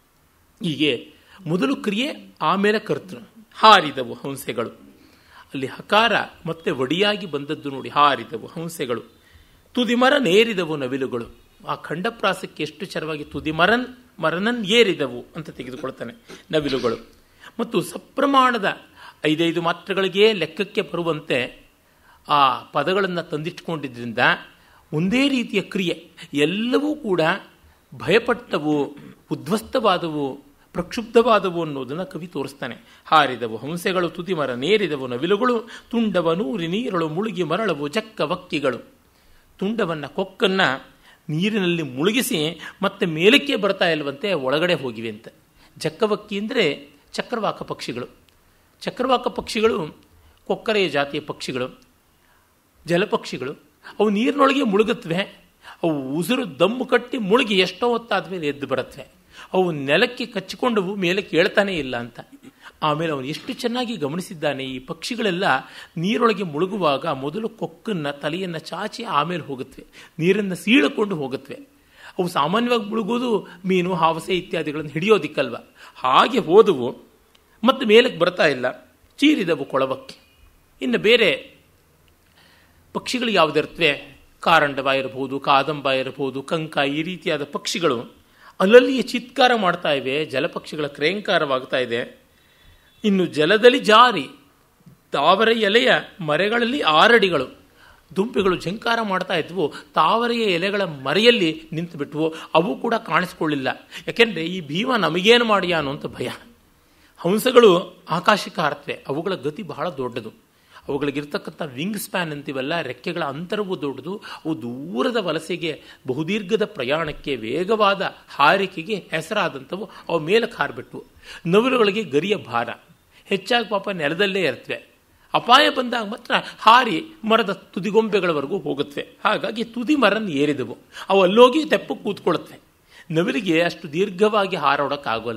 ಹೀಗೆ ಮೊದಲು ಕ್ರಿಯೆ ಆಮೇಲೆ ಕರ್ತೃ ಹಾರಿದವು ಹಂಸೆಗಳು ಅಲ್ಲಿ ಹಕಾರ ಮತ್ತೆ ಒಡಿಯಾಗಿ ಬಂದದ್ದು ನೋಡಿ ಹಾರಿದವು ಹಂಸೆಗಳು ತುದಿಮರ ನೇರಿದವು ನವಿಲುಗಳು ಆ ಖಂಡಪ್ರಾಸಕ್ಕೆ ಎಷ್ಟು ಚರವಾಗಿ ತುದಿಮರನ್ ಮರನನ್ ಏರಿದವು ಅಂತ ತೆಗೆದುಕೊಳ್ತಾನೆ ನವಿಲುಗಳು ಮತ್ತು ಸಪ್ರಮಾಣದ ಐದೈದು ಮಾತ್ರಗಳಿಗೆ ಲೆಕ್ಕಕ್ಕೆ ಬರುವಂತೆ ಆ ಪದಗಳನ್ನು ತಂದಿಟ್ಕೊಂಡಿದ್ದರಿಂದ ಒಂದೇ ರೀತಿಯ ಕ್ರಿಯೆ ಎಲ್ಲವೂ ಕೂಡ ಭಯಪಟ್ಟವು ಉದ್ವಸ್ತವಾದವು ಪ್ರಕ್ಷುಬ್ಧವಾದವು ಅನ್ನೋದನ್ನು ಕವಿ ತೋರಿಸ್ತಾನೆ ಹಾರಿದವು ಹಂಸೆಗಳು ತುದಿಮರ ನೇರಿದವು ನವಿಲುಗಳು ತುಂಡವ ನೂರಿ ನೀರಳು ಮುಳುಗಿ ಮರಳವು ಜಕ್ಕ ವಕ್ಕಿಗಳು ತುಂಡವನ್ನು ಕೊಕ್ಕನ್ನು ನೀರಿನಲ್ಲಿ ಮುಳುಗಿಸಿ ಮತ್ತೆ ಮೇಲಕ್ಕೆ ಬರ್ತಾ ಇಲ್ವಂತೆ ಒಳಗಡೆ ಹೋಗಿವೆ ಅಂತ ಜಕ್ಕವಕ್ಕಿ ಅಂದರೆ ಚಕ್ರವಾಕ ಪಕ್ಷಿಗಳು ಚಕ್ರವಾಕ ಪಕ್ಷಿಗಳು ಕೊಕ್ಕರೆಯ ಜಾತಿಯ ಪಕ್ಷಿಗಳು ಜಲಪಕ್ಷಿಗಳು ಅವು ನೀರಿನೊಳಗೆ ಮುಳುಗುತ್ತವೆ ಅವು ಉಸಿರು ದಮ್ಮು ಕಟ್ಟಿ ಮುಳುಗಿ ಎಷ್ಟೋ ಹೊತ್ತಾದ್ಮೇಲೆ ಎದ್ದು ಬರುತ್ತವೆ ಅವು ನೆಲಕ್ಕೆ ಕಚ್ಚಿಕೊಂಡವು ಮೇಲೆ ಕೇಳ್ತಾನೇ ಇಲ್ಲ ಅಂತ ಆಮೇಲೆ ಅವನು ಎಷ್ಟು ಚೆನ್ನಾಗಿ ಗಮನಿಸಿದ್ದಾನೆ ಈ ಪಕ್ಷಿಗಳೆಲ್ಲ ನೀರೊಳಗೆ ಮುಳುಗುವಾಗ ಮೊದಲು ಕೊಕ್ಕನ್ನು ತಲೆಯನ್ನು ಚಾಚಿ ಆಮೇಲೆ ಹೋಗುತ್ತವೆ ನೀರನ್ನು ಸೀಳಿಕೊಂಡು ಹೋಗುತ್ತವೆ ಅವು ಸಾಮಾನ್ಯವಾಗಿ ಮುಳುಗೋದು ಮೀನು ಹಾವಸೆ ಇತ್ಯಾದಿಗಳನ್ನು ಹಿಡಿಯೋದಿಕ್ಕಲ್ವ ಹಾಗೆ ಹೋದವು ಮತ್ತು ಮೇಲಕ್ಕೆ ಬರ್ತಾ ಇಲ್ಲ ಚೀರಿದವು ಕೊಳವಕ್ಕೆ ಇನ್ನು ಬೇರೆ ಪಕ್ಷಿಗಳು ಯಾವುದಿರ್ತವೆ ಕಾರಂಡವ ಇರಬಹುದು ಕಾದಂಬ ಇರಬಹುದು ಕಂಕ ಈ ರೀತಿಯಾದ ಪಕ್ಷಿಗಳು ಅಲ್ಲಲ್ಲಿಯೇ ಚಿತ್ಕಾರ ಮಾಡ್ತಾ ಇವೆ ಜಲಪಕ್ಷಿಗಳ ಕ್ರೇಂಕಾರವಾಗ್ತಾ ಇದೆ ಇನ್ನು ಜಲದಲ್ಲಿ ಜಾರಿ ತಾವರೆ ಎಲೆಯ ಮರೆಗಳಲ್ಲಿ ಆರಡಿಗಳು ದುಂಬಿಗಳು ಝಂಕಾರ ಮಾಡ್ತಾ ಇದ್ವು ತಾವರೆಯ ಎಲೆಗಳ ಮರೆಯಲ್ಲಿ ನಿಂತು ಬಿಟ್ವು ಅವು ಕೂಡ ಕಾಣಿಸ್ಕೊಳ್ಳಿಲ್ಲ ಯಾಕೆಂದರೆ ಈ ಭೀಮ ನಮಗೇನು ಮಾಡಿಯಾನು ಅಂತ ಭಯ ಹಂಸಗಳು ಆಕಾಶಕ್ಕೆ ಹಾರ್ತವೆ ಅವುಗಳ ಗತಿ ಬಹಳ ದೊಡ್ಡದು ಅವುಗಳಿಗಿರ್ತಕ್ಕಂಥ ವಿಂಗ್ ಸ್ಪ್ಯಾನ್ ಅಂತೀವಲ್ಲ ರೆಕ್ಕೆಗಳ ಅಂತರವೂ ದೊಡ್ಡದು ಅವು ದೂರದ ವಲಸೆಗೆ ಬಹುದೀರ್ಘದ ಪ್ರಯಾಣಕ್ಕೆ ವೇಗವಾದ ಹಾರಿಕೆಗೆ ಹೆಸರಾದಂಥವು ಅವು ಮೇಲಕ್ಕೆ ಹಾರಿಬಿಟ್ವು ನವಿಲುಗಳಿಗೆ ಗರಿಯ ಭಾರ ಹೆಚ್ಚಾಗಿ ಪಾಪ ನೆಲದಲ್ಲೇ ಇರ್ತವೆ ಅಪಾಯ ಬಂದಾಗ ಮಾತ್ರ ಹಾರಿ ಮರದ ತುದಿಗೊಂಬೆಗಳವರೆಗೂ ಹೋಗುತ್ತವೆ ಹಾಗಾಗಿ ತುದಿ ಮರನ್ ಏರಿದವು ಅವು ಅಲ್ಲೋಗಿ ತೆಪ್ಪು ಕೂತ್ಕೊಳ್ಳುತ್ತವೆ ನವಿಲಿಗೆ ಅಷ್ಟು ದೀರ್ಘವಾಗಿ ಹಾರೋಡಕ್ಕಾಗೋಲ್ಲ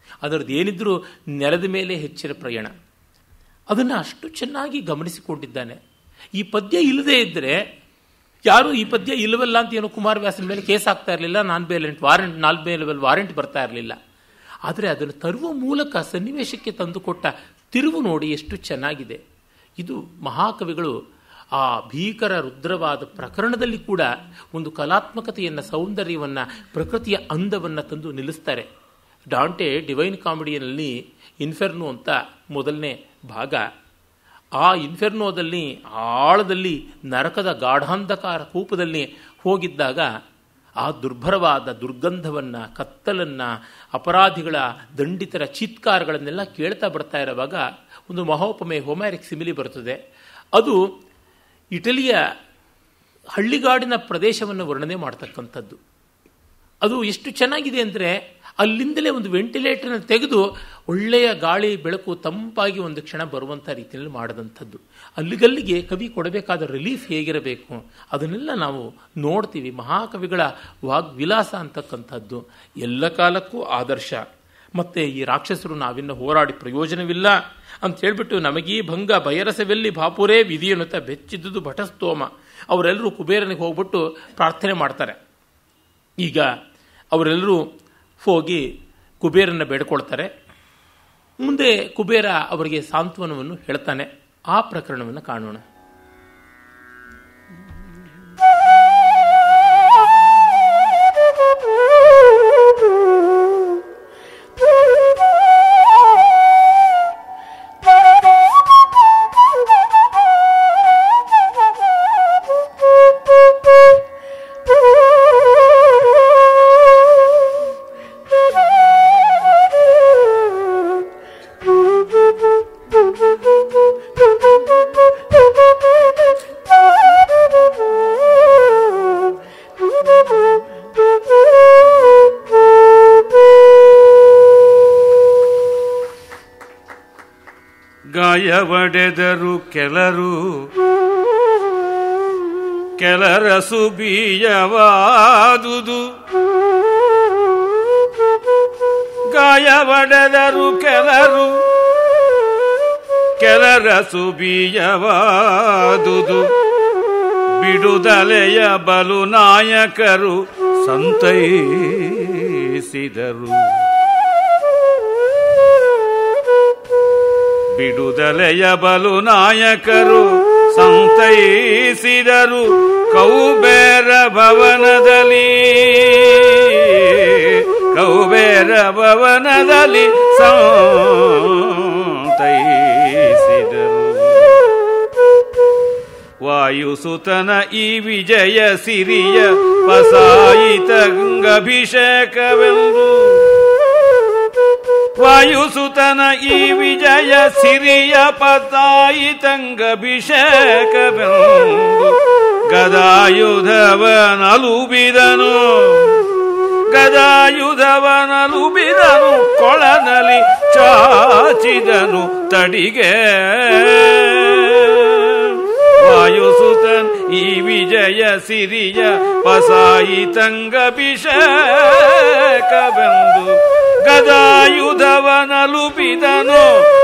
ಅದರದ್ದು ಏನಿದ್ರೂ ನೆಲದ ಮೇಲೆ ಹೆಚ್ಚಿನ ಪ್ರಯಾಣ ಅದನ್ನು ಅಷ್ಟು ಚೆನ್ನಾಗಿ ಗಮನಿಸಿಕೊಂಡಿದ್ದಾನೆ ಈ ಪದ್ಯ ಇಲ್ಲದೇ ಇದ್ದರೆ ಯಾರು ಈ ಪದ್ಯ ಇಲ್ಲವಲ್ಲ ಅಂತ ಏನೋ ಕುಮಾರವ್ಯಾಸನ ಮೇಲೆ ಕೇಸ್ ಆಗ್ತಾ ಇರಲಿಲ್ಲ non bailable warrant non bailable warrant ಬರ್ತಾ ಇರಲಿಲ್ಲ ಆದರೆ ಅದನ್ನು ತರುವ ಮೂಲಕ ಸನ್ನಿವೇಶಕ್ಕೆ ತಂದುಕೊಟ್ಟ ತಿರುವು ನೋಡಿ ಎಷ್ಟು ಚೆನ್ನಾಗಿದೆ ಇದು ಮಹಾಕವಿಗಳು ಆ ಭೀಕರ ರುದ್ರವಾದ ಪ್ರಕರಣದಲ್ಲಿ ಕೂಡ ಒಂದು ಕಲಾತ್ಮಕತೆಯನ್ನು ಸೌಂದರ್ಯವನ್ನು ಪ್ರಕೃತಿಯ ಅಂದವನ್ನು ತಂದು ನಿಲ್ಲಿಸ್ತಾರೆ ಡಾಂಟೆ ಡಿವೈನ್ ಕಾಮಿಡಿಯಲ್ಲಿ ಇನ್ಫೆರ್ನೋ ಅಂತ ಮೊದಲನೇ ಭಾಗ ಆ ಇನ್ಫೆರ್ನೋದಲ್ಲಿ ಆಳದಲ್ಲಿ ನರಕದ ಗಾಢಾಂಧಕಾರ ಕೂಪದಲ್ಲಿ ಹೋಗಿದ್ದಾಗ ಆ ದುರ್ಭರವಾದ ದುರ್ಗಂಧವನ್ನು ಕತ್ತಲನ್ನು ಅಪರಾಧಿಗಳ ದಂಡಿತರ ಚೀತ್ಕಾರಗಳನ್ನೆಲ್ಲ ಕೇಳ್ತಾ ಬರ್ತಾ ಇರುವಾಗ ಒಂದು ಮಹೋಪಮೆ ಹೋಮ್ಯಾರಿಕ್ ಸಿಮಿಲಿ ಬರುತ್ತದೆ ಅದು ಇಟಲಿಯ ಹಳ್ಳಿಗಾಡಿನ ಪ್ರದೇಶವನ್ನು ವರ್ಣನೆ ಮಾಡ್ತಕ್ಕಂಥದ್ದು ಅದು ಎಷ್ಟು ಚೆನ್ನಾಗಿದೆ ಅಂದರೆ ಅಲ್ಲಿಂದಲೇ ಒಂದು ವೆಂಟಿಲೇಟರ್ನ ತೆಗೆದು ಒಳ್ಳೆಯ ಗಾಳಿ ಬೆಳಕು ತಂಪಾಗಿ ಒಂದು ಕ್ಷಣ ಬರುವಂಥ ರೀತಿಯಲ್ಲಿ ಮಾಡಿದಂಥದ್ದು ಅಲ್ಲಿಗಲ್ಲಿಗೆ ಕವಿ ಕೊಡಬೇಕಾದ ರಿಲೀಫ್ ಹೇಗಿರಬೇಕು ಅದನ್ನೆಲ್ಲ ನಾವು ನೋಡ್ತೀವಿ ಮಹಾಕವಿಗಳ ವಾಗ್ವಿಲಾಸ ಅಂತಕ್ಕಂಥದ್ದು ಎಲ್ಲ ಕಾಲಕ್ಕೂ ಆದರ್ಶ ಮತ್ತೆ ಈ ರಾಕ್ಷಸರು ನಾವಿನ್ನ ಹೋರಾಡಿ ಪ್ರಯೋಜನವಿಲ್ಲ ಅಂತ ಹೇಳ್ಬಿಟ್ಟು ನಮಗೀ ಭಂಗ ಬಯರಸವೆಲ್ಲಿ ಬಾಪುರೇ ವಿಧಿ ಅನ್ನುತ್ತಾ ಬೆಚ್ಚಿದ್ದುದು ಭಟಸ್ತೋಮ ಅವರೆಲ್ಲರೂ ಕುಬೇರನಿಗೆ ಹೋಗ್ಬಿಟ್ಟು ಪ್ರಾರ್ಥನೆ ಮಾಡ್ತಾರೆ ಈಗ ಅವರೆಲ್ಲರೂ ಹೋಗಿ ಕುಬೇರನ ಬೇಡ್ಕೊಳ್ತಾರೆ ಮುಂದೆ ಕುಬೇರ ಅವರಿಗೆ ಸಾಂತ್ವನವನ್ನು ಹೇಳ್ತಾನೆ ಆ ಪ್ರಕರಣವನ್ನು ಕಾಣೋಣ ಗಾಯವಡೆದರು ಕೆಲರು ಕೆಲರ ಸುಬೀಯವಾದುದು ಗಾಯವಡೆದರು ಕೆಲರು ಕೆಲರ ಸುಬೀಯವಾದುದು ಬಿಡುದಲೆಯ ಬಲು ನಾಯಕರು ಸಂತೈಸಿದರು ಬಿಡುದಲೆಯ ಬಲು ನಾಯಕರು ಸಂತೈಸಿದರು ಕೌಬೇರ ಭವನದಲ್ಲಿ ಕೌಬೇರ ಭವನದಲ್ಲಿ ಸಂತೈಸಿದರು ವಾಯುಸುತನ ಈ ವಿಜಯ ಸಿರಿಯ ಪಸಾಯಿತಂಗಭಿಷೇಕವೆಂದು ವಾಯುಸುತನ ಈ ವಿಜಯ ಸಿರಿಯ ಪತಾಯಿತಂಗಭಿಷೇಕವೆಂದು ಗದಾಯುಧವನಲುಬಿದನು ಗದಾಯುಧವನಲುಬಿದನು ಕೊಳನಲಿ ಚಾಚಿದನು ತಡಿಗೆ ವಾಯುಸುತನ್ ಈ ವಿಜಯ ಸಿರಿಯ ಪಸಾಯಿತಂಗಭಿಷೇಕವೆಂದು ಗದಾಯುಧವನಲುಬಿದನು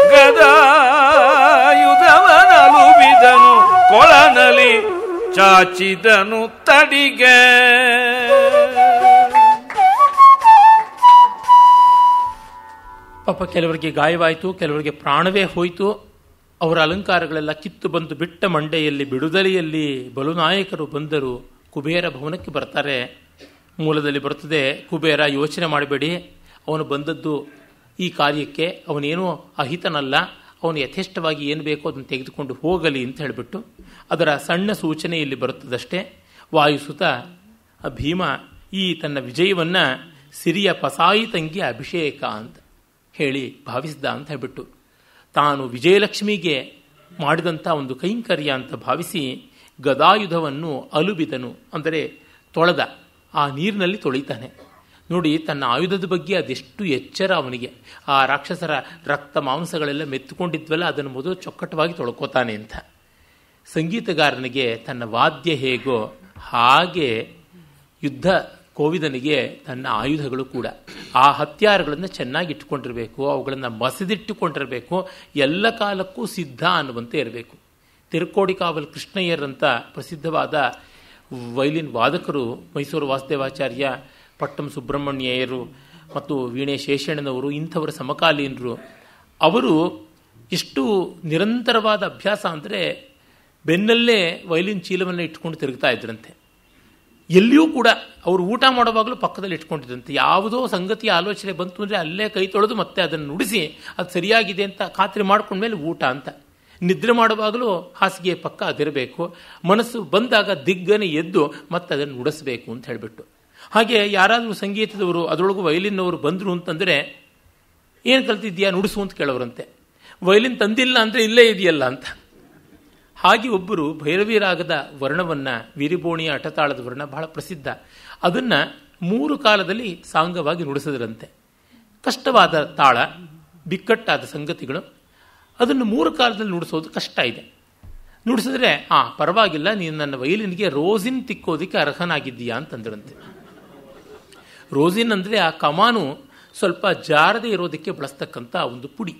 ಗದಾಯುಧವನಲುಬಿದನು ಕೊಳನಲಿ ಚಾಚಿದನು ತಡಿಗೆ ಪಾಪ ಕೆಲವರಿಗೆ ಗಾಯವಾಯಿತು ಕೆಲವರಿಗೆ ಪ್ರಾಣವೇ ಹೋಯಿತು ಅವರ ಅಲಂಕಾರಗಳೆಲ್ಲ ಕಿತ್ತು ಬಂದು ಬಿಟ್ಟ ಮಂಡೆಯಲ್ಲಿ ಬಿಡುದಲೆಯಲ್ಲಿ ಬಲುನಾಯಕರು ಬಂದರು ಕುಬೇರ ಭವನಕ್ಕೆ ಬರ್ತಾರೆ ಮೂಲದಲ್ಲಿ ಬರ್ತದೆ ಕುಬೇರ ಯೋಚನೆ ಮಾಡಬೇಡಿ ಅವನು ಬಂದದ್ದು ಈ ಕಾರ್ಯಕ್ಕೆ ಅವನೇನೂ ಅಹಿತನಲ್ಲ ಅವನು ಯಥೇಷ್ಟವಾಗಿ ಏನು ಬೇಕೋ ಅದನ್ನು ತೆಗೆದುಕೊಂಡು ಹೋಗಲಿ ಅಂತ ಹೇಳಿಬಿಟ್ಟು ಅದರ ಸಣ್ಣ ಸೂಚನೆ ಇಲ್ಲಿ ಬರುತ್ತದಷ್ಟೇ ವಾಯುಸುತ ಭೀಮ ಈ ತನ್ನ ವಿಜಯವನ್ನು ಸಿರಿಯ ಪಸಾಯಿ ತಂಗಿ ಅಭಿಷೇಕ ಅಂತ ಹೇಳಿ ಭಾವಿಸಿದ ಅಂತ ಹೇಳ್ಬಿಟ್ಟು ತಾನು ವಿಜಯಲಕ್ಷ್ಮಿಗೆ ಮಾಡಿದಂಥ ಒಂದು ಕೈಂಕರ್ಯ ಅಂತ ಭಾವಿಸಿ ಗದಾಯುಧವನ್ನು ಅಲುಬಿದನು ಅಂದರೆ ತೊಳೆದ ಆ ನೀರಿನಲ್ಲಿ ತೊಳಿತಾನೆ ನೋಡಿ ತನ್ನ ಆಯುಧದ ಬಗ್ಗೆ ಅದೆಷ್ಟು ಎಚ್ಚರ ಅವನಿಗೆ ಆ ರಾಕ್ಷಸರ ರಕ್ತ ಮಾಂಸಗಳೆಲ್ಲ ಮೆತ್ತುಕೊಂಡಿದ್ವಲ್ಲ ಅದನ್ನು ಮೊದಲು ಚೊಕ್ಕಟವಾಗಿ ತೊಳ್ಕೋತಾನೆ ಅಂತ ಸಂಗೀತಗಾರನಿಗೆ ತನ್ನ ವಾದ್ಯ ಹೇಗೋ ಹಾಗೆ ಯುದ್ಧ ಕೋವಿದನಿಗೆ ತನ್ನ ಆಯುಧಗಳು ಕೂಡ ಆ ಹತ್ಯಾರಗಳನ್ನು ಚೆನ್ನಾಗಿ ಇಟ್ಕೊಂಡಿರಬೇಕು ಅವುಗಳನ್ನು ಮಸದಿಟ್ಟುಕೊಂಡಿರಬೇಕು ಎಲ್ಲ ಕಾಲಕ್ಕೂ ಸಿದ್ಧ ಅನ್ನುವಂತೆ ಇರಬೇಕು ತಿರುಕೋಡಿಕಾವಲ್ ಕೃಷ್ಣಯ್ಯರ್ ಅಂತ ಪ್ರಸಿದ್ಧವಾದ ವೈಲಿನ್ ವಾದಕರು ಮೈಸೂರು ವಾಸುದೇವಾಚಾರ್ಯ ಪಟ್ಟಂ ಸುಬ್ರಹ್ಮಣ್ಯಯ್ಯರು ಮತ್ತು ವೀಣೆ ಶೇಷಣ್ಣನವರು ಇಂಥವರ ಸಮಕಾಲೀನರು ಅವರು ಎಷ್ಟು ನಿರಂತರವಾದ ಅಭ್ಯಾಸ ಅಂದರೆ ಬೆನ್ನಲ್ಲೇ ವೈಲಿನ್ ಚೀಲವನ್ನು ಇಟ್ಕೊಂಡು ತಿರುಗ್ತಾ ಇದ್ರಂತೆ ಎಲ್ಲಿಯೂ ಕೂಡ ಅವರು ಊಟ ಮಾಡುವಾಗಲೂ ಪಕ್ಕದಲ್ಲಿ ಇಟ್ಕೊಂಡಿದ್ದಂತೆ ಯಾವುದೋ ಸಂಗತಿಯ ಆಲೋಚನೆ ಬಂತು ಅಂದರೆ ಅಲ್ಲೇ ಕೈ ತೊಳೆದು ಮತ್ತೆ ಅದನ್ನು ನುಡಿಸಿ ಅದು ಸರಿಯಾಗಿದೆ ಅಂತ ಖಾತ್ರಿ ಮಾಡ್ಕೊಂಡ್ಮೇಲೆ ಊಟ ಅಂತ ನಿದ್ರೆ ಮಾಡುವಾಗಲೂ ಹಾಸಿಗೆ ಪಕ್ಕ ಅದಿರಬೇಕು ಮನಸ್ಸು ಬಂದಾಗ ದಿಗ್ಗನೆ ಎದ್ದು ಮತ್ತೆ ಅದನ್ನು ನುಡಿಸ್ಬೇಕು ಅಂತ ಹೇಳಿಬಿಟ್ಟು ಹಾಗೆ ಯಾರಾದರೂ ಸಂಗೀತದವರು ಅದರೊಳಗೂ ವಯಲಿನ್ನವರು ಬಂದರು ಅಂತಂದರೆ ಏನು ಕಲ್ತಿದ್ಯಾ ನುಡಿಸು ಅಂತ ಕೇಳೋರಂತೆ ವಯಲಿನ್ ತಂದಿಲ್ಲ ಅಂದರೆ ಇಲ್ಲೇ ಇದೆಯಲ್ಲ ಅಂತ ಹಾಗೆ ಒಬ್ಬರು ಭೈರವಿ ರಾಗದ ವರ್ಣವನ್ನು ವೀರಿಬೋಣಿಯ ಅಟತಾಳದ ವರ್ಣ ಬಹಳ ಪ್ರಸಿದ್ಧ ಅದನ್ನು ಮೂರು ಕಾಲದಲ್ಲಿ ಸಾಂಗವಾಗಿ ನುಡಿಸಿದ್ರಂತೆ ಕಷ್ಟವಾದ ತಾಳ ಬಿಕ್ಕಟ್ಟಾದ ಸಂಗತಿಗಳು ಅದನ್ನು ಮೂರು ಕಾಲದಲ್ಲಿ ನುಡಿಸೋದು ಕಷ್ಟ ಇದೆ ನುಡಿಸಿದ್ರೆ ಆ ಪರವಾಗಿಲ್ಲ ನೀನು ನನ್ನ ವಯಲಿನ್ಗೆ ರೋಸಿನ್ ತಿಕ್ಕೋದಕ್ಕೆ ಅರ್ಹನಾಗಿದ್ದೀಯಾ ಅಂತಂದ್ರಂತೆ ರೋಸಿನ್ ಅಂದರೆ ಆ ಕಮಾನು ಸ್ವಲ್ಪ ಜಾರದೆ ಇರೋದಕ್ಕೆ ಬಳಸ್ತಕ್ಕಂಥ ಒಂದು ಪುಡಿ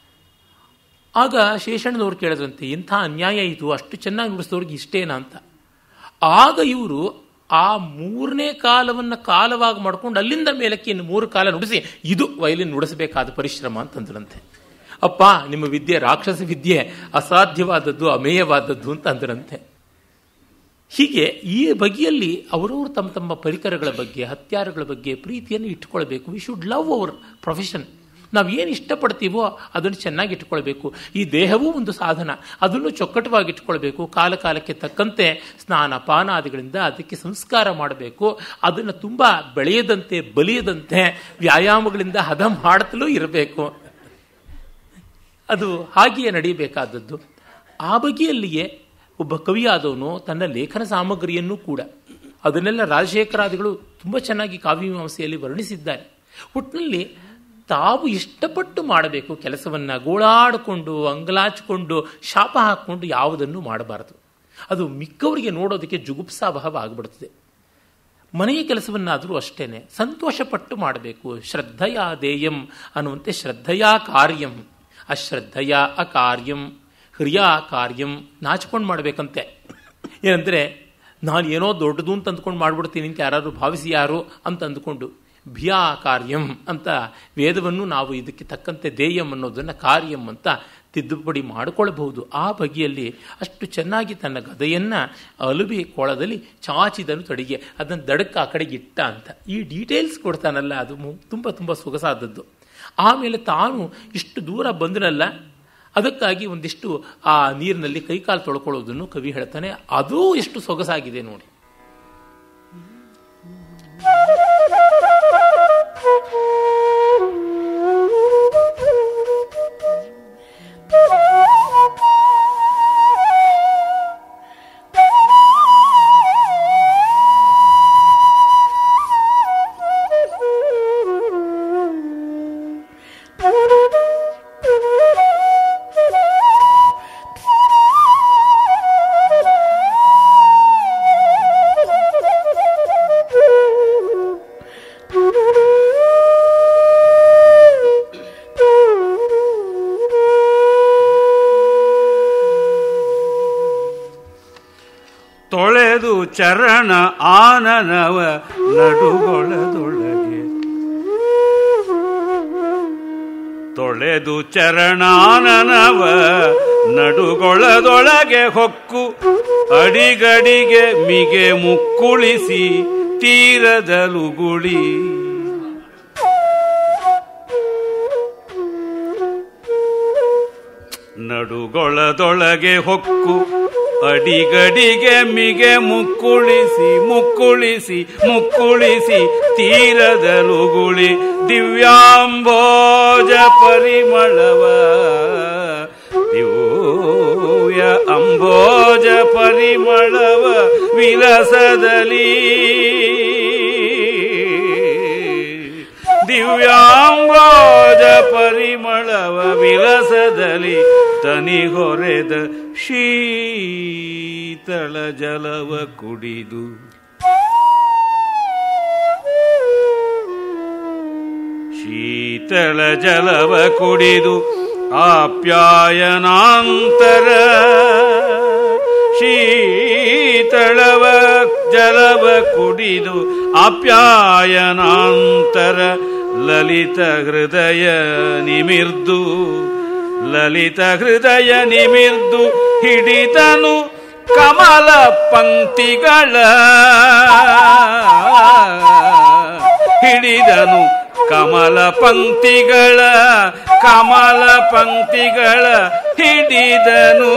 ಆಗ ಶೇಷಣ್ಣನವ್ರು ಕೇಳಿದ್ರಂತೆ ಇಂಥ ಅನ್ಯಾಯ ಇದು ಅಷ್ಟು ಚೆನ್ನಾಗಿ ನುಡಿಸಿದವ್ರಿಗೆ ಇಷ್ಟೇನಾ ಅಂತ ಆಗ ಇವರು ಆ ಮೂರನೇ ಕಾಲವನ್ನು ಕಾಲವಾಗಿ ಮಾಡ್ಕೊಂಡು ಅಲ್ಲಿಂದ ಮೇಲಕ್ಕೆ ಇನ್ನು ಮೂರು ಕಾಲ ನುಡಿಸಿ ಇದು ವಯಲಿನ್ ನುಡಿಸಬೇಕಾದ ಪರಿಶ್ರಮ ಅಂತಂದ್ರಂತೆ ಅಪ್ಪ ನಿಮ್ಮ ವಿದ್ಯೆ ರಾಕ್ಷಸ ವಿದ್ಯೆ ಅಸಾಧ್ಯವಾದದ್ದು ಅಮೇಯವಾದದ್ದು ಅಂತ ಅಂದ್ರಂತೆ ಹೀಗೆ ಈ ಬಗೆಯಲ್ಲಿ ಅವರವರು ತಮ್ಮ ತಮ್ಮ ಪರಿಕರಗಳ ಬಗ್ಗೆ ಹತ್ಯಾರಗಳ ಬಗ್ಗೆ ಪ್ರೀತಿಯನ್ನು ಇಟ್ಕೊಳ್ಬೇಕು we should love our profession ನಾವು ಏನು ಇಷ್ಟಪಡ್ತೀವೋ ಅದನ್ನು ಚೆನ್ನಾಗಿ ಇಟ್ಕೊಳ್ಬೇಕು ಈ ದೇಹವೂ ಒಂದು ಸಾಧನ ಅದನ್ನು ಚೊಕ್ಕಟವಾಗಿ ಇಟ್ಕೊಳ್ಬೇಕು ಕಾಲ ಕಾಲಕ್ಕೆ ತಕ್ಕಂತೆ ಸ್ನಾನ ಪಾನಾದಿಗಳಿಂದ ಅದಕ್ಕೆ ಸಂಸ್ಕಾರ ಮಾಡಬೇಕು ಅದನ್ನು ತುಂಬ ಬೆಳೆಯದಂತೆ ಬಲಿಯದಂತೆ ವ್ಯಾಯಾಮಗಳಿಂದ ಹದ ಮಾಡುತ್ತಲೂ ಇರಬೇಕು ಅದು ಹಾಗೆಯೇ ನಡೆಯಬೇಕಾದದ್ದು ಆ ಬಗೆಯಲ್ಲಿಯೇ ಒಬ್ಬ ಕವಿಯಾದವನು ತನ್ನ ಲೇಖನ ಸಾಮಗ್ರಿಯನ್ನು ಕೂಡ ಅದನ್ನೆಲ್ಲ ರಾಜಶೇಖರಾದಿಗಳು ತುಂಬ ಚೆನ್ನಾಗಿ ಕಾವ್ಯಮೀಮಾಂಸೆಯಲ್ಲಿ ವರ್ಣಿಸಿದ್ದಾರೆ ಒಟ್ಟಿನಲ್ಲಿ ತಾವು ಇಷ್ಟಪಟ್ಟು ಮಾಡಬೇಕು ಕೆಲಸವನ್ನು ಗೋಳಾಡಿಕೊಂಡು ಅಂಗಲಾಚಿಕೊಂಡು ಶಾಪ ಹಾಕ್ಕೊಂಡು ಯಾವುದನ್ನು ಮಾಡಬಾರದು ಅದು ಮಿಕ್ಕವರಿಗೆ ನೋಡೋದಕ್ಕೆ ಜುಗುಪ್ಸಾಭಾವ ಆಗಿಬಿಡ್ತದೆ ಮನೆಯ ಕೆಲಸವನ್ನಾದರೂ ಅಷ್ಟೇನೆ ಸಂತೋಷಪಟ್ಟು ಮಾಡಬೇಕು ಶ್ರದ್ಧೆಯ ದೇಯಂ ಅನ್ನುವಂತೆ ಶ್ರದ್ಧೆಯ ಕಾರ್ಯಂ ಅಶ್ರದ್ಧೆಯ ಅಕಾರ್ಯಂ ಹ್ರಿಯಾ ಕಾರ್ಯಂ ನಾಚಿಕೊಂಡು ಮಾಡಬೇಕಂತೆ ಏನಂದರೆ ನಾನು ಏನೋ ದೊಡ್ಡದು ಅಂತ ಅಂದ್ಕೊಂಡು ಮಾಡ್ಬಿಡ್ತೀನಿ ಅಂತ ಯಾರಾದರೂ ಭಾವಿಸಿ ಯಾರು ಅಂತ ಅಂದ್ಕೊಂಡು ಭಿಯಾ ಕಾರ್ಯಂ ಅಂತ ವೇದವನ್ನು ನಾವು ಇದಕ್ಕೆ ತಕ್ಕಂತೆ ದೇಯಂ ಅನ್ನೋದನ್ನು ಕಾರ್ಯಂ ಅಂತ ತಿದ್ದುಪಡಿ ಮಾಡಿಕೊಳ್ಳಬಹುದು ಆ ಬಗೆಯಲ್ಲಿ ಅಷ್ಟು ಚೆನ್ನಾಗಿ ತನ್ನ ಗದೆಯನ್ನು ಅಲುಬಿ ಕೊಳದಲ್ಲಿ ಚಾಚಿದನು ತಡಿಗೆ ಅದನ್ನು ದಡಕ್ಕೆ ಆ ಕಡೆಗೆ ಇಟ್ಟ ಅಂತ ಈ ಡೀಟೇಲ್ಸ್ ಕೊಡ್ತಾನಲ್ಲ ಅದು ತುಂಬ ತುಂಬ ಸೊಗಸಾದದ್ದು ಆಮೇಲೆ ತಾನು ಇಷ್ಟು ದೂರ ಬಂದನಲ್ಲ ಅದಕ್ಕಾಗಿ ಒಂದಿಷ್ಟು ಆ ನೀರಿನಲ್ಲಿ ಕೈಕಾಲು ತೊಳ್ಕೊಳ್ಳೋದನ್ನು ಕವಿ ಹೇಳ್ತಾನೆ ಅದೂ ಎಷ್ಟು ಸೊಗಸಾಗಿದೆ ನೋಡಿ ತೊಳೆದು ಚರಣ ಆನನವ ನಡುಗೊಳದೊಳಗೆ ತೊಳೆದು ಚರಣಾನನವ ನಡುಗೊಳದೊಳಗೆ ಹೊಕ್ಕು ಅಡಿಗಡಿಗೆ ಮಿಗೆ ಮುಕ್ಕುಳಿಸಿ ತೀರದಲುಗುಳಿ ನಡುಗೊಳದೊಳಗೆ ಹೊಕ್ಕು ಅಡಿಗಡಿಗೆ ಮಿಗೆ ಮುಕ್ಕುಳಿಸಿ ಮುಕ್ಕುಳಿಸಿ ಮುಕ್ಕುಳಿಸಿ ತೀರದಲುಗುಳಿ ದಿವ್ಯಾಂಬೋಜ ಪರಿಮಳವ ದಿವ್ಯ ಅಂಬೋಜ ಪರಿಮಳವ ವಿಲಸದಲ್ಲಿ ದಿವ್ಯಾಂಬೋಜ ಪರಿಮಳವ ವಿಲಸದಲ್ಲಿ ತನಿಗೊರೆದ ಶೀತಳ ಜಲವ ಕುಡಿದು ಶೀತಳ ಜಲವ ಕುಡಿದು ಆಪ್ಯಾಯನಾಂತರ ಶೀತಳವ ಜಲವ ಕುಡಿದು ಆಪ್ಯಾಯನಾಂತರ ಲಲಿತ ಹೃದಯ ನಿಮಿರ್ದು ಲಲಿತ ಹೃದಯ ನಿಮಿರ್ದು ಹಿಡಿತನು ಕಮಲ ಪಂಕ್ತಿಗಳ ಹಿಡಿದನು ಕಮಲ ಪಂಕ್ತಿಗಳ ಕಮಲ ಪಂಕ್ತಿಗಳ ಹಿಡಿದನು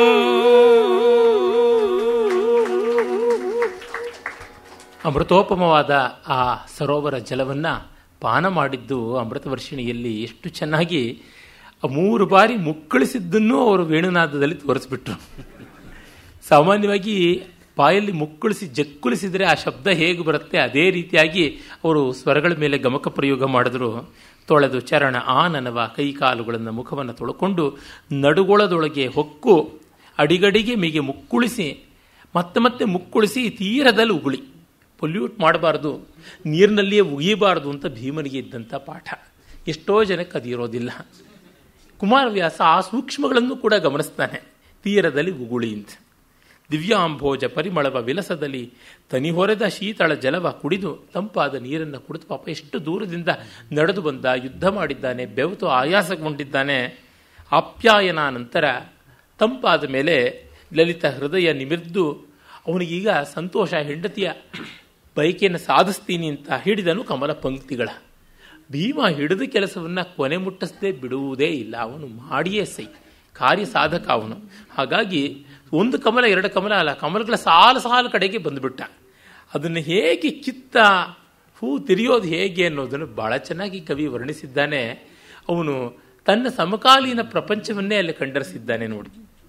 ಅಮೃತೋಪಮವಾದ ಆ ಸರೋವರ ಜಲವನ್ನು ಪಾನ ಮಾಡಿದ್ದು ಅಮೃತವರ್ಷಿಣಿಯಲ್ಲಿ ಎಷ್ಟು ಚೆನ್ನಾಗಿ ಆ ಮೂರು ಬಾರಿ ಮುಕ್ಕಳಿಸಿದ್ದನ್ನು ಅವರು ವೇಣುನಾದದಲ್ಲಿ ತೋರಿಸ್ಬಿಟ್ರು ಸಾಮಾನ್ಯವಾಗಿ ಬಾಯಲ್ಲಿ ಮುಕ್ಕಳಿಸಿ ಜಕ್ಕುಳಿಸಿದರೆ ಆ ಶಬ್ದ ಹೇಗೆ ಬರುತ್ತೆ ಅದೇ ರೀತಿಯಾಗಿ ಅವರು ಸ್ವರಗಳ ಮೇಲೆ ಗಮಕ ಪ್ರಯೋಗ ಮಾಡಿದ್ರು ತೊಳೆದು ಚರಣ ಆ ನನವ ಕೈ ಕಾಲುಗಳನ್ನು ಮುಖವನ್ನು ತೊಳ್ಕೊಂಡು ನಡುಗೊಳದೊಳಗೆ ಹೊಕ್ಕು ಅಡಿಗಡಿಗೆ ಮೀಗೆ ಮುಕ್ಕುಳಿಸಿ ಮತ್ತೆ ಮತ್ತೆ ಮುಕ್ಕುಳಿಸಿ ತೀರದಲ್ಲಿ ಉಗುಳಿ ಪೊಲ್ಯೂಟ್ ಮಾಡಬಾರ್ದು ನೀರಿನಲ್ಲಿಯೇ ಉಗಿಬಾರ್ದು ಅಂತ ಭೀಮನಿಗೆ ಇದ್ದಂಥ ಪಾಠ ಎಷ್ಟೋ ಜನಕ್ಕೆ ಅದಿರೋದಿಲ್ಲ ಕುಮಾರವ್ಯಾಸ ಆ ಸೂಕ್ಷ್ಮಗಳನ್ನು ಕೂಡ ಗಮನಿಸ್ತಾನೆ ತೀರದಲ್ಲಿ ಉಗುಳಿ ಅಂತ ದಿವ್ಯಾಂಭೋಜ ಪರಿಮಳವ ವಿಲಸದಲ್ಲಿ ತನಿ ಹೊರೆದ ಶೀತಳ ಜಲವ ಕುಡಿದು ತಂಪಾದ ನೀರನ್ನು ಕುಡಿದು ಪಾಪ ಎಷ್ಟು ದೂರದಿಂದ ನಡೆದು ಬಂದ ಯುದ್ಧ ಮಾಡಿದ್ದಾನೆ ಬೆವತು ಆಯಾಸಗೊಂಡಿದ್ದಾನೆ ಆಪ್ಯಾಯನ ನಂತರ ತಂಪಾದ ಮೇಲೆ ಲಲಿತ ಹೃದಯ ನಿಮಿರ್ದು ಅವನಿಗೀಗ ಸಂತೋಷ ಹೆಂಡತಿಯ ಬಯಕೆಯನ್ನು ಸಾಧಿಸ್ತೀನಿ ಅಂತ ಹಿಡಿದನು ಕಮಲ ಪಂಕ್ತಿಗಳ ಭೀಮ ಹಿಡಿದ ಕೆಲಸವನ್ನು ಕೊನೆ ಮುಟ್ಟಿಸದೆ ಬಿಡುವುದೇ ಇಲ್ಲ ಅವನು ಮಾಡಿಯೇ ಸೈ ಕಾರ್ಯ ಸಾಧಕ ಅವನು ಹಾಗಾಗಿ ಒಂದು ಕಮಲ ಎರಡು ಕಮಲ ಅಲ್ಲ ಕಮಲಗಳ ಸಾಲು ಸಾಲು ಕಡೆಗೆ ಬಂದುಬಿಟ್ಟ ಅದನ್ನು ಹೇಗೆ ಕಿತ್ತ ಹೂ ತಿರಿಯೋದು ಹೇಗೆ ಅನ್ನೋದನ್ನು ಬಹಳ ಚೆನ್ನಾಗಿ ಕವಿ ವರ್ಣಿಸಿದ್ದಾನೆ ಅವನು ತನ್ನ ಸಮಕಾಲೀನ ಪ್ರಪಂಚವನ್ನೇ ಅಲ್ಲಿ ಕಂಡರಿಸಿದ್ದಾನೆ ನೋಡಿ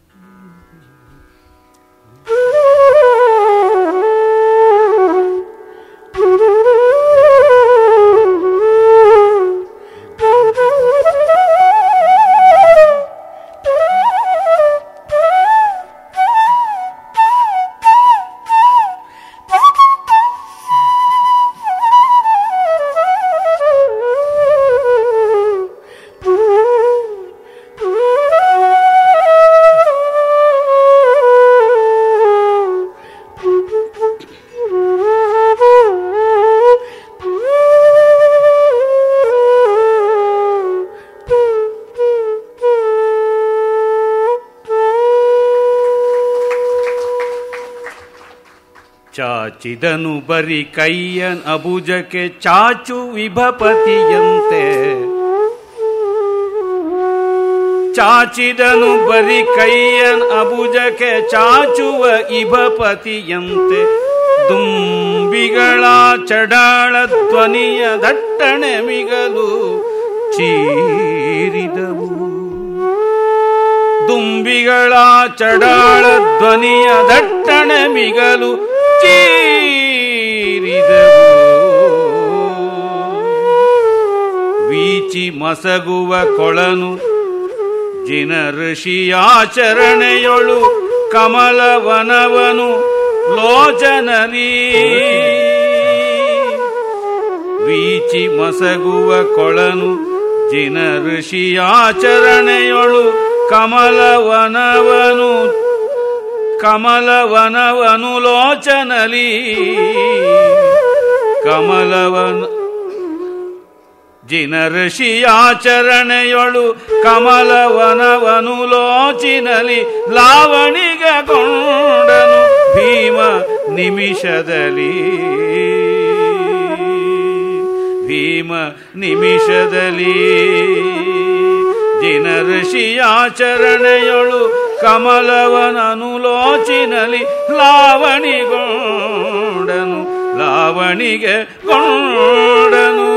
ಚಾಚಿದನು ಬರಿ ಕೈಯನ್ ಅಬುಜಕ್ಕೆ ಚಾಚು ವಿಭಪತಿಯಂತೆ ಚಾಚಿದನು ಬರಿ ಕೈಯನ್ ಅಬುಜಕ್ಕೆ ಚಾಚುವ ಇಭಪತಿಯಂತೆ ದುಂಬಿಗಳ ಚಡಾಳ ಧ್ವನಿಯ ದಟ್ಟಣೆ ಮಿಗಲು ಚೀರಿದವು ದುಂಬಿಗಳ ಚಡಾಳ ಧ್ವನಿಯ ದಟ್ಟಣೆ ಮಿಗಲು ಚೀರಿದವು ವೀಚಿ ಮಸಗುವ ಕೊಳನು ಜಿನ ಋಷಿಯಾಚರಣೆಯೊಳು ಕಮಲವನವನು ಲೋಚನಲಿ ವೀಚಿ ಮಸಗುವ ಕೊಳನು ಜಿನ ಋಷಿಯಾಚರಣೆಯೊಳು ಕಮಲವನವನು ಕಮಲವನವನು ಲೋಚನಲಿ ಕಮಲವನ ಜಿನ ಋಷಿಯಾಚರಣೆಯೊಳು ಕಮಲವನವನು ಲೋಚಿನಲಿ ಲಾವಣಿಗಗೊಂಡನು ಭೀಮ ನಿಮಿಷದಲ್ಲಿ ಭೀಮ ನಿಮಿಷದಲ್ಲಿ ಜಿನ ಋಷಿಯಾಚರಣೆಯೊಳು ಕಮಲವನನು ಲೋಚಿನಲಿ ಲಾವಣಿಗೊಂಡನು ಲಾವಣಿಗೆ ಗೊಂಡನು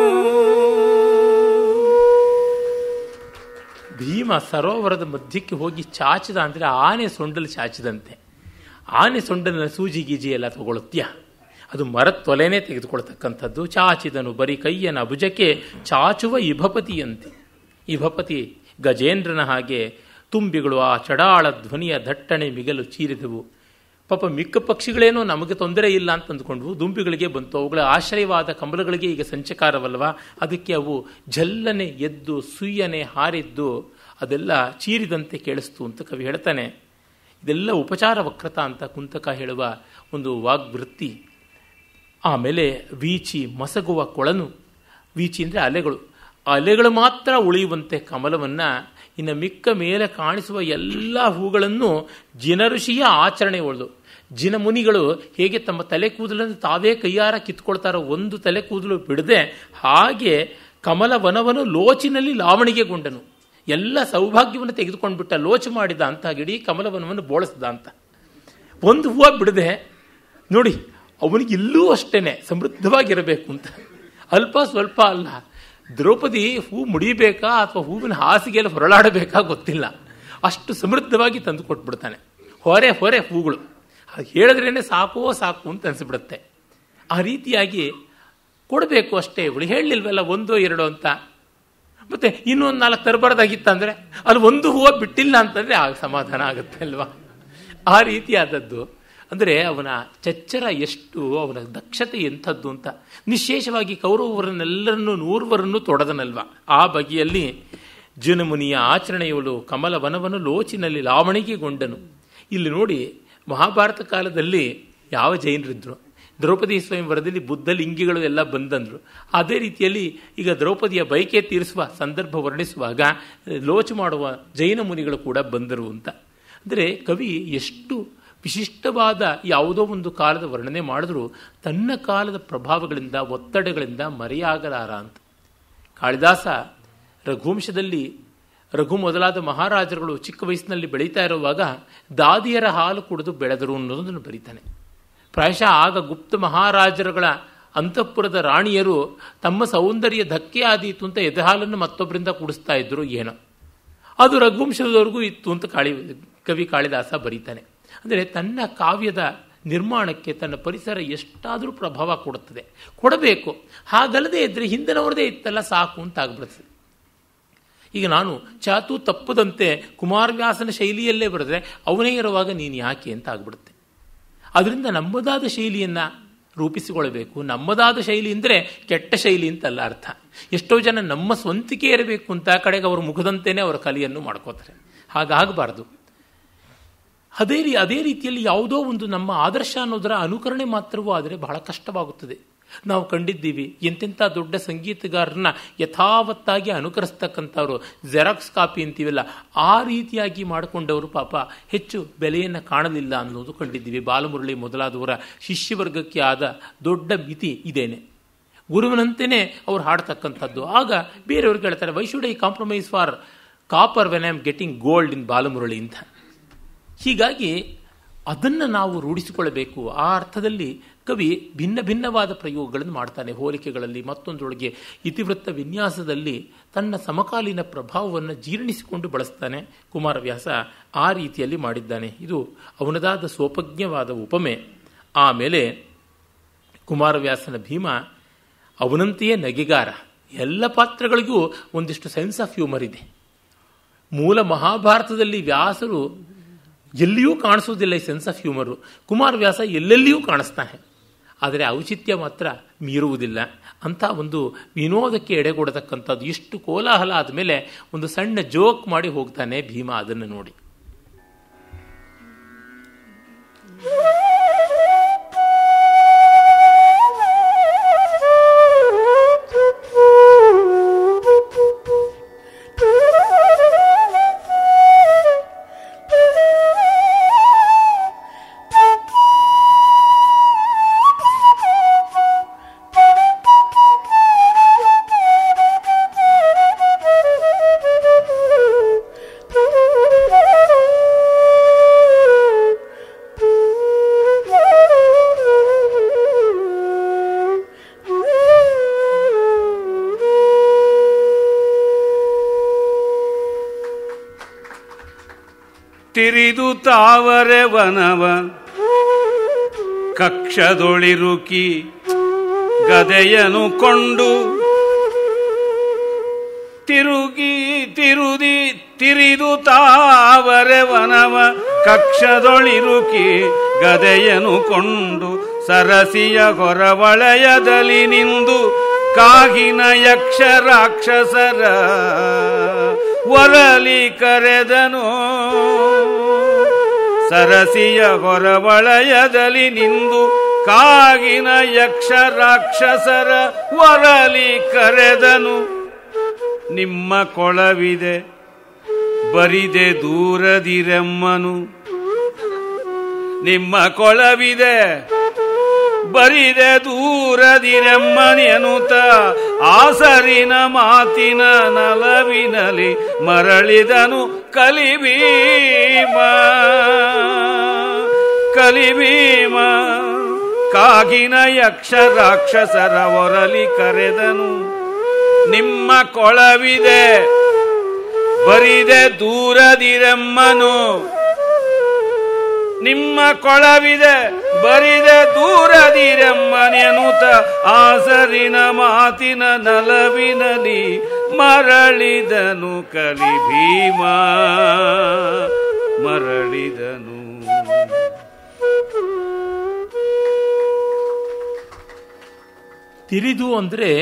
ಭೀಮ ಸರೋವರದ ಮಧ್ಯಕ್ಕೆ ಹೋಗಿ ಚಾಚಿದ ಅಂದರೆ ಆನೆ ಸೊಂಡಲು ಚಾಚಿದಂತೆ ಆನೆ ಸೊಂಡನ ಸೂಜಿ ಗೀಜಿ ಎಲ್ಲ ತಗೊಳುತ್ತೀಯ ಅದು ಮರದ ತೊಲೆನೇ ತೆಗೆದುಕೊಳ್ತಕ್ಕಂಥದ್ದು ಚಾಚಿದನು ಬರೀ ಕೈಯನ ಭುಜಕ್ಕೆ ಚಾಚುವ ಇಭಪತಿಯಂತೆ ಇಭಪತಿ ಗಜೇಂದ್ರನ ಹಾಗೆ ತುಂಬಿಗಳು ಆ ಚಡಾಳ ಧ್ವನಿಯ ದಟ್ಟಣೆ ಮಿಗಲು ಚೀರಿದವು ಪಾಪ ಮಿಕ್ಕ ಪಕ್ಷಿಗಳೇನೋ ನಮಗೆ ತೊಂದರೆ ಇಲ್ಲ ಅಂತ ಅಂದ್ಕೊಂಡ್ವು ದುಂಬಿಗಳಿಗೆ ಬಂತು ಅವುಗಳ ಆಶ್ರಯವಾದ ಕಮಲಗಳಿಗೆ ಈಗ ಸಂಚಕಾರವಲ್ವ ಅದಕ್ಕೆ ಅವು ಜಲ್ಲನೆ ಎದ್ದು ಸುಯ್ಯನೆ ಹಾರಿದ್ದು ಅದೆಲ್ಲ ಚೀರಿದಂತೆ ಕೇಳಿಸ್ತು ಅಂತ ಕವಿ ಹೇಳ್ತಾನೆ ಇದೆಲ್ಲ ಉಪಚಾರ ವಕ್ರತ ಅಂತ ಕುಂತಕ ಹೇಳುವ ಒಂದು ವಾಗ್ವೃತ್ತಿ ಆಮೇಲೆ ವೀಚಿ ಮಸಗುವ ಕೊಳನು ವೀಚಿ ಅಂದರೆ ಅಲೆಗಳು ಆ ಅಲೆಗಳು ಮಾತ್ರ ಉಳಿಯುವಂತೆ ಕಮಲವನ್ನು ಇನ್ನು ಮಿಕ್ಕ ಮೇಲೆ ಕಾಣಿಸುವ ಎಲ್ಲ ಹೂಗಳನ್ನು ಜಿನಋಷಿಯ ಆಚರಣೆ ಉಳಿದು ಜಿನ ಮುನಿಗಳು ಹೇಗೆ ತಮ್ಮ ತಲೆ ಕೂದಲನ್ನು ತಾವೇ ಕೈಯಾರ ಕಿತ್ಕೊಳ್ತಾರೋ ಒಂದು ತಲೆ ಕೂದಲು ಬಿಡದೆ ಹಾಗೆ ಕಮಲ ವನವನ್ನು ಲೋಚಿನಲ್ಲಿ ಲಾವಣಿಗೆಗೊಂಡನು ಎಲ್ಲ ಸೌಭಾಗ್ಯವನ್ನು ತೆಗೆದುಕೊಂಡ್ಬಿಟ್ಟ ಲೋಚ ಮಾಡಿದ ಅಂತ ಇಡೀ ಕಮಲವನವನ್ನು ಬೋಳಿಸ್ದ ಅಂತ ಒಂದು ಹೂವು ಬಿಡದೆ ನೋಡಿ ಅವನಿಗೆ ಇಲ್ಲೂ ಅಷ್ಟೇನೆ ಸಮೃದ್ಧವಾಗಿರಬೇಕು ಅಂತ ಅಲ್ಪ ಸ್ವಲ್ಪ ಅಲ್ಲ ದ್ರೌಪದಿ ಹೂ ಮುಡಿಬೇಕಾ ಅಥವಾ ಹೂವಿನ ಹಾಸಿಗೆಯಲ್ಲಿ ಹೊರಳಾಡಬೇಕಾ ಗೊತ್ತಿಲ್ಲ ಅಷ್ಟು ಸಮೃದ್ಧವಾಗಿ ತಂದು ಕೊಟ್ಬಿಡ್ತಾನೆ ಹೊರೆ ಹೊರೆ ಹೂಗಳು ಅದು ಹೇಳಿದ್ರೇನೆ ಸಾಕೋ ಸಾಕು ಅಂತ ಅನಿಸ್ಬಿಡುತ್ತೆ ಆ ರೀತಿಯಾಗಿ ಕೊಡಬೇಕು ಅಷ್ಟೇ ಇವಳು ಹೇಳಲಿಲ್ವಲ್ಲ ಒಂದೋ ಎರಡೋ ಅಂತ ಮತ್ತೆ ಇನ್ನೊಂದು ನಾಲ್ಕು ತರಬಾರ್ದಾಗಿತ್ತಂದ್ರೆ ಅಲ್ಲಿ ಒಂದು ಹೂವು ಬಿಟ್ಟಿಲ್ಲ ಅಂತಂದ್ರೆ ಆಗ ಸಮಾಧಾನ ಆಗುತ್ತೆ ಅಲ್ವಾ ಆ ರೀತಿಯಾದದ್ದು ಅಂದರೆ ಅವನ ಚಚ್ಚರ ಎಷ್ಟು ಅವನ ದಕ್ಷತೆ ಎಂಥದ್ದು ಅಂತ ನಿಶೇಷವಾಗಿ ಕೌರವರನ್ನೆಲ್ಲರನ್ನೂ ನೂರ್ವರನ್ನು ತೊಡದನಲ್ವ ಆ ಬಗೆಯಲ್ಲಿ ಜುನಮುನಿಯ ಆಚರಣೆಯವಳು ಕಮಲ ವನವನ್ನು ಲೋಚಿನಲ್ಲಿ ಲಾವಣಿಗೆಗೊಂಡನು ಇಲ್ಲಿ ನೋಡಿ ಮಹಾಭಾರತ ಕಾಲದಲ್ಲಿ ಯಾವ ಜೈನರಿದ್ರು ದ್ರೌಪದಿ ಸ್ವಯಂವರದಲ್ಲಿ ಬುದ್ಧ ಲಿಂಗಿಗಳು ಎಲ್ಲ ಬಂದಂದ್ರು ಅದೇ ರೀತಿಯಲ್ಲಿ ಈಗ ದ್ರೌಪದಿಯ ಬೈಕೆ ತೀರಿಸುವ ಸಂದರ್ಭ ವರ್ಣಿಸುವಾಗ ಲೋಚ ಮಾಡುವ ಜೈನ ಮುನಿಗಳು ಕೂಡ ಬಂದರು ಅಂತ ಅಂದರೆ ಕವಿ ಎಷ್ಟು ವಿಶಿಷ್ಟವಾದ ಯಾವುದೋ ಒಂದು ಕಾಲದ ವರ್ಣನೆ ಮಾಡಿದ್ರು ತನ್ನ ಕಾಲದ ಪ್ರಭಾವಗಳಿಂದ ಒತ್ತಡಗಳಿಂದ ಮರೆಯಾಗಲಾರ ಅಂತ ಕಾಳಿದಾಸ ರಘುವಂಶದಲ್ಲಿ ರಘು ಮೊದಲಾದ ಮಹಾರಾಜರುಗಳು ಚಿಕ್ಕ ವಯಸ್ಸಿನಲ್ಲಿ ಬೆಳೀತಾ ಇರುವಾಗ ದಾದಿಯರ ಹಾಲು ಕುಡಿದು ಬೆಳೆದರು ಅನ್ನೋದನ್ನು ಬರೀತಾನೆ ಪ್ರಾಯಶಃ ಆಗ ಗುಪ್ತ ಮಹಾರಾಜರುಗಳ ಅಂತಃಪುರದ ರಾಣಿಯರು ತಮ್ಮ ಸೌಂದರ್ಯ ಧಕ್ಕೆ ಆದೀತು ಅಂತ ಎದೆಹಾಲನ್ನು ಮತ್ತೊಬ್ಬರಿಂದ ಕುಡಿಸ್ತಾ ಇದ್ರು ಏನೋ ಅದು ರಘುವಂಶದವರೆಗೂ ಇತ್ತು ಅಂತ ಕಾಳಿ ಕವಿ ಕಾಳಿದಾಸ ಬರೀತಾನೆ ಅಂದರೆ ತನ್ನ ಕಾವ್ಯದ ನಿರ್ಮಾಣಕ್ಕೆ ತನ್ನ ಪರಿಸರ ಎಷ್ಟಾದರೂ ಪ್ರಭಾವ ಕೊಡುತ್ತದೆ ಕೊಡಬೇಕು ಹಾಗಲ್ಲದೆ ಇದ್ದರೆ ಹಿಂದಿನವರದೇ ಇತ್ತಲ್ಲ ಸಾಕು ಅಂತ ಆಗ್ಬಿಡುತ್ತದೆ ಈಗ ನಾನು ಚಾತು ತಪ್ಪದಂತೆ ಕುಮಾರವ್ಯಾಸನ ಶೈಲಿಯಲ್ಲೇ ಬರೆದ್ರೆ ಅವನೇ ಇರುವಾಗ ನೀನು ಯಾಕೆ ಅಂತ ಆಗ್ಬಿಡುತ್ತೆ ಅದರಿಂದ ನಮ್ಮದಾದ ಶೈಲಿಯನ್ನು ರೂಪಿಸಿಕೊಳ್ಳಬೇಕು ನಮ್ಮದಾದ ಶೈಲಿ ಅಂದರೆ ಕೆಟ್ಟ ಶೈಲಿ ಅಂತಲ್ಲ ಅರ್ಥ ಎಷ್ಟೋ ಜನ ನಮ್ಮ ಸ್ವಂತಿಕೆ ಇರಬೇಕು ಅಂತ ಕಡೆಗೆ ಅವರ ಮುಖದಂತೆಯೇ ಅವರ ಕಲಿಯನ್ನು ಮಾಡ್ಕೋತಾರೆ ಹಾಗಾಗಬಾರ್ದು ಅದೇ ರೀ ಅದೇ ರೀತಿಯಲ್ಲಿ ಯಾವುದೋ ಒಂದು ನಮ್ಮ ಆದರ್ಶ ಅನ್ನೋದರ ಅನುಕರಣೆ ಮಾತ್ರವೂ ಆದರೆ ಬಹಳ ಕಷ್ಟವಾಗುತ್ತದೆ ನಾವು ಕಂಡಿದ್ದೀವಿ ಎಂತೆಂಥ ದೊಡ್ಡ ಸಂಗೀತಗಾರರನ್ನ ಯಥಾವತ್ತಾಗಿ ಅನುಕರಿಸ್ತಕ್ಕಂಥವ್ರು ಜೆರಾಕ್ಸ್ ಕಾಪಿ ಅಂತೀವಲ್ಲ ಆ ರೀತಿಯಾಗಿ ಮಾಡಿಕೊಂಡವರು ಪಾಪ ಹೆಚ್ಚು ಬೆಲೆಯನ್ನು ಕಾಣಲಿಲ್ಲ ಅನ್ನೋದು ಕಂಡಿದ್ದೀವಿ ಬಾಲಮುರಳಿ ಮೊದಲಾದವರ ಶಿಷ್ಯವರ್ಗಕ್ಕೆ ಆದ ದೊಡ್ಡ ಮಿತಿ ಇದೇನೆ ಗುರುವಿನಂತೆಯೇ ಅವ್ರು ಹಾಡ್ತಕ್ಕಂಥದ್ದು ಆಗ ಬೇರೆಯವ್ರಿಗೆ ಹೇಳ್ತಾರೆ why should I compromise for copper when I am getting gold in Balamurali ಅಂತ ಹೀಗಾಗಿ ಅದನ್ನು ನಾವು ರೂಢಿಸಿಕೊಳ್ಳಬೇಕು ಆ ಅರ್ಥದಲ್ಲಿ ಕವಿ ಭಿನ್ನ ಭಿನ್ನವಾದ ಪ್ರಯೋಗಗಳನ್ನು ಮಾಡ್ತಾನೆ ಹೋಲಿಕೆಗಳಲ್ಲಿ ಮತ್ತೊಂದರೊಳಗೆ ಇತಿವೃತ್ತ ವಿನ್ಯಾಸದಲ್ಲಿ ತನ್ನ ಸಮಕಾಲೀನ ಪ್ರಭಾವವನ್ನು ಜೀರ್ಣಿಸಿಕೊಂಡು ಬಳಸ್ತಾನೆ ಕುಮಾರವ್ಯಾಸ ಆ ರೀತಿಯಲ್ಲಿ ಮಾಡಿದ್ದಾನೆ ಇದು ಅವನದಾದ ಸ್ವೋಪಜ್ಞವಾದ ಉಪಮೆ ಆಮೇಲೆ ಕುಮಾರವ್ಯಾಸನ ಭೀಮ ಅವನಂತೆಯೇ ನಗೆಗಾರ ಎಲ್ಲ ಪಾತ್ರಗಳಿಗೂ ಒಂದಿಷ್ಟು ಸೆನ್ಸ್ ಆಫ್ ಹ್ಯೂಮರ್ ಇದೆ ಮೂಲ ಮಹಾಭಾರತದಲ್ಲಿ ವ್ಯಾಸರು ಎಲ್ಲಿಯೂ ಕಾಣಿಸೋದಿಲ್ಲ ಈ ಸೆನ್ಸ್ ಆಫ್ ಹ್ಯೂಮರು ಕುಮಾರವ್ಯಾಸ ಎಲ್ಲೆಲ್ಲಿಯೂ ಕಾಣಿಸ್ತಾನೆ ಆದರೆ ಔಚಿತ್ಯ ಮಾತ್ರ ಮೀರುವುದಿಲ್ಲ ಅಂತ ಒಂದು ವಿನೋದಕ್ಕೆ ಎಡೆಗೊಡತಕ್ಕಂಥದ್ದು ಇಷ್ಟು ಕೋಲಾಹಲ ಆದಮೇಲೆ ಒಂದು ಸಣ್ಣ ಜೋಕ್ ಮಾಡಿ ಹೋಗ್ತಾನೆ ಭೀಮ ಅದನ್ನು ನೋಡಿ ತಿರಿದು ತಾವರೆ ವನವ ಕಕ್ಷದೊಳಿರುಕಿ ಗದೆಯನು ಕೊಂಡು ತಿರುಗಿ ತಿರುದಿ ತಿರಿದು ತಾವರೆ ವನವ ಕಕ್ಷದೊಳಿರುಕಿ ಗದೆಯನು ಕೊಂಡು ಸರಸಿಯ ಹೊರವಳಯದಲ್ಲಿ ನಿಂದು ಕಾಗಿನ ಯಕ್ಷ ರಾಕ್ಷಸರ ಒರಲಿ ಕರೆದನು ಸರಸಿಯ ಹೊರವಳಯದಲ್ಲಿ ನಿಂದು ಕಾಗಿನ ಯಕ್ಷ ರಾಕ್ಷಸರ ಒರಲಿ ಕರೆದನು ನಿಮ್ಮ ಕೊಳವಿದೆ ಬರಿದೆ ದೂರದಿರೆಮ್ಮನು ನಿಮ್ಮ ಕೊಳವಿದೆ ಬರಿದೆ ದೂರದಿರೆಮ್ಮನೆನುತ ಆಸರಿನ ಮಾತಿನ ನಲವಿನಲಿ ಮರಳಿದನು ಕಲಿಭೀಮ ಕಲಿಭೀಮ ಕಾಗಿನ ಯಕ್ಷ ರಾಕ್ಷಸರ ಒರಲಿ ಕರೆದನು ನಿಮ್ಮ ಕೊಳವಿದೆ ಬರಿದೆ ದೂರದಿರೆಮ್ಮನು ನಿಮ್ಮ ಕೊಳವಿದೆ ಬರಿದೆ ದೂರದಿರೆಮ್ಮನೆನುತ ಆಸರಿನ ಮಾತಿನ ನಲವಿನಲಿ ಮರಳಿದನು ಕಲಿ ಭೀಮ ಮರಳಿದನು ತಿರಿದು ಅಂದರೆ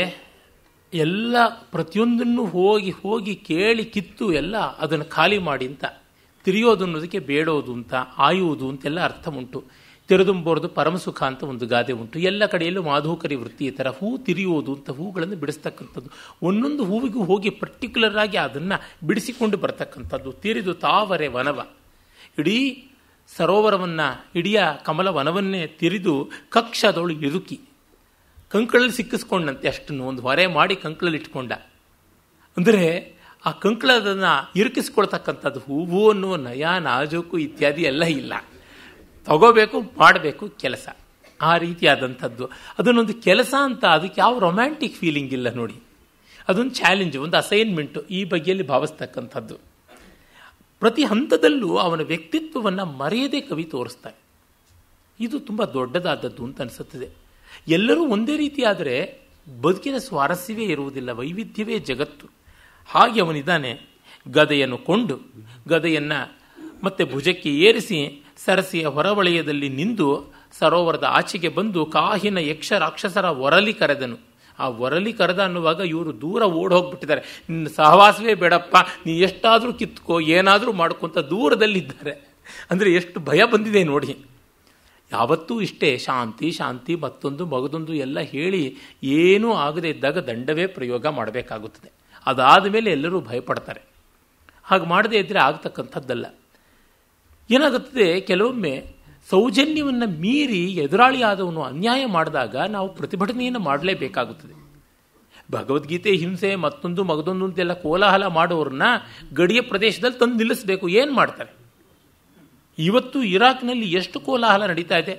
ಎಲ್ಲ ಪ್ರತಿಯೊಂದನ್ನು ಹೋಗಿ ಹೋಗಿ ಕೇಳಿ ಕಿತ್ತು ಎಲ್ಲ ಅದನ್ನು ಖಾಲಿ ಮಾಡಿ ಅಂತ ತಿರಿಯೋದು ಅನ್ನೋದಕ್ಕೆ ಬೇಡೋದು ಅಂತ ಆಯುವುದು ಅಂತೆಲ್ಲ ಅರ್ಥ ಉಂಟು ತೆರೆದುಂಬೋರ್ದು ಪರಮಸುಖ ಅಂತ ಒಂದು ಗಾದೆ ಉಂಟು ಎಲ್ಲ ಕಡೆಯಲ್ಲೂ ಮಾಧುಕರಿ ವೃತ್ತಿ ಈ ಥರ ಹೂ ತಿರಿಯೋದು ಅಂತ ಹೂಗಳನ್ನು ಬಿಡಿಸ್ತಕ್ಕಂಥದ್ದು ಒಂದೊಂದು ಹೂವಿಗೂ ಹೋಗಿ ಪರ್ಟಿಕ್ಯುಲರ್ ಆಗಿ ಅದನ್ನು ಬಿಡಿಸಿಕೊಂಡು ಬರ್ತಕ್ಕಂಥದ್ದು ತಿರಿದು ತಾವರೆ ವನವ ಇಡೀ ಸರೋವರವನ್ನು ಇಡೀ ಕಮಲ ವನವನ್ನೇ ತಿರಿದು ಕಕ್ಷದೊಳು ಇರುಕಿ ಕಂಕಳಲ್ಲಿ ಸಿಕ್ಕಿಸ್ಕೊಂಡಂತೆ ಅಷ್ಟನ್ನು ಒಂದು ಹೊರೆ ಮಾಡಿ ಕಂಕಳಲ್ಲಿ ಇಟ್ಕೊಂಡ ಅಂದರೆ ಆ ಕಂಕಳದನ್ನು ಇರುಕಿಸ್ಕೊಳ್ತಕ್ಕಂಥದ್ದು ಹೂವು ಅನ್ನುವ ನಯ ನಾಜೂಕು ಇತ್ಯಾದಿ ಎಲ್ಲ ಇಲ್ಲ ತಗೋಬೇಕು ಮಾಡಬೇಕು ಕೆಲಸ ಆ ರೀತಿಯಾದಂಥದ್ದು ಅದನ್ನೊಂದು ಕೆಲಸ ಅಂತ ಅದಕ್ಕೆ ಯಾವ ರೊಮ್ಯಾಂಟಿಕ್ ಫೀಲಿಂಗ್ ಇಲ್ಲ ನೋಡಿ ಅದೊಂದು ಚಾಲೆಂಜ್ ಒಂದು ಅಸೈನ್ಮೆಂಟು ಈ ಬಗೆಯಲ್ಲಿ ಭಾವಿಸ್ತಕ್ಕಂಥದ್ದು ಪ್ರತಿ ಹಂತದಲ್ಲೂ ಅವನ ವ್ಯಕ್ತಿತ್ವವನ್ನು ಮರೆಯದೇ ಕವಿ ತೋರಿಸ್ತಾನೆ ಇದು ತುಂಬ ದೊಡ್ಡದಾದದ್ದು ಅಂತ ಅನಿಸುತ್ತದೆ ಎಲ್ಲರೂ ಒಂದೇ ರೀತಿ ಆದರೆ ಬದುಕಿನ ಸ್ವಾರಸ್ಯವೇ ಇರುವುದಿಲ್ಲ ವೈವಿಧ್ಯವೇ ಜಗತ್ತು ಹಾಗೆ ಅವನಿದ್ದಾನೆ ಗದೆಯನ್ನು ಕೊಂಡು ಗದೆಯನ್ನು ಮತ್ತೆ ಭುಜಕ್ಕೆ ಏರಿಸಿ ಸರಸಿಯ ಹೊರವಲಯದಲ್ಲಿ ನಿಂದು ಸರೋವರದ ಆಚೆಗೆ ಬಂದು ಕಾಹಿನ ಯಕ್ಷ ರಾಕ್ಷಸರ ಒರಲಿ ಕರೆದನು ಆ ಒರಲಿ ಕರೆದ ಅನ್ನುವಾಗ ಇವರು ದೂರ ಓಡ್ ಹೋಗ್ಬಿಟ್ಟಿದ್ದಾರೆ ನಿನ್ನ ಸಹವಾಸವೇ ಬೇಡಪ್ಪ ನೀ ಎಷ್ಟಾದರೂ ಕಿತ್ಕೋ ಏನಾದರೂ ಮಾಡ್ಕೊಂತ ದೂರದಲ್ಲಿದ್ದಾರೆ ಅಂದರೆ ಎಷ್ಟು ಭಯ ಬಂದಿದೆ ನೋಡಿ ಯಾವತ್ತೂ ಇಷ್ಟೇ ಶಾಂತಿ ಶಾಂತಿ ಮತ್ತೊಂದು ಮಗದೊಂದು ಎಲ್ಲ ಹೇಳಿ ಏನೂ ಆಗದೇ ಇದ್ದಾಗ ದಂಡವೇ ಪ್ರಯೋಗ ಮಾಡಬೇಕಾಗುತ್ತದೆ ಅದಾದ ಮೇಲೆ ಎಲ್ಲರೂ ಭಯಪಡ್ತಾರೆ ಹಾಗೆ ಮಾಡದೇ ಇದ್ದರೆ ಆಗ್ತಕ್ಕಂಥದ್ದಲ್ಲ ಏನಾಗುತ್ತದೆ ಕೆಲವೊಮ್ಮೆ ಸೌಜನ್ಯವನ್ನು ಮೀರಿ ಎದುರಾಳಿಯಾದವನು ಅನ್ಯಾಯ ಮಾಡಿದಾಗ ನಾವು ಪ್ರತಿಭಟನೆಯನ್ನು ಮಾಡಲೇಬೇಕಾಗುತ್ತದೆ ಭಗವದ್ಗೀತೆ ಹಿಂಸೆ ಮತ್ತೊಂದು ಮಗದೊಂದು ಅಂತೆಲ್ಲ ಕೋಲಾಹಲ ಮಾಡೋರನ್ನ ಗಡಿಯ ಪ್ರದೇಶದಲ್ಲಿ ತಂದು ನಿಲ್ಲಿಸಬೇಕು ಏನು ಮಾಡ್ತಾರೆ ಇವತ್ತು ಇರಾಕ್ನಲ್ಲಿ ಎಷ್ಟು ಕೋಲಾಹಲ ನಡೀತಾ ಇದೆ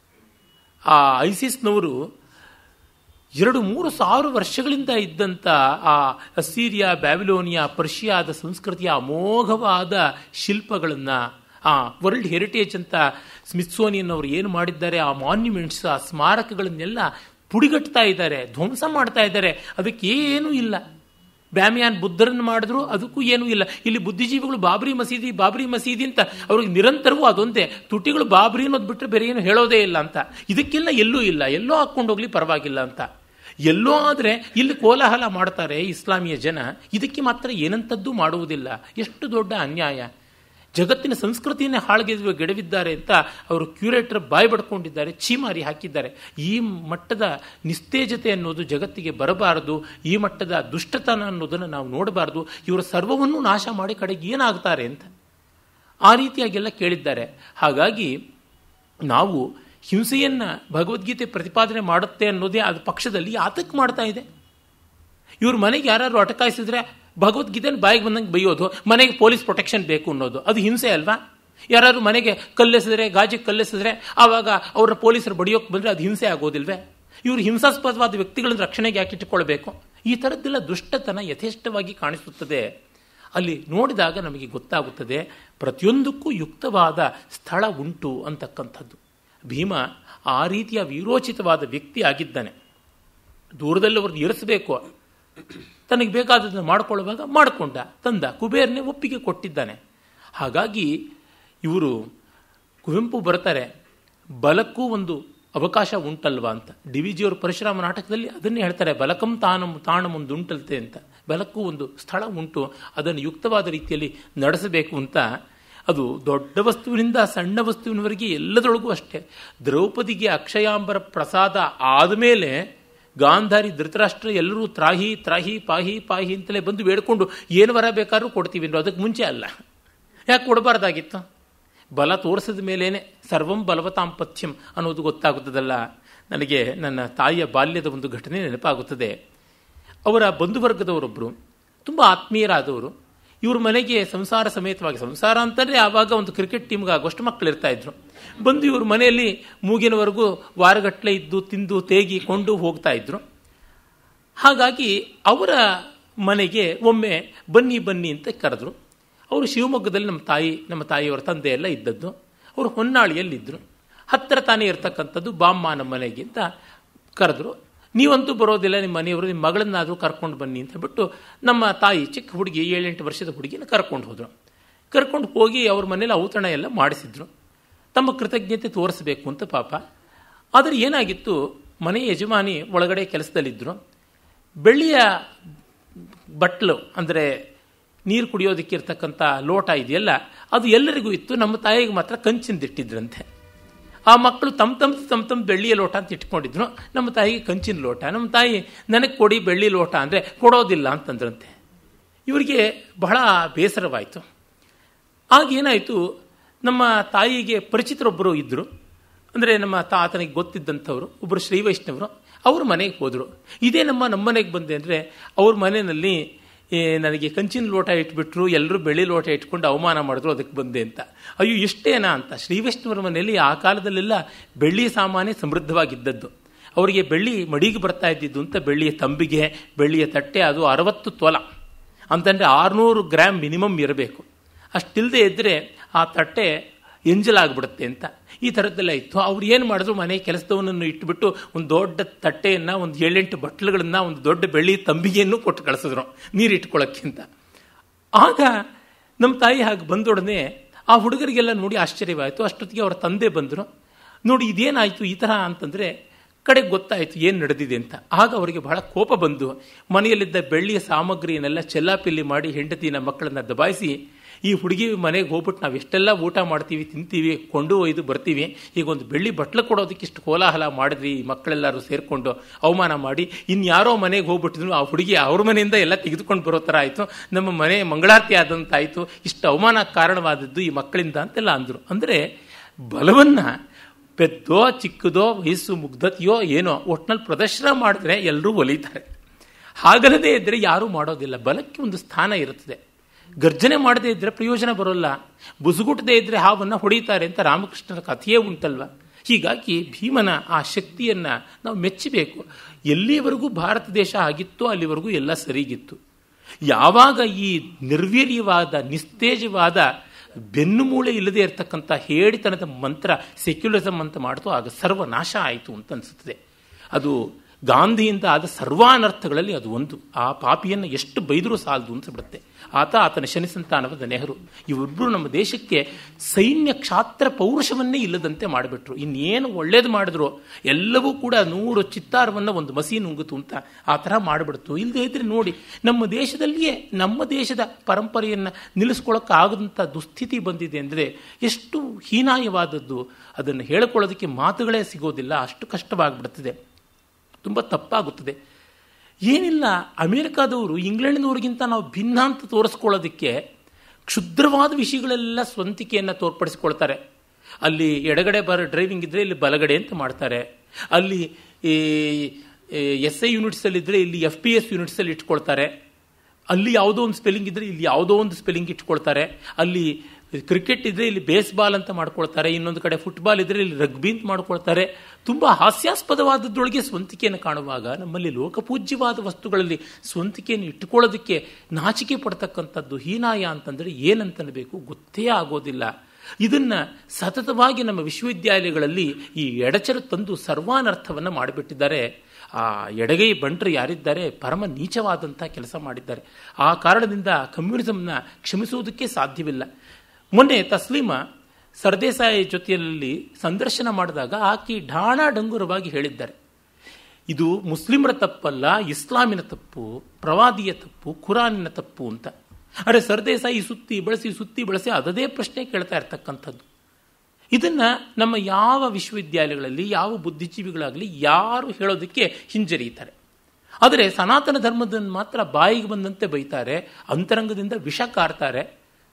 ಆ ಐಸಿಸ್ನವರು ಎರಡು ಮೂರು ಸಾವಿರ ವರ್ಷಗಳಿಂದ ಇದ್ದಂಥ ಆ ಅಸ್ಸೀರಿಯಾ ಬ್ಯಾಬಿಲೋನಿಯಾ ಪರ್ಷಿಯಾದ ಸಂಸ್ಕೃತಿಯ ಅಮೋಘವಾದ ಶಿಲ್ಪಗಳನ್ನು ಆ ವರ್ಲ್ಡ್ ಹೆರಿಟೇಜ್ ಅಂತ ಸ್ಮಿತ್ಸೋನಿಯನ್ ಅವರು ಏನು ಮಾಡಿದ್ದಾರೆ ಆ ಮಾನ್ಯುಮೆಂಟ್ಸ್ ಆ ಸ್ಮಾರಕಗಳನ್ನೆಲ್ಲ ಪುಡಿಗಟ್ತಾ ಇದ್ದಾರೆ ಧ್ವಂಸ ಮಾಡ್ತಾ ಇದ್ದಾರೆ ಅದಕ್ಕೆ ಏನೂ ಇಲ್ಲ ಬ್ಯಾಮಿಯಾನ್ ಬುದ್ಧರನ್ನು ಮಾಡಿದ್ರು ಅದಕ್ಕೂ ಏನೂ ಇಲ್ಲ ಇಲ್ಲಿ ಬುದ್ಧಿಜೀವಿಗಳು ಬಾಬ್ರಿ ಮಸೀದಿ ಬಾಬ್ರಿ ಮಸೀದಿ ಅಂತ ಅವ್ರಿಗೆ ನಿರಂತರವೂ ಅದೊಂದೇ ತುಟಿಗಳು ಬಾಬ್ರಿ ಅನ್ನೋದು ಬಿಟ್ಟರೆ ಬೇರೆ ಏನು ಹೇಳೋದೇ ಇಲ್ಲ ಅಂತ ಇದಕ್ಕೆಲ್ಲ ಎಲ್ಲೂ ಇಲ್ಲ ಎಲ್ಲೋ ಹಾಕ್ಕೊಂಡು ಹೋಗ್ಲಿ ಪರವಾಗಿಲ್ಲ ಅಂತ ಎಲ್ಲೋ ಆದರೆ ಇಲ್ಲಿ ಕೋಲಾಹಲ ಮಾಡ್ತಾರೆ ಇಸ್ಲಾಮಿಯ ಜನ ಇದಕ್ಕೆ ಮಾತ್ರ ಏನಂತದ್ದು ಮಾಡುವುದಿಲ್ಲ ಎಷ್ಟು ದೊಡ್ಡ ಅನ್ಯಾಯ ಜಗತ್ತಿನ ಸಂಸ್ಕೃತಿಯನ್ನೇ ಹಾಳ್ಗೆದುವ ಗೆಡವಿದ್ದಾರೆ ಅಂತ ಅವರು ಕ್ಯೂರೇಟರ್ ಬಾಯ್ ಬಡ್ಕೊಂಡಿದ್ದಾರೆ ಚೀಮಾರಿ ಹಾಕಿದ್ದಾರೆ ಈ ಮಟ್ಟದ ನಿಸ್ತೇಜತೆ ಅನ್ನೋದು ಜಗತ್ತಿಗೆ ಬರಬಾರದು ಈ ಮಟ್ಟದ ದುಷ್ಟತನ ಅನ್ನೋದನ್ನು ನಾವು ನೋಡಬಾರದು ಇವರು ಸರ್ವವನ್ನು ನಾಶ ಮಾಡಿ ಕಡೆಗೆ ಏನಾಗ್ತಾರೆ ಅಂತ ಆ ರೀತಿಯಾಗೆಲ್ಲ ಕೇಳಿದ್ದಾರೆ ಹಾಗಾಗಿ ನಾವು ಹಿಂಸೆಯನ್ನು ಭಗವದ್ಗೀತೆ ಪ್ರತಿಪಾದನೆ ಮಾಡುತ್ತೆ ಅನ್ನೋದೇ ಅದು ಪಕ್ಷದಲ್ಲಿ ಆತಕ್ಕೆ ಮಾಡ್ತಾ ಇದೆ ಇವ್ರ ಮನೆಗೆ ಯಾರು ಅಟಕಾಯಿಸಿದ್ರೆ ಭಗವದ್ಗೀತೆನ ಬಾಯಿಗೆ ಬಂದಂಗೆ ಬೈಯೋದು ಮನೆಗೆ ಪೊಲೀಸ್ ಪ್ರೊಟೆಕ್ಷನ್ ಬೇಕು ಅನ್ನೋದು ಅದು ಹಿಂಸೆ ಅಲ್ವಾ ಯಾರು ಮನೆಗೆ ಕಲ್ಲೆಸಿದ್ರೆ ಗಾಜಿಗೆ ಕಲ್ಲೆಸಿದ್ರೆ ಆವಾಗ ಅವ್ರ ಪೊಲೀಸರು ಬಡಿಯೋಕೆ ಬಂದರೆ ಅದು ಹಿಂಸೆ ಆಗೋದಿಲ್ವೇ ಇವರು ಹಿಂಸಾಸ್ಪದವಾದ ವ್ಯಕ್ತಿಗಳನ್ನು ರಕ್ಷಣೆಗೆ ಯಾಕೆ ಇಟ್ಟುಕೊಳ್ಬೇಕು ಈ ಥರದ್ದೆಲ್ಲ ದುಷ್ಟತನ ಯಥೇಷ್ಟವಾಗಿ ಕಾಣಿಸುತ್ತದೆ ಅಲ್ಲಿ ನೋಡಿದಾಗ ನಮಗೆ ಗೊತ್ತಾಗುತ್ತದೆ ಪ್ರತಿಯೊಂದಕ್ಕೂ ಯುಕ್ತವಾದ ಸ್ಥಳ ಉಂಟು ಅಂತಕ್ಕಂಥದ್ದು ಭೀಮ ಆ ರೀತಿಯ ವೀರೋಚಿತವಾದ ವ್ಯಕ್ತಿ ಆಗಿದ್ದಾನೆ ದೂರದಲ್ಲಿ ಅವ್ರನ್ನ ಇರಿಸಬೇಕು ತನಗೆ ಬೇಕಾದದನ್ನು ಮಾಡಿಕೊಳ್ಳುವಾಗ ಮಾಡಿಕೊಂಡ ತಂದ ಕುಬೇರನೇ ಒಪ್ಪಿಗೆ ಕೊಟ್ಟಿದ್ದಾನೆ ಹಾಗಾಗಿ ಇವರು ಕುವೆಂಪು ಬರ್ತಾರೆ ಬಲಕ್ಕೂ ಒಂದು ಅವಕಾಶ ಉಂಟಲ್ವಾ ಅಂತ ಡಿ ವಿ ಜಿಯವರು ಪರಶುರಾಮ ನಾಟಕದಲ್ಲಿ ಅದನ್ನೇ ಹೇಳ್ತಾರೆ ಬಲಕಂ ತಾನಂ ತಾಣಮೊಂದು ಉಂಟಲ್ತೆ ಅಂತ ಬಲಕ್ಕೂ ಒಂದು ಸ್ಥಳ ಉಂಟು ಅದನ್ನು ಯುಕ್ತವಾದ ರೀತಿಯಲ್ಲಿ ನಡೆಸಬೇಕು ಅಂತ ಅದು ದೊಡ್ಡ ವಸ್ತುವಿನಿಂದ ಸಣ್ಣ ವಸ್ತುವಿನವರೆಗೆ ಎಲ್ಲದರೊಳಗೂ ಅಷ್ಟೇ ದ್ರೌಪದಿಗೆ ಅಕ್ಷಯಾಂಬರ ಪ್ರಸಾದ ಆದಮೇಲೆ ಗಾಂಧಾರಿ ಧೃತರಾಷ್ಟ್ರ ಎಲ್ಲರೂ ತ್ರಾಹಿ ತ್ರಾಹಿ ಪಾಹಿ ಪಾಹಿ ಅಂತಲೇ ಬಂದು ಬೇಡ್ಕೊಂಡು ಏನು ವರ ಬೇಕಾದ್ರೂ ಕೊಡ್ತೀವಿ ಅನ್ನೋ ಅದಕ್ಕೆ ಮುಂಚೆ ಅಲ್ಲ ಯಾಕೆ ಕೊಡಬಾರ್ದಾಗಿತ್ತು ಬಲ ತೋರಿಸಿದ ಮೇಲೇನೆ ಸರ್ವಂ ಬಲವತಾಂ ಪಥ್ಯಂ ಅನ್ನೋದು ಗೊತ್ತಾಗುತ್ತದಲ್ಲ ನನಗೆ ನನ್ನ ತಾಯಿಯ ಬಾಲ್ಯದ ಒಂದು ಘಟನೆ ನೆನಪಾಗುತ್ತದೆ ಅವರ ಬಂಧುವರ್ಗದವರೊಬ್ಬರು ತುಂಬ ಆತ್ಮೀಯರಾದವರು ಇವ್ರ ಮನೆಗೆ ಸಂಸಾರ ಸಮೇತವಾಗಿ ಸಂಸಾರ ಅಂತಂದರೆ ಆವಾಗ ಒಂದು ಕ್ರಿಕೆಟ್ ಟೀಮ್ಗೆ ಆಗುವಷ್ಟು ಮಕ್ಕಳು ಇರ್ತಾ ಇದ್ರು ಬಂದು ಇವ್ರ ಮನೆಯಲ್ಲಿ ಮೂಗಿನವರೆಗೂ ವಾರಗಟ್ಟಲೆ ಇದ್ದು ತಿಂದು ತೇಗಿ ಕೊಂಡು ಹೋಗ್ತಾ ಇದ್ರು ಹಾಗಾಗಿ ಅವರ ಮನೆಗೆ ಒಮ್ಮೆ ಬನ್ನಿ ಬನ್ನಿ ಅಂತ ಕರೆದ್ರು ಅವರು ಶಿವಮೊಗ್ಗದಲ್ಲಿ ನಮ್ಮ ತಾಯಿ ನಮ್ಮ ತಾಯಿಯವರ ತಂದೆ ಎಲ್ಲ ಇದ್ದದ್ದು ಅವರು ಹೊನ್ನಾಳಿಯಲ್ಲಿದ್ದರು ಹತ್ತಿರ ತಾನೇ ಇರ್ತಕ್ಕಂಥದ್ದು ಬಾಮ್ಮ ನಮ್ಮ ಮನೆಗೆ ಅಂತ ಕರೆದ್ರು ನೀವಂತೂ ಬರೋದಿಲ್ಲ ನಿಮ್ಮ ಮನೆಯವರು ನಿಮ್ಮ ಮಗಳನ್ನಾದರೂ ಕರ್ಕೊಂಡು ಬನ್ನಿ ಅಂತ ಬಿಟ್ಟು ನಮ್ಮ ತಾಯಿ ಚಿಕ್ಕ ಹುಡುಗಿ ಏಳೆಂಟು ವರ್ಷದ ಹುಡುಗಿನ ಕರ್ಕೊಂಡು ಹೋದರು ಕರ್ಕೊಂಡು ಹೋಗಿ ಅವ್ರ ಮನೇಲಿ ಔತಣ ಎಲ್ಲ ಮಾಡಿಸಿದ್ರು ತಮ್ಮ ಕೃತಜ್ಞತೆ ತೋರಿಸಬೇಕು ಅಂತ ಪಾಪ ಆದರೆ ಏನಾಗಿತ್ತು ಮನೆ ಯಜಮಾನಿ ಒಳಗಡೆ ಕೆಲಸದಲ್ಲಿದ್ದರು ಬೆಳ್ಳಿಯ ಬಟ್ಲು ಅಂದರೆ ನೀರು ಕುಡಿಯೋದಕ್ಕೆ ಇರ್ತಕ್ಕಂಥ ಲೋಟ ಇದೆಯಲ್ಲ ಅದು ಎಲ್ಲರಿಗೂ ಇತ್ತು ನಮ್ಮ ತಾಯಿಗೆ ಮಾತ್ರ ಕಂಚಿಂದಿಟ್ಟಿದ್ರಂತೆ ಆ ಮಕ್ಕಳು ತಮ್ಮ ತಮ್ಮ ತಮ್ಮ ತಮ್ಮ ಬೆಳ್ಳಿಯ ಲೋಟ ಅಂತ ಇಟ್ಕೊಂಡಿದ್ರು ನಮ್ಮ ತಾಯಿಗೆ ಕಂಚಿನ ಲೋಟ ನಮ್ಮ ತಾಯಿ ನನಗೆ ಕೊಡಿ ಬೆಳ್ಳಿ ಲೋಟ ಅಂದರೆ ಕೊಡೋದಿಲ್ಲ ಅಂತಂದ್ರಂತೆ ಇವರಿಗೆ ಬಹಳ ಬೇಸರವಾಯಿತು ಆಗೇನಾಯಿತು ನಮ್ಮ ತಾಯಿಗೆ ಪರಿಚಿತರೊಬ್ಬರು ಇದ್ದರು ಅಂದರೆ ನಮ್ಮ ತಾತನಿಗೆ ಗೊತ್ತಿದ್ದಂಥವ್ರು ಒಬ್ಬರು ಶ್ರೀ ವೈಷ್ಣವರು ಅವ್ರ ಮನೆಗೆ ಹೋದರು ಇದೇ ನಮ್ಮ ನಮ್ಮ ಮನೆಗೆ ಬಂದೆ ಅಂದರೆ ಅವ್ರ ಮನೆಯಲ್ಲಿ ನನಗೆ ಕಂಚಿನ ಲೋಟ ಇಟ್ಬಿಟ್ರು ಎಲ್ಲರೂ ಬೆಳ್ಳಿ ಲೋಟ ಇಟ್ಕೊಂಡು ಅವಮಾನ ಮಾಡಿದ್ರು ಅದಕ್ಕೆ ಬಂದೆ ಅಂತ ಅಯ್ಯೋ ಇಷ್ಟೇನಾ ಅಂತ ಶ್ರೀ ವೈಷ್ಣವರ ಮನೆಯಲ್ಲಿ ಆ ಕಾಲದಲ್ಲೆಲ್ಲ ಬೆಳ್ಳಿ ಸಾಮಾನ್ಯ ಸಮೃದ್ಧವಾಗಿದ್ದದ್ದು ಅವರಿಗೆ ಬೆಳ್ಳಿ ಮಡಿಗೆ ಬರ್ತಾ ಇದ್ದಿದ್ದು ಅಂತ ಬೆಳ್ಳಿಯ ತಂಬಿಗೆ ಬೆಳ್ಳಿಯ ತಟ್ಟೆ ಅದು ಅರವತ್ತು ತೊಲ ಅಂತಂದರೆ ಆರುನೂರು ಗ್ರಾಮ್ ಮಿನಿಮಮ್ ಇರಬೇಕು ಅಷ್ಟಿಲ್ಲದೆ ಇದ್ದರೆ ಆ ತಟ್ಟೆ ಎಂಜಲಾಗ್ಬಿಡುತ್ತೆ ಅಂತ ಈ ಥರದ್ದೆಲ್ಲ ಇತ್ತು ಅವ್ರು ಏನು ಮಾಡಿದ್ರು ಮನೆ ಕೆಲಸದವನನ್ನು ಇಟ್ಟುಬಿಟ್ಟು ಒಂದು ದೊಡ್ಡ ತಟ್ಟೆಯನ್ನು ಒಂದು ಏಳೆಂಟು ಬಟ್ಲುಗಳನ್ನು ಒಂದು ದೊಡ್ಡ ಬೆಳ್ಳಿ ತಂಬಿಗೆಯನ್ನು ಕೊಟ್ಟು ಕಳಿಸಿದ್ರು ನೀರು ಇಟ್ಕೊಳ್ಳೋಕ್ಕಿಂತ ಆಗ ನಮ್ಮ ತಾಯಿ ಹಾಗೆ ಬಂದೊಡನೆ ಆ ಹುಡುಗರಿಗೆಲ್ಲ ನೋಡಿ ಆಶ್ಚರ್ಯವಾಯಿತು ಅಷ್ಟೊತ್ತಿಗೆ ಅವರ ತಂದೆ ಬಂದರು ನೋಡಿ ಇದೇನಾಯಿತು ಈ ಥರ ಅಂತಂದರೆ ಕಡೆಗೆ ಗೊತ್ತಾಯಿತು ಏನು ನಡೆದಿದೆ ಅಂತ ಆಗ ಅವರಿಗೆ ಬಹಳ ಕೋಪ ಬಂದು ಮನೆಯಲ್ಲಿದ್ದ ಬೆಳ್ಳಿಯ ಸಾಮಗ್ರಿಯನ್ನೆಲ್ಲ ಚೆಲ್ಲಾಪಿಲ್ಲಿ ಮಾಡಿ ಹೆಂಡತಿನ ಮಕ್ಕಳನ್ನ ದಬಾಯಿಸಿ ಈ ಹುಡುಗಿ ಮನೆಗೆ ಹೋಗ್ಬಿಟ್ಟು ನಾವು ಎಷ್ಟೆಲ್ಲ ಊಟ ಮಾಡ್ತೀವಿ ತಿಂತೀವಿ ಕೊಂಡು ಒಯ್ದು ಬರ್ತೀವಿ ಈಗ ಒಂದು ಬೆಳ್ಳಿ ಬಟ್ಲು ಕೊಡೋದಕ್ಕೆ ಇಷ್ಟು ಕೋಲಾಹಲ ಮಾಡಿದ್ವಿ ಈ ಮಕ್ಕಳೆಲ್ಲರೂ ಸೇರಿಕೊಂಡು ಅವಮಾನ ಮಾಡಿ ಇನ್ಯಾರೋ ಮನೆಗೆ ಹೋಗ್ಬಿಟ್ಟಿದ್ರು ಆ ಹುಡುಗಿ ಅವ್ರ ಮನೆಯಿಂದ ಎಲ್ಲ ತೆಗೆದುಕೊಂಡು ಬರೋ ಥರ ಆಯಿತು ನಮ್ಮ ಮನೆ ಮಂಗಳಾರತಿ ಆದಂತಾಯಿತು ಇಷ್ಟು ಅವಮಾನ ಕಾರಣವಾದದ್ದು ಈ ಮಕ್ಕಳಿಂದ ಅಂತೆಲ್ಲ ಅಂದರು ಅಂದರೆ ಬಲವನ್ನು ಪೆದ್ದೋ ಚಿಕ್ಕದೋ ವಯಸ್ಸು ಮುಗ್ಧತೆಯೋ ಏನೋ ಒಟ್ನಲ್ಲಿ ಪ್ರದರ್ಶನ ಮಾಡಿದ್ರೆ ಎಲ್ಲರೂ ಒಲಿತಾರೆ ಹಾಗಲ್ಲದೆ ಇದ್ದರೆ ಯಾರೂ ಮಾಡೋದಿಲ್ಲ ಬಲಕ್ಕೆ ಒಂದು ಸ್ಥಾನ ಇರುತ್ತದೆ ಗರ್ಜನೆ ಮಾಡದೇ ಇದ್ದರೆ ಪ್ರಯೋಜನ ಬರೋಲ್ಲ ಬುಸುಗುಟ್ಟದೇ ಇದ್ದರೆ ಹಾವನ್ನು ಹೊಡೀತಾರೆ ಅಂತ ರಾಮಕೃಷ್ಣನ ಕಥೆಯೇ ಉಂಟಲ್ವ ಹೀಗಾಗಿ ಭೀಮನ ಆ ಶಕ್ತಿಯನ್ನು ನಾವು ಮೆಚ್ಚಬೇಕು ಎಲ್ಲಿವರೆಗೂ ಭಾರತ ದೇಶ ಆಗಿತ್ತೋ ಅಲ್ಲಿವರೆಗೂ ಎಲ್ಲ ಸರಿಗಿತ್ತು ಯಾವಾಗ ಈ ನಿರ್ವೀರ್ಯವಾದ ನಿಸ್ತೇಜವಾದ ಬೆನ್ನುಮೂಳೆ ಇಲ್ಲದೆ ಇರತಕ್ಕಂಥ ಹೇಡಿತನದ ಮಂತ್ರ ಸೆಕ್ಯುಲರಿಸಮ್ ಅಂತ ಮಾಡ್ತೋ ಆಗ ಸರ್ವನಾಶ ಆಯಿತು ಅಂತ ಅನಿಸುತ್ತದೆ ಅದು ಗಾಂಧಿಯಿಂದ ಆದ ಸರ್ವಾನರ್ಥಗಳಲ್ಲಿ ಅದು ಒಂದು ಆ ಪಾಪಿಯನ್ನು ಎಷ್ಟು ಬೈದರೂ ಸಾಲದು ಅನ್ಸ್ಬಿಡುತ್ತೆ ಆತ ಆತನ ಶನಿ ಸಂತಾನವಾದ ನೆಹರು ಇವರಿಬ್ಬರು ನಮ್ಮ ದೇಶಕ್ಕೆ ಸೈನ್ಯ ಕ್ಷಾತ್ರ ಪೌರುಷವನ್ನೇ ಇಲ್ಲದಂತೆ ಮಾಡಿಬಿಟ್ರು ಇನ್ನೇನು ಒಳ್ಳೇದು ಮಾಡಿದ್ರು ಎಲ್ಲವೂ ಕೂಡ ನೂರು ಚಿತ್ತಾರವನ್ನು ಒಂದು ಮಸಿ ನುಂಗಿತು ಅಂತ ಆ ಥರ ಮಾಡಿಬಿಡ್ತು ಇಲ್ಲದೆ ಇದ್ರೆ ನೋಡಿ ನಮ್ಮ ದೇಶದಲ್ಲಿಯೇ ನಮ್ಮ ದೇಶದ ಪರಂಪರೆಯನ್ನು ನಿಲ್ಲಿಸ್ಕೊಳ್ಳೋಕ್ಕಾಗದಂಥ ದುಸ್ಥಿತಿ ಬಂದಿದೆ ಅಂದರೆ ಎಷ್ಟು ಹೀನಾಯವಾದದ್ದು ಅದನ್ನು ಹೇಳಿಕೊಳ್ಳೋದಕ್ಕೆ ಮಾತುಗಳೇ ಸಿಗೋದಿಲ್ಲ ಅಷ್ಟು ಕಷ್ಟವಾಗಿಬಿಡ್ತದೆ ತುಂಬ ತಪ್ಪಾಗುತ್ತದೆ ಏನಿಲ್ಲ ಅಮೇರಿಕಾದವರು ಇಂಗ್ಲೆಂಡ್ನವ್ರಿಗಿಂತ ನಾವು ಭಿನ್ನ ಅಂತ ತೋರಿಸ್ಕೊಳ್ಳೋದಕ್ಕೆ ಕ್ಷುದ್ರವಾದ ವಿಷಯಗಳೆಲ್ಲ ಸ್ವಂತಿಕೆಯನ್ನು ತೋರ್ಪಡಿಸ್ಕೊಳ್ತಾರೆ ಅಲ್ಲಿ ಎಡಗಡೆ ಬರೋ ಡ್ರೈವಿಂಗ್ ಇದ್ದರೆ ಇಲ್ಲಿ ಬಲಗಡೆ ಅಂತ ಮಾಡ್ತಾರೆ ಅಲ್ಲಿ ಎಸ್ ಐ ಯೂನಿಟ್ಸಲ್ಲಿದ್ದರೆ ಇಲ್ಲಿ ಎಫ್ ಪಿ ಎಸ್ ಯೂನಿಟ್ಸಲ್ಲಿ ಇಟ್ಕೊಳ್ತಾರೆ ಅಲ್ಲಿ ಯಾವುದೋ ಒಂದು ಸ್ಪೆಲ್ಲಿಂಗ್ ಇದ್ದರೆ ಇಲ್ಲಿ ಯಾವುದೋ ಒಂದು ಸ್ಪೆಲ್ಲಿಂಗ್ ಇಟ್ಕೊಳ್ತಾರೆ ಅಲ್ಲಿ ಕ್ರಿಕೆಟ್ ಇದ್ದರೆ ಇಲ್ಲಿ ಬೇಸ್ಬಾಲ್ ಅಂತ ಮಾಡ್ಕೊಳ್ತಾರೆ ಇನ್ನೊಂದು ಕಡೆ ಫುಟ್ಬಾಲ್ ಇದ್ದರೆ ಇಲ್ಲಿ ರಗ್ಬಿ ಅಂತ ಮಾಡ್ಕೊಳ್ತಾರೆ ತುಂಬ ಹಾಸ್ಯಾಸ್ಪದವಾದದ್ದೊಳಗೆ ಸ್ವಂತಿಕೆಯನ್ನು ಕಾಣುವಾಗ ನಮ್ಮಲ್ಲಿ ಲೋಕಪೂಜ್ಯವಾದ ವಸ್ತುಗಳಲ್ಲಿ ಸ್ವಂತಿಕೆಯನ್ನು ಇಟ್ಟುಕೊಳ್ಳೋದಕ್ಕೆ ನಾಚಿಕೆ ಪಡ್ತಕ್ಕಂಥದ್ದು ಹೀನಾಯ ಅಂತಂದರೆ ಏನಂತನಬೇಕು ಗೊತ್ತೇ ಆಗೋದಿಲ್ಲ ಇದನ್ನು ಸತತವಾಗಿ ನಮ್ಮ ವಿಶ್ವವಿದ್ಯಾಲಯಗಳಲ್ಲಿ ಈ ಎಡಚರು ತಂದು ಸರ್ವಾನರ್ಥವನ್ನು ಮಾಡಿಬಿಟ್ಟಿದ್ದಾರೆ ಆ ಎಡಗೈ ಬಂಟರು ಯಾರಿದ್ದಾರೆ ಪರಮ ನೀಚವಾದಂಥ ಕೆಲಸ ಮಾಡಿದ್ದಾರೆ ಆ ಕಾರಣದಿಂದ ಕಮ್ಯುನಿಸಮ್ನ ಕ್ಷಮಿಸುವುದಕ್ಕೆ ಸಾಧ್ಯವಿಲ್ಲ ಮೊನ್ನೆ ತಸ್ಲೀಮ ಸರ್ದೇಸಾಯಿ ಜೊತೆಯಲ್ಲಿ ಸಂದರ್ಶನ ಮಾಡಿದಾಗ ಆಕೆ ಢಾಣ ಡಂಗುರವಾಗಿ ಹೇಳಿದ್ದಾರೆ ಇದು ಮುಸ್ಲಿಮರ ತಪ್ಪಲ್ಲ ಇಸ್ಲಾಮಿನ ತಪ್ಪು ಪ್ರವಾದಿಯ ತಪ್ಪು ಕುರಾನಿನ ತಪ್ಪು ಅಂತ ಅರೆ ಸರ್ದೇಸಾಯಿ ಸುತ್ತಿ ಬಳಸಿ ಸುತ್ತಿ ಬಳಸಿ ಅದದೇ ಪ್ರಶ್ನೆ ಕೇಳ್ತಾ ಇರ್ತಕ್ಕಂಥದ್ದು ಇದನ್ನ ನಮ್ಮ ಯಾವ ವಿಶ್ವವಿದ್ಯಾಲಯಗಳಲ್ಲಿ ಯಾವ ಬುದ್ಧಿಜೀವಿಗಳಾಗಲಿ ಯಾರು ಹೇಳೋದಕ್ಕೆ ಹಿಂಜರಿಯುತ್ತಾರೆ ಆದರೆ ಸನಾತನ ಧರ್ಮದನ್ನು ಮಾತ್ರ ಬಾಯಿಗೆ ಬಂದಂತೆ ಬೈತಾರೆ ಅಂತರಂಗದಿಂದ ವಿಷ ಕಾರ್ತಾರೆ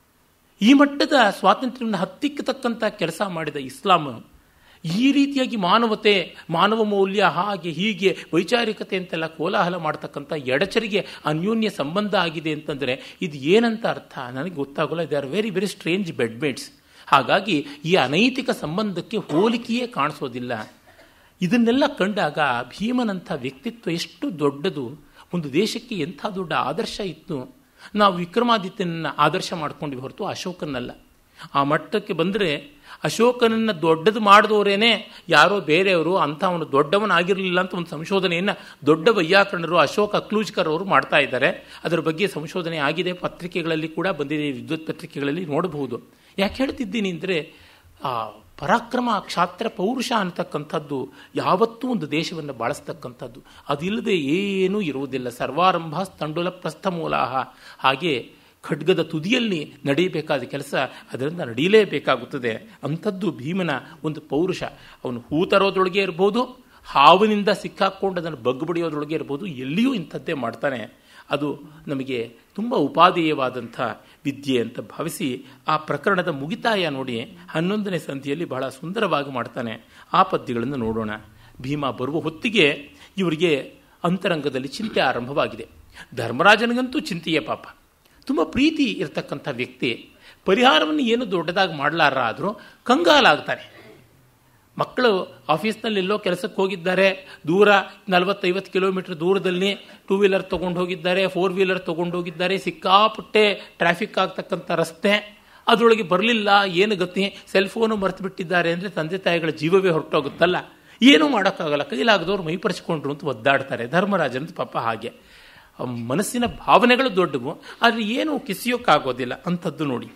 ಈ ಮಟ್ಟದ ಸ್ವಾತಂತ್ರ್ಯವನ್ನು ಹತ್ತಿಕ್ಕತಕ್ಕಂಥ ಕೆಲಸ ಮಾಡಿದ ಇಸ್ಲಾಂ ಈ ರೀತಿಯಾಗಿ ಮಾನವತೆ ಮಾನವ ಮೌಲ್ಯ ಹಾಗೆ ಹೀಗೆ ವೈಚಾರಿಕತೆ ಅಂತೆಲ್ಲ ಕೋಲಾಹಲ ಮಾಡ್ತಕ್ಕಂಥ ಎಡಚರಿಗೆ ಅನ್ಯೋನ್ಯ ಸಂಬಂಧ ಆಗಿದೆ ಅಂತಂದರೆ ಇದು ಏನಂತ ಅರ್ಥ ನನಗೆ ಗೊತ್ತಾಗಲ್ಲ they are very very strange bedmates ಹಾಗಾಗಿ ಈ ಅನೈತಿಕ ಸಂಬಂಧಕ್ಕೆ ಹೋಲಿಕೆಯೇ ಕಾಣಿಸೋದಿಲ್ಲ ಇದನ್ನೆಲ್ಲ ಕಂಡಾಗ ಭೀಮನಂಥ ವ್ಯಕ್ತಿತ್ವ ಎಷ್ಟು ದೊಡ್ಡದು ಒಂದು ದೇಶಕ್ಕೆ ಎಂಥ ದೊಡ್ಡ ಆದರ್ಶ ಇತ್ತು ನಾವು ವಿಕ್ರಮಾದಿತ್ಯನನ್ನ ಆದರ್ಶ ಮಾಡ್ಕೊಂಡ್ವಿ ಹೊರತು ಅಶೋಕನಲ್ಲ ಆ ಮಟ್ಟಕ್ಕೆ ಬಂದರೆ ಅಶೋಕನನ್ನ ದೊಡ್ಡದು ಮಾಡಿದವರೇನೆ ಯಾರೋ ಬೇರೆಯವರು ಅಂಥ ಅವನು ದೊಡ್ಡವನಾಗಿರಲಿಲ್ಲ ಅಂತ ಒಂದು ಸಂಶೋಧನೆಯನ್ನು ದೊಡ್ಡ ವೈಯಾಕರಣರು ಅಶೋಕ ಅಕ್ಲೂಜ್ಕರ್ ಅವರು ಮಾಡ್ತಾ ಇದ್ದಾರೆ ಅದರ ಬಗ್ಗೆ ಸಂಶೋಧನೆ ಆಗಿದೆ ಪತ್ರಿಕೆಗಳಲ್ಲಿ ಕೂಡ ಬಂದಿದೆ ವಿದ್ಯುತ್ ಪತ್ರಿಕೆಗಳಲ್ಲಿ ನೋಡಬಹುದು ಯಾಕೆ ಹೇಳ್ತಿದ್ದೀನಿ ಅಂದರೆ ಆ ಪರಾಕ್ರಮ ಕ್ಷಾತ್ರ ಪೌರುಷ ಅಂತಕ್ಕಂಥದ್ದು ಯಾವತ್ತೂ ಒಂದು ದೇಶವನ್ನು ಬಾಳಿಸ್ತಕ್ಕಂಥದ್ದು ಅದಿಲ್ಲದೆ ಏನೂ ಇರುವುದಿಲ್ಲ ಸರ್ವಾರಂಭ ತಂಡುಲ ಪ್ರಸ್ಥಮೂಲಾಹ ಹಾಗೆ ಖಡ್ಗದ ತುದಿಯಲ್ಲಿ ನಡೆಯಬೇಕಾದ ಕೆಲಸ ಅದರಿಂದ ನಡೆಯಲೇಬೇಕಾಗುತ್ತದೆ ಅಂಥದ್ದು ಭೀಮನ ಒಂದು ಪೌರುಷ ಅವನು ಹೂ ತರೋದ್ರೊಳಗೆ ಇರ್ಬೋದು ಹಾವಿನಿಂದ ಸಿಕ್ಕಾಕೊಂಡು ಅದನ್ನು ಬಗ್ಗು ಬಡಿಯೋದ್ರೊಳಗೆ ಇರ್ಬೋದು ಎಲ್ಲಿಯೂ ಇಂಥದ್ದೇ ಮಾಡ್ತಾನೆ ಅದು ನಮಗೆ ತುಂಬ ಉಪಾದೇಯವಾದಂಥ ವಿದ್ಯೆ ಅಂತ ಭಾವಿಸಿ ಆ ಪ್ರಕರಣದ ಮುಗಿತಾಯ ನೋಡಿ ಹನ್ನೊಂದನೇ ಸಂಧಿಯಲ್ಲಿ ಬಹಳ ಸುಂದರವಾಗಿ ಮಾಡ್ತಾನೆ ಆ ಪದ್ಯಗಳನ್ನು ನೋಡೋಣ ಭೀಮ ಬರುವ ಹೊತ್ತಿಗೆ ಇವರಿಗೆ ಅಂತರಂಗದಲ್ಲಿ ಚಿಂತೆ ಆರಂಭವಾಗಿದೆ ಧರ್ಮರಾಜನಿಗಂತೂ ಚಿಂತೆಯೇ ಪಾಪ ತುಂಬ ಪ್ರೀತಿ ಇರತಕ್ಕಂಥ ವ್ಯಕ್ತಿ ಪರಿಹಾರವನ್ನು ಏನು ದೊಡ್ಡದಾಗಿ ಮಾಡಲಾರ ಆದರೂ ಕಂಗಾಲಾಗ್ತಾರೆ ಮಕ್ಕಳು ಆಫೀಸ್ನಲ್ಲಿ ಎಲ್ಲೋ ಕೆಲಸಕ್ಕೆ ಹೋಗಿದ್ದಾರೆ ದೂರ ನಲವತ್ತೈವತ್ತು ಕಿಲೋಮೀಟರ್ ದೂರದಲ್ಲಿ ಟೂ ವೀಲರ್ ತೊಗೊಂಡು ಹೋಗಿದ್ದಾರೆ ಫೋರ್ ವೀಲರ್ ತೊಗೊಂಡು ಹೋಗಿದ್ದಾರೆ ಸಿಕ್ಕಾಪಟ್ಟೆ ಟ್ರಾಫಿಕ್ ಆಗ್ತಕ್ಕಂಥ ರಸ್ತೆ ಅದರೊಳಗೆ ಬರಲಿಲ್ಲ ಏನು ಗತಿ ಸೆಲ್ ಫೋನು ಮರೆತು ಬಿಟ್ಟಿದ್ದಾರೆ ಅಂದರೆ ತಂದೆ ತಾಯಿಗಳ ಜೀವವೇ ಹೊರಟೋಗುತ್ತಲ್ಲ ಏನೂ ಮಾಡೋಕ್ಕಾಗಲ್ಲ ಕೈಲಾಗದವ್ರು ಮೈಪರಿಸಿಕೊಂಡ್ರು ಅಂತ ಒದ್ದಾಡ್ತಾರೆ ಧರ್ಮರಾಜನ ಪಾಪ ಹಾಗೆ ಮನಸ್ಸಿನ ಭಾವನೆಗಳು ದೊಡ್ಡವು ಆದರೆ ಏನು ಕಿಸಿಯೋಕ್ಕಾಗೋದಿಲ್ಲ ಅಂಥದ್ದು ನೋಡಿ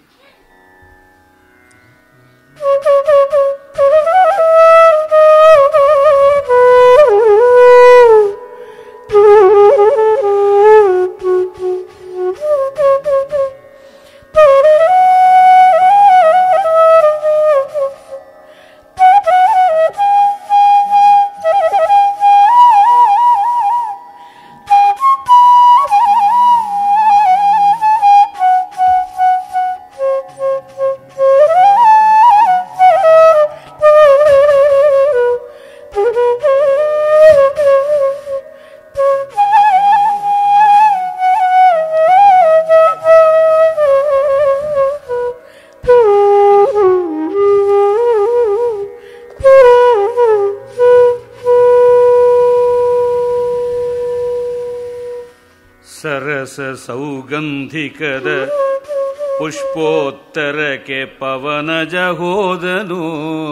ಸರಸ ಸೌಗಂಧಿಕದ ಪುಷ್ಪೋತ್ತರಕ್ಕೆ ಪವನಜ ಹೋದನು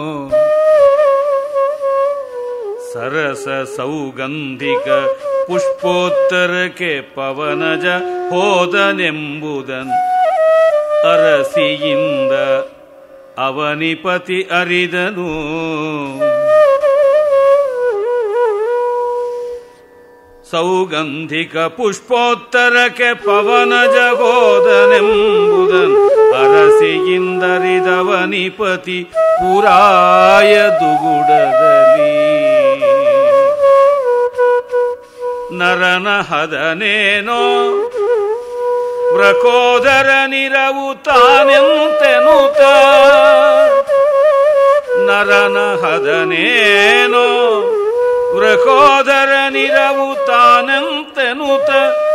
ಸರಸ ಸೌಗಂಧಿಕ ಪುಷ್ಪೋತ್ತರಕ್ಕೆ ಪವನಜ ಹೋದನೆಂಬುದನ್ ಅರಸಿಯಿಂದ ಅವನಿಪತಿ ಅರಿದನು ಸೌಗಂಧಿಕ ಪುಷ್ಪೋತ್ತರಕ್ಕೆ ಪವನ ಜಗೋದನೆಂಬುದನ್ ಅರಸಿಯಿಂದರಿದವನಿಪತಿ ಪುರಾಯ ದುಗುಡದಲ್ಲಿ ನರನ ಹದನೇನೋ ವ್ರಕೋದರ ನಿರವು ತಾನೆಂತೆನುತ ನರನ ಹದನೇನೋ ವೃಕೋದರ ನಿರವು ತಾನೆಂತೆನುತ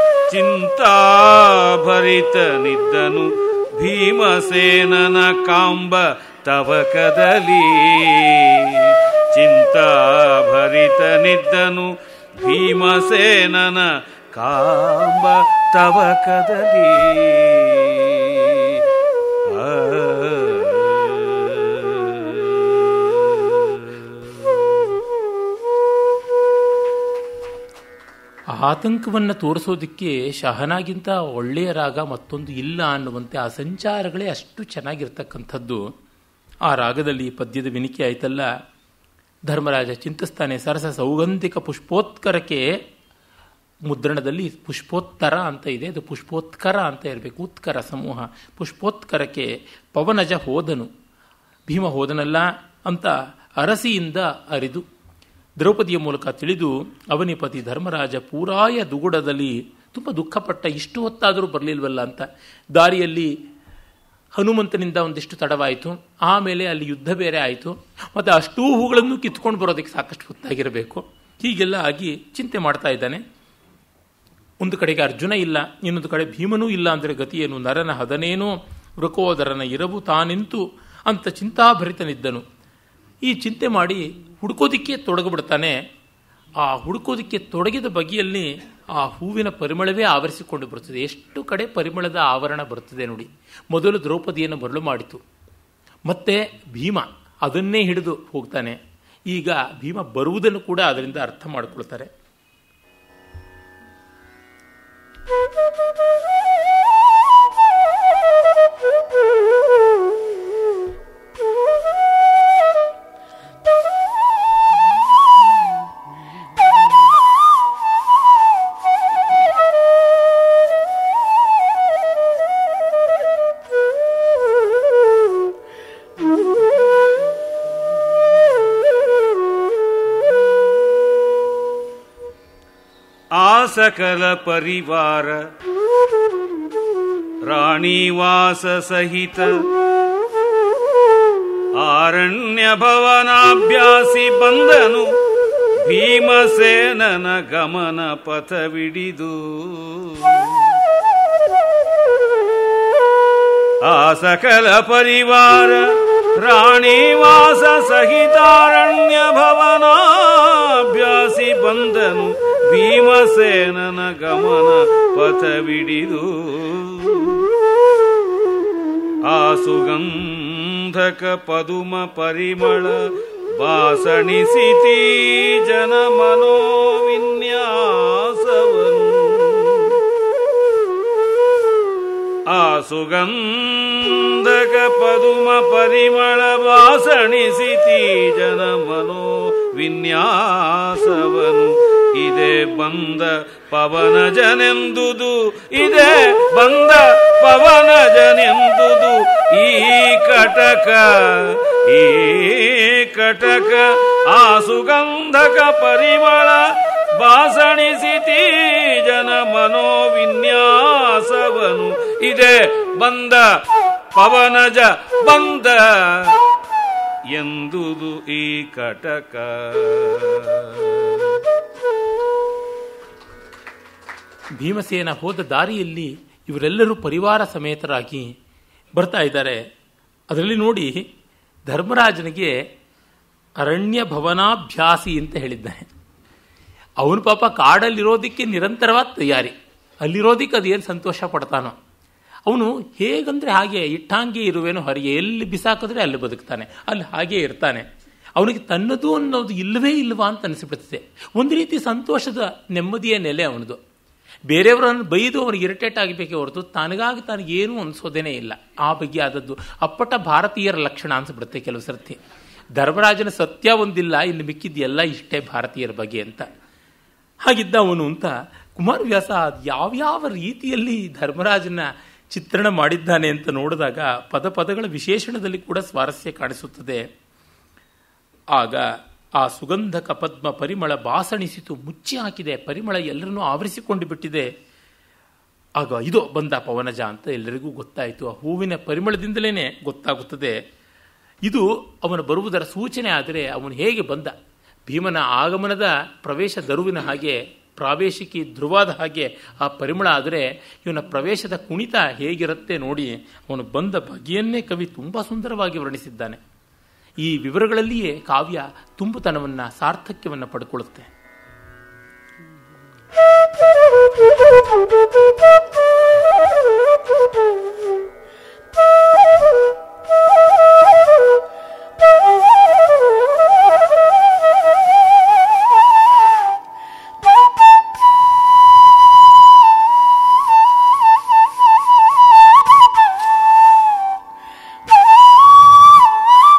ಚಿಂತಾಭರಿತನಿದ್ದನು ಭೀಮಸೇನನ ಕಾಂಬ ತವಕದಲ್ಲಿ ಚಿಂತಾಭರಿತನಿದ್ದನು ಭೀಮಸೇನನ ಕಾಂಬ ತವಕದಲ್ಲಿ ಆತಂಕವನ್ನು ತೋರಿಸೋದಕ್ಕೆ ಶಹನಾಗಿಂತ ಒಳ್ಳೆಯ ರಾಗ ಮತ್ತೊಂದು ಇಲ್ಲ ಅನ್ನುವಂತೆ ಆ ಸಂಚಾರಗಳೇ ಅಷ್ಟು ಚೆನ್ನಾಗಿರ್ತಕ್ಕಂಥದ್ದು ಆ ರಾಗದಲ್ಲಿ ಪದ್ಯದ ವಿನಿಕೆ ಆಯ್ತಲ್ಲ ಧರ್ಮರಾಜ ಚಿಂತಿಸ್ತಾನೆ ಸರಸ ಸೌಗಂಧಿಕ ಪುಷ್ಪೋತ್ಕರಕ್ಕೆ ಮುದ್ರಣದಲ್ಲಿ ಪುಷ್ಪೋತ್ತರ ಅಂತ ಇದೆ ಅದು ಪುಷ್ಪೋತ್ಕರ ಅಂತ ಇರಬೇಕು ಉತ್ಕರ ಸಮೂಹ ಪುಷ್ಪೋತ್ಕರಕ್ಕೆ ಪವನಜ ಹೋದನು ಭೀಮ ಹೋದನಲ್ಲ ಅಂತ ಅರಸಿಯಿಂದ ಅರಿದು ದ್ರೌಪದಿಯ ಮೂಲಕ ತಿಳಿದು ಅವನಿಪತಿ ಧರ್ಮರಾಜ ಪೂರಾಯ ದುಗುಡದಲ್ಲಿ ತುಂಬ ದುಃಖಪಟ್ಟ ಇಷ್ಟು ಹೊತ್ತಾದರೂ ಬರಲಿಲ್ವಲ್ಲ ಅಂತ ದಾರಿಯಲ್ಲಿ ಹನುಮಂತನಿಂದ ಒಂದಿಷ್ಟು ತಡವಾಯಿತು ಆಮೇಲೆ ಅಲ್ಲಿ ಯುದ್ಧ ಬೇರೆ ಆಯಿತು ಮತ್ತು ಅಷ್ಟೂ ಹೂಗಳನ್ನು ಕಿತ್ಕೊಂಡು ಬರೋದಕ್ಕೆ ಸಾಕಷ್ಟು ಹೊತ್ತಾಗಿರಬೇಕು ಹೀಗೆಲ್ಲ ಆಗಿ ಚಿಂತೆ ಮಾಡ್ತಾ ಇದ್ದಾನೆ ಒಂದು ಕಡೆಗೆ ಅರ್ಜುನ ಇಲ್ಲ ಇನ್ನೊಂದು ಕಡೆ ಭೀಮನೂ ಇಲ್ಲ ಅಂದರೆ ಗತಿಯೇನು ನರನ ಹದನೇನೋ ವೃಕೋದರನ ಇರವು ತಾನಿಂತು ಅಂತ ಚಿಂತಾಭರಿತನಿದ್ದನು ಈ ಚಿಂತೆ ಮಾಡಿ ಹುಡುಕೋದಿಕ್ಕೆ ತೊಡಗಿಬಿಡ್ತಾನೆ ಆ ಹುಡುಕೋದಿಕ್ಕೆ ತೊಡಗಿದ ಬಗೆಯಲ್ಲಿ ಆ ಹೂವಿನ ಪರಿಮಳವೇ ಆವರಿಸಿಕೊಂಡು ಬರುತ್ತದೆ ಎಷ್ಟು ಕಡೆ ಪರಿಮಳದ ಆವರಣ ಬರುತ್ತದೆ ನೋಡಿ ಮೊದಲು ದ್ರೌಪದಿಯನ್ನು ಮರಳು ಮಾಡಿತು ಮತ್ತೆ ಭೀಮ ಅದನ್ನೇ ಹಿಡಿದು ಹೋಗ್ತಾನೆ ಈಗ ಭೀಮ ಬರುವುದನ್ನು ಕೂಡ ಅದರಿಂದ ಅರ್ಥ ಮಾಡಿಕೊಳ್ತಾರೆ ಆ ಸಕಲ ಪರಿವಾರ ರಾಣಿವಾಸ ಸಹಿತ ಆರಣ್ಯ ಭವನಾಭ್ಯಾಸಿ ಬಂದನು ಭೀಮಸೇನನ ಗಮನ ಪಥವಿಡಿದು ಆ ಸಕಲ ಪರಿವಾರ ರಾಣಿವಾಸ ಸಹಿತಾರಣ್ಯ ಭವನಾಭ್ಯಾಸಿ ಬಂದನು ಭೀಮಸೇನನ ಗಮನ ಪಥವಿಡಿದು ಆ ಸುಗಂಧಕ ಪದುಮ ಪರಿಮಳ ಬಾಸಣಿಸಿತೀ ಜನ ಮನೋವಿನ್ಯಾಸವನು ಆ ಸುಗಂಧಕ ಪದುಮ ಪರಿಮಳ ವಾಸಣಿಸಿತಿ ಜನ ಮನೋ ವಿನ್ಯಾಸವನು ಇದೇ ಬಂದ ಪವನಜನೆಂದುದು ಇದೇ ಬಂದ ಪವನಜನೆಂದುದು ಈ ಕಟಕ ಈ ಕಟಕ ಆ ಸುಗಂಧಕ ಪರಿಮಳ ಬಾಸಣಿಸಿತಿ ಜನ ಮನೋವಿನ್ಯಾಸವನು ಇದೆ ಬಂದ ಪವನಜ ಬಂದ ಎಂದುದು ಈ ಕಟಕ ಭೀಮಸೇನ ಹೋದ ದಾರಿಯಲ್ಲಿ ಇವರೆಲ್ಲರೂ ಪರಿವಾರ ಸಮೇತರಾಗಿ ಬರ್ತಾ ಇದ್ದಾರೆ ಅದರಲ್ಲಿ ನೋಡಿ ಧರ್ಮರಾಜನಿಗೆ ಅರಣ್ಯ ಭವನಾಭ್ಯಾಸಿ ಅಂತ ಹೇಳಿದ್ದಾನೆ ಅವನು ಪಾಪ ಕಾಡಲ್ಲಿರೋದಕ್ಕೆ ನಿರಂತರವಾದ ತಯಾರಿ ಅಲ್ಲಿರೋದಕ್ಕೆ ಅದೇನು ಸಂತೋಷ ಪಡ್ತಾನೋ ಅವನು ಹೇಗಂದ್ರೆ ಹಾಗೆ ಇಟ್ಟಾಂಗೆ ಇರುವೇನೋ ಹರಿಗೆ ಎಲ್ಲಿ ಬಿಸಾಕಿದ್ರೆ ಅಲ್ಲಿ ಬದುಕ್ತಾನೆ ಅಲ್ಲಿ ಹಾಗೆ ಇರ್ತಾನೆ ಅವನಿಗೆ ತನ್ನದು ಅನ್ನೋದು ಇಲ್ಲವೇ ಇಲ್ವಾ ಅಂತ ಅನಿಸಿಬಿಡ್ತದೆ ಒಂದು ರೀತಿ ಸಂತೋಷದ ನೆಮ್ಮದಿಯ ನೆಲೆ ಅವನದು ಬೇರೆಯವರನ್ನು ಬೈದು ಅವನಿಗೆ ಇರಿಟೇಟ್ ಆಗಬೇಕೇ ಹೊರತು ತನಗಾಗಿ ತನಗೇನೂ ಅನಿಸೋದೇನೇ ಇಲ್ಲ ಆ ಬಗ್ಗೆ ಆದದ್ದು ಅಪ್ಪಟ ಭಾರತೀಯರ ಲಕ್ಷಣ ಅನ್ಸ್ಬಿಡುತ್ತೆ ಕೆಲವು ಸರ್ತಿ ಧರ್ಮರಾಜನ ಸತ್ಯ ಒಂದಿಲ್ಲ ಇಲ್ಲಿ ಮಿಕ್ಕಿದ್ದೆಲ್ಲ ಇಷ್ಟೇ ಭಾರತೀಯರ ಬಗ್ಗೆ ಅಂತ ಹಾಗಿದ್ದ ಅವನು ಅಂತ ಕುಮಾರವ್ಯಾಸ ಯಾವ್ಯಾವ ರೀತಿಯಲ್ಲಿ ಧರ್ಮರಾಜನ ಚಿತ್ರಣ ಮಾಡಿದ್ದಾನೆ ಅಂತ ನೋಡಿದಾಗ ಪದ ಪದಗಳ ವಿಶೇಷಣದಲ್ಲಿ ಕೂಡ ಸ್ವಾರಸ್ಯ ಕಾಣಿಸುತ್ತದೆ ಆಗ ಆ ಸುಗಂಧಕ ಪದ್ಮ ಪರಿಮಳ ಬಾಸಣಿಸಿತು ಮುಚ್ಚಿ ಹಾಕಿದೆ ಪರಿಮಳ ಎಲ್ಲರನ್ನೂ ಆವರಿಸಿಕೊಂಡು ಬಿಟ್ಟಿದೆ ಆಗ ಇದು ಬಂದ ಪವನಜ ಅಂತ ಎಲ್ಲರಿಗೂ ಗೊತ್ತಾಯಿತು ಆ ಹೂವಿನ ಪರಿಮಳದಿಂದಲೇ ಗೊತ್ತಾಗುತ್ತದೆ ಇದು ಅವನು ಬರುವುದರ ಸೂಚನೆ ಆದರೆ ಅವನು ಹೇಗೆ ಬಂದ ಭೀಮನ ಆಗಮನದ ಪ್ರವೇಶ ದರುವಿನ ಹಾಗೆ ಪ್ರಾವೇಶಿಕಿ ಧ್ರುವಾದ ಹಾಗೆ ಆ ಪರಿಮಳ ಆದರೆ ಇವನ ಪ್ರವೇಶದ ಕುಣಿತ ಹೇಗಿರುತ್ತೆ ನೋಡಿ ಅವನು ಬಂದ ಬಗೆಯನ್ನೇ ಕವಿ ತುಂಬ ಸುಂದರವಾಗಿ ವರ್ಣಿಸಿದ್ದಾನೆ ಈ ವಿವರಗಳಲ್ಲಿಯೇ ಕಾವ್ಯ ತುಂಬುತನವನ್ನು ಸಾರ್ಥಕ್ಯವನ್ನು ಪಡ್ಕೊಳ್ಳುತ್ತೆ Thank you.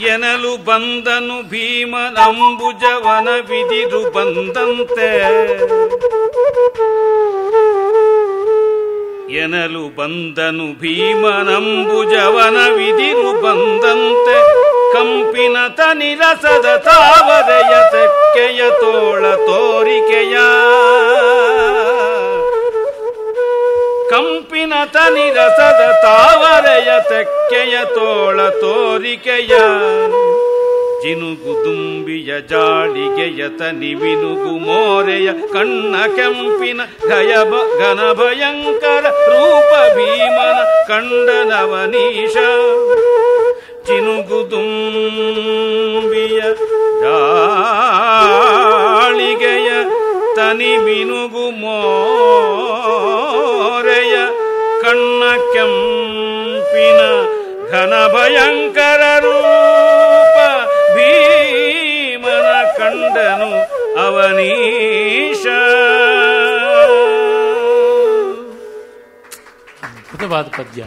ಎನಲು ಬಂದನು ಭೀಮನಂಬುಜವನ ವಿದಿರು ಬಂದಂತೆ ಎನಲು ಬಂದನು ಭೀಮನಂಬುಜವನ ವಿದಿರು ಬಂದಂತೆ ಕಂಪಿನ ತನಿರಸದ ತಾವರೆಯ ತೆಕ್ಕೆಯ ತೋಳ ತೋರಿಕೆಯ ಕಂಪಿನ ತನಿರಸದ ತಾವರೆಯ ತೆಕ್ಕೆಯ ತೋಳ ತೋರಿಕೆಯ ಜಿನುಗು ದುಂಬಿಯ ಜಾಳಿಗೆಯ ತನಿವಿನುಗು ಮೋರೆಯ ಕಣ್ಣ ಕೆಂಪಿನ ಗಯಬ ಘನ ಭಯಂಕರ ರೂಪ ಭೀಮನ ಕಂಡನವನೀಶ ಚಿನುಗು ದುಂಬಿಯ ಜಾಳಿಗೆಯ ತನಿ ಮಿನುಗು ಮೋರೆಯ ಕಣ್ಣ ಕೆಂಪಿನ ಘನ ಭಯಂಕರ ರೂಪ ಭೀಮನ ಕಂಡನು ಅವನೀಶ ಅದ್ಭುತವಾದ ಪದ್ಯ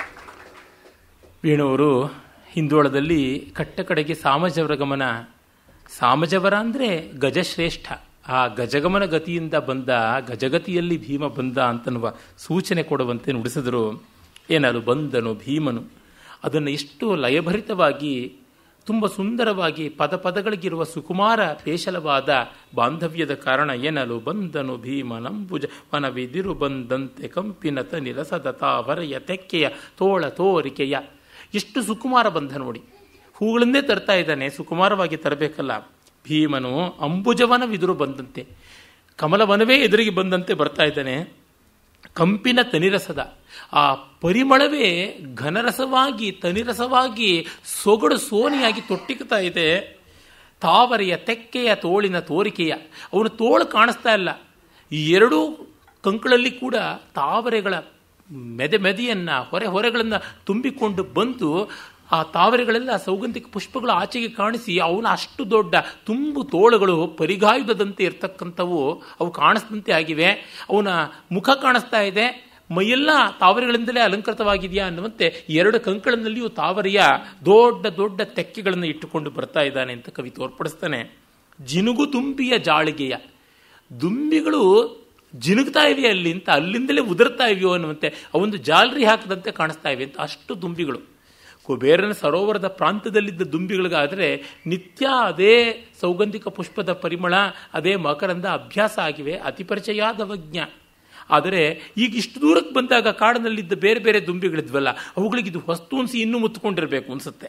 ವೀಣವರು ಹಿಂದೋಳದಲ್ಲಿ ಕಟ್ಟ ಕಡೆಗೆ ಸಾಮಜವರ ಗಮನ ಸಾಮಜವರ ಅಂದರೆ ಗಜಶ್ರೇಷ್ಠ ಆ ಗಜಗಮನ ಗತಿಯಿಂದ ಬಂದ ಗಜಗತಿಯಲ್ಲಿ ಭೀಮ ಬಂದ ಅಂತನ್ನುವ ಸೂಚನೆ ಕೊಡುವಂತೆ ನುಡಿಸಿದರು ಏನದು ಬಂದನು ಭೀಮನು ಅದನ್ನು ಎಷ್ಟು ಲಯಭರಿತವಾಗಿ ತುಂಬ ಸುಂದರವಾಗಿ ಪದ ಪದಗಳಿಗಿರುವ ಸುಕುಮಾರ ಪೇಶಲವಾದ ಬಾಂಧವ್ಯದ ಕಾರಣ ಏನಲು ಬಂದನು ಭೀಮ ನಂಬುಜ ವನವಿದಿರು ಬಂದಂತೆ ಕಂಪಿನ ತನಿ ರಸದ ತಾವರೆಯ ತೆಕ್ಕೆಯ ತೋಳ ತೋರಿಕೆಯ ಎಷ್ಟು ಸುಕುಮಾರ ಬಂಧ ನೋಡಿ ಹೂಗಳನ್ನೇ ತರ್ತಾ ಇದ್ದಾನೆ ಸುಕುಮಾರವಾಗಿ ತರಬೇಕಲ್ಲ ಭೀಮನು ಅಂಬುಜವನ ವಿದುರು ಬಂದಂತೆ ಕಮಲವನವೇ ಎದುರಿಗೆ ಬಂದಂತೆ ಬರ್ತಾ ಇದ್ದಾನೆ ಕಂಪಿನ ತನಿರಸದ ಆ ಪರಿಮಳವೇ ಘನರಸವಾಗಿ ತನಿರಸವಾಗಿ ಸೊಗಡು ಸೋನಿಯಾಗಿ ತೊಟ್ಟಿಕ್ತಾ ಇದೆ ತಾವರೆಯ ತೆಕ್ಕೆಯ ತೋಳಿನ ತೋರಿಕೆಯ ಅವನು ತೋಳು ಕಾಣಿಸ್ತಾ ಇಲ್ಲ ಈ ಎರಡೂ ಕಂಕಳಲ್ಲಿ ಕೂಡ ತಾವರೆಗಳ ಮೆದೆ ಮೆದೆಯನ್ನ ಹೊರೆ ಹೊರೆಗಳನ್ನು ತುಂಬಿಕೊಂಡು ಬಂದು ಆ ತಾವರೆಗಳೆಲ್ಲ ಸೌಗಂಧಿಕ ಪುಷ್ಪಗಳು ಆಚೆಗೆ ಕಾಣಿಸಿ ಅವನ ಅಷ್ಟು ದೊಡ್ಡ ತುಂಬು ತೋಳುಗಳು ಪರಿಗಾಯುಧದಂತೆ ಇರ್ತಕ್ಕಂಥವು ಅವು ಕಾಣಿಸ್ದಂತೆ ಆಗಿವೆ ಅವನ ಮುಖ ಕಾಣಿಸ್ತಾ ಇದೆ ಮೈಯೆಲ್ಲ ತಾವರೆಗಳಿಂದಲೇ ಅಲಂಕೃತವಾಗಿದೆಯಾ ಅನ್ನುವಂತೆ ಎರಡು ಕಂಕಳನಲ್ಲಿಯೂ ತಾವರೆಯ ದೊಡ್ಡ ದೊಡ್ಡ ತೆಕ್ಕೆಗಳನ್ನು ಇಟ್ಟುಕೊಂಡು ಬರ್ತಾ ಇದ್ದಾನೆ ಅಂತ ಕವಿ ತೋರ್ಪಡಿಸ್ತಾನೆ ಜಿನುಗು ತುಂಬಿಯ ಜಾಳಿಗೆಯ ದುಂಬಿಗಳು ಜಿನುಗ್ತಾ ಇವೆ ಅಲ್ಲಿ ಅಂತ ಅಲ್ಲಿಂದಲೇ ಉದುರ್ತಾ ಇವೆಯೋ ಅನ್ನುವಂತೆ ಅವೊಂದು ಜಾಲರಿ ಹಾಕದಂತೆ ಕಾಣಿಸ್ತಾ ಇವೆ ಅಂತ ಅಷ್ಟು ದುಂಬಿಗಳು ಕುಬೇರನ ಸರೋವರದ ಪ್ರಾಂತ್ಯದಲ್ಲಿದ್ದ ದುಂಬಿಗಳಿಗಾದರೆ ನಿತ್ಯ ಅದೇ ಸೌಗಂಧಿಕ ಪುಷ್ಪದ ಪರಿಮಳ ಅದೇ ಮಕರಂದ ಅಭ್ಯಾಸ ಆಗಿವೆ ಅತಿ ಪರಿಚಯಾದವಜ್ಞ ಆದರೆ ಈಗ ಇಷ್ಟು ದೂರಕ್ಕೆ ಬಂದಾಗ ಕಾಡಿನಲ್ಲಿದ್ದ ಬೇರೆ ಬೇರೆ ದುಂಬಿಗಳಿದ್ವಲ್ಲ ಅವುಗಳಿಗೆ ಇದು ಹೊಸ್ತು ಅನ್ಸಿ ಇನ್ನೂ ಮುತ್ಕೊಂಡಿರಬೇಕು ಅನ್ಸುತ್ತೆ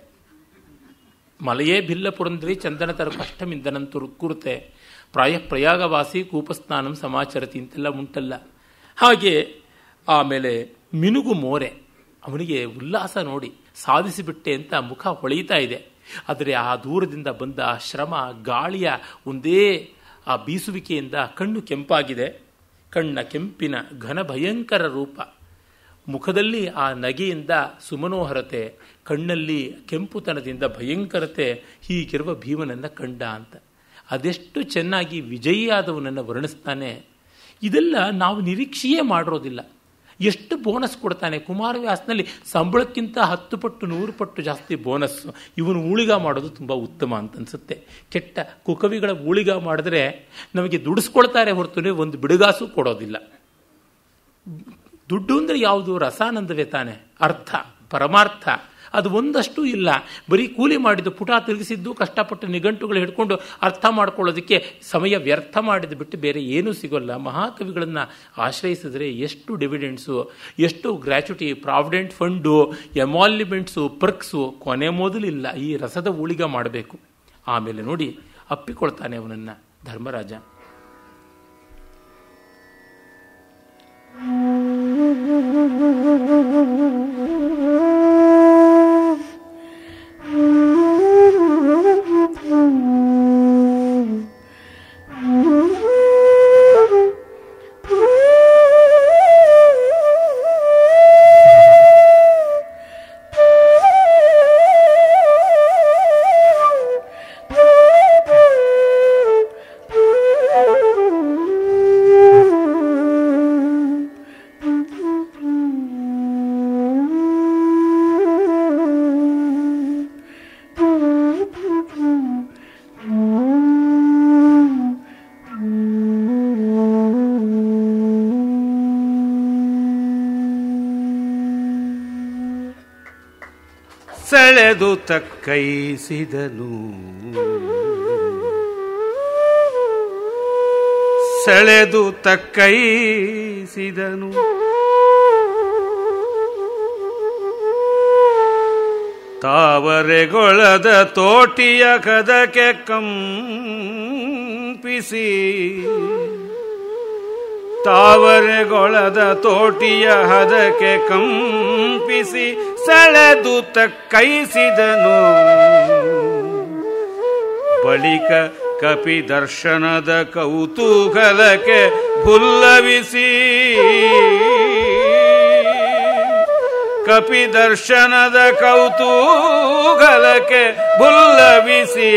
ಮಲೆಯೇ ಭಿಲ್ಲ ಪುರಂದ್ರಿ ಚಂದನ ತರ ಕಷ್ಟಮಿಂದನಂತು ರುಕ್ಕುರುತ್ತೆ ಪ್ರಾಯ ಪ್ರಯಾಗವಾಸಿ ಕೂಪಸ್ನಾನಂ ಸಮಾಚರತಿ ಅಂತೆಲ್ಲ ಉಂಟಲ್ಲ ಹಾಗೆ ಆಮೇಲೆ ಮಿನುಗು ಮೋರೆ ಅವನಿಗೆ ಉಲ್ಲಾಸ ನೋಡಿ ಸಾಧಿಸಿಬಿಟ್ಟೆ ಅಂತ ಮುಖ ಹೊಳೆಯುತ್ತಾ ಇದೆ ಆದರೆ ಆ ದೂರದಿಂದ ಬಂದ ಆ ಶ್ರಮ ಗಾಳಿಯ ಒಂದೇ ಆ ಬೀಸುವಿಕೆಯಿಂದ ಕಣ್ಣು ಕೆಂಪಾಗಿದೆ ಕಣ್ಣ ಕೆಂಪಿನ ಘನ ಭಯಂಕರ ರೂಪ ಮುಖದಲ್ಲಿ ಆ ನಗೆಯಿಂದ ಸುಮನೋಹರತೆ ಕಣ್ಣಲ್ಲಿ ಕೆಂಪುತನದಿಂದ ಭಯಂಕರತೆ ಹೀಗಿರುವ ಭೀಮನನ್ನ ಕಂಡ ಅಂತ ಅದೆಷ್ಟು ಚೆನ್ನಾಗಿ ವಿಜಯಿಯಾದವನನ್ನು ವರ್ಣಿಸ್ತಾನೆ ಇದೆಲ್ಲ ನಾವು ನಿರೀಕ್ಷೆಯೇ ಮಾಡಿರೋದಿಲ್ಲ ಎಷ್ಟು ಬೋನಸ್ ಕೊಡ್ತಾನೆ ಕುಮಾರವ್ಯಾಸನಲ್ಲಿ ಸಂಬಳಕ್ಕಿಂತ ಹತ್ತು ಪಟ್ಟು ನೂರು ಪಟ್ಟು ಜಾಸ್ತಿ ಬೋನಸ್ ಇವನು ಊಳಿಗ ಮಾಡೋದು ತುಂಬ ಉತ್ತಮ ಅಂತ ಅನ್ಸುತ್ತೆ ಕೆಟ್ಟ ಕುಕವಿಗಳ ಊಳಿಗ ಮಾಡಿದ್ರೆ ನಮಗೆ ದುಡಿಸ್ಕೊಳ್ತಾರೆ ಹೊರತು ಒಂದು ಬಿಡುಗಾಸು ಕೊಡೋದಿಲ್ಲ ದುಡ್ಡು ಅಂದರೆ ಯಾವುದು ರಸಾನಂದವೇ ತಾನೆ ಅರ್ಥ ಪರಮಾರ್ಥ ಅದು ಒಂದಷ್ಟು ಇಲ್ಲ ಬರೀ ಕೂಲಿ ಮಾಡಿದ್ದು ಪುಟ ತಿರುಗಿಸಿದ್ದು ಕಷ್ಟಪಟ್ಟು ನಿಘಂಟುಗಳು ಹಿಡ್ಕೊಂಡು ಅರ್ಥ ಮಾಡ್ಕೊಳ್ಳೋದಕ್ಕೆ ಸಮಯ ವ್ಯರ್ಥ ಮಾಡಿದ ಬಿಟ್ಟು ಬೇರೆ ಏನೂ ಸಿಗೋಲ್ಲ ಮಹಾಕವಿಗಳನ್ನು ಆಶ್ರಯಿಸಿದ್ರೆ ಎಷ್ಟು ಡಿವಿಡೆಂಡ್ಸು ಎಷ್ಟು gratuity provident fund emoluments perks ಕೊನೆ ಮೊದಲಿಲ್ಲ ಈ ರಸದ ಊಳಿಗ ಮಾಡಬೇಕು ಆಮೇಲೆ ನೋಡಿ ಅಪ್ಪಿಕೊಳ್ತಾನೆ ಅವನನ್ನು ಧರ್ಮರಾಜ ಸೆಳೆದು ತಕ್ಕೈಸಿದನು ಸೆಳೆದು ತಕ್ಕೈಸಿದನು ತಾವರೆಗೊಳದ ತೋಟಿಯ ಕದಕ್ಕೆ ಕಂಪಿಸಿ ತಾವರೆಗೊಳದ ತೋಟಿಯ ಹದಕ್ಕೆ ಕಂಪಿಸಿ ಸೆಳೆದು ತಕ್ಕೈಸಿದನು ಬಳಿಕ ಕಪಿ ದರ್ಶನದ ಕೌತೂಹಲಕ್ಕೆ ಭುಲ್ಲವಿಸಿ ಕಪಿ ದರ್ಶನದ ಕೌತೂಹಲಕ್ಕೆ ಭುಲ್ಲವಿಸಿ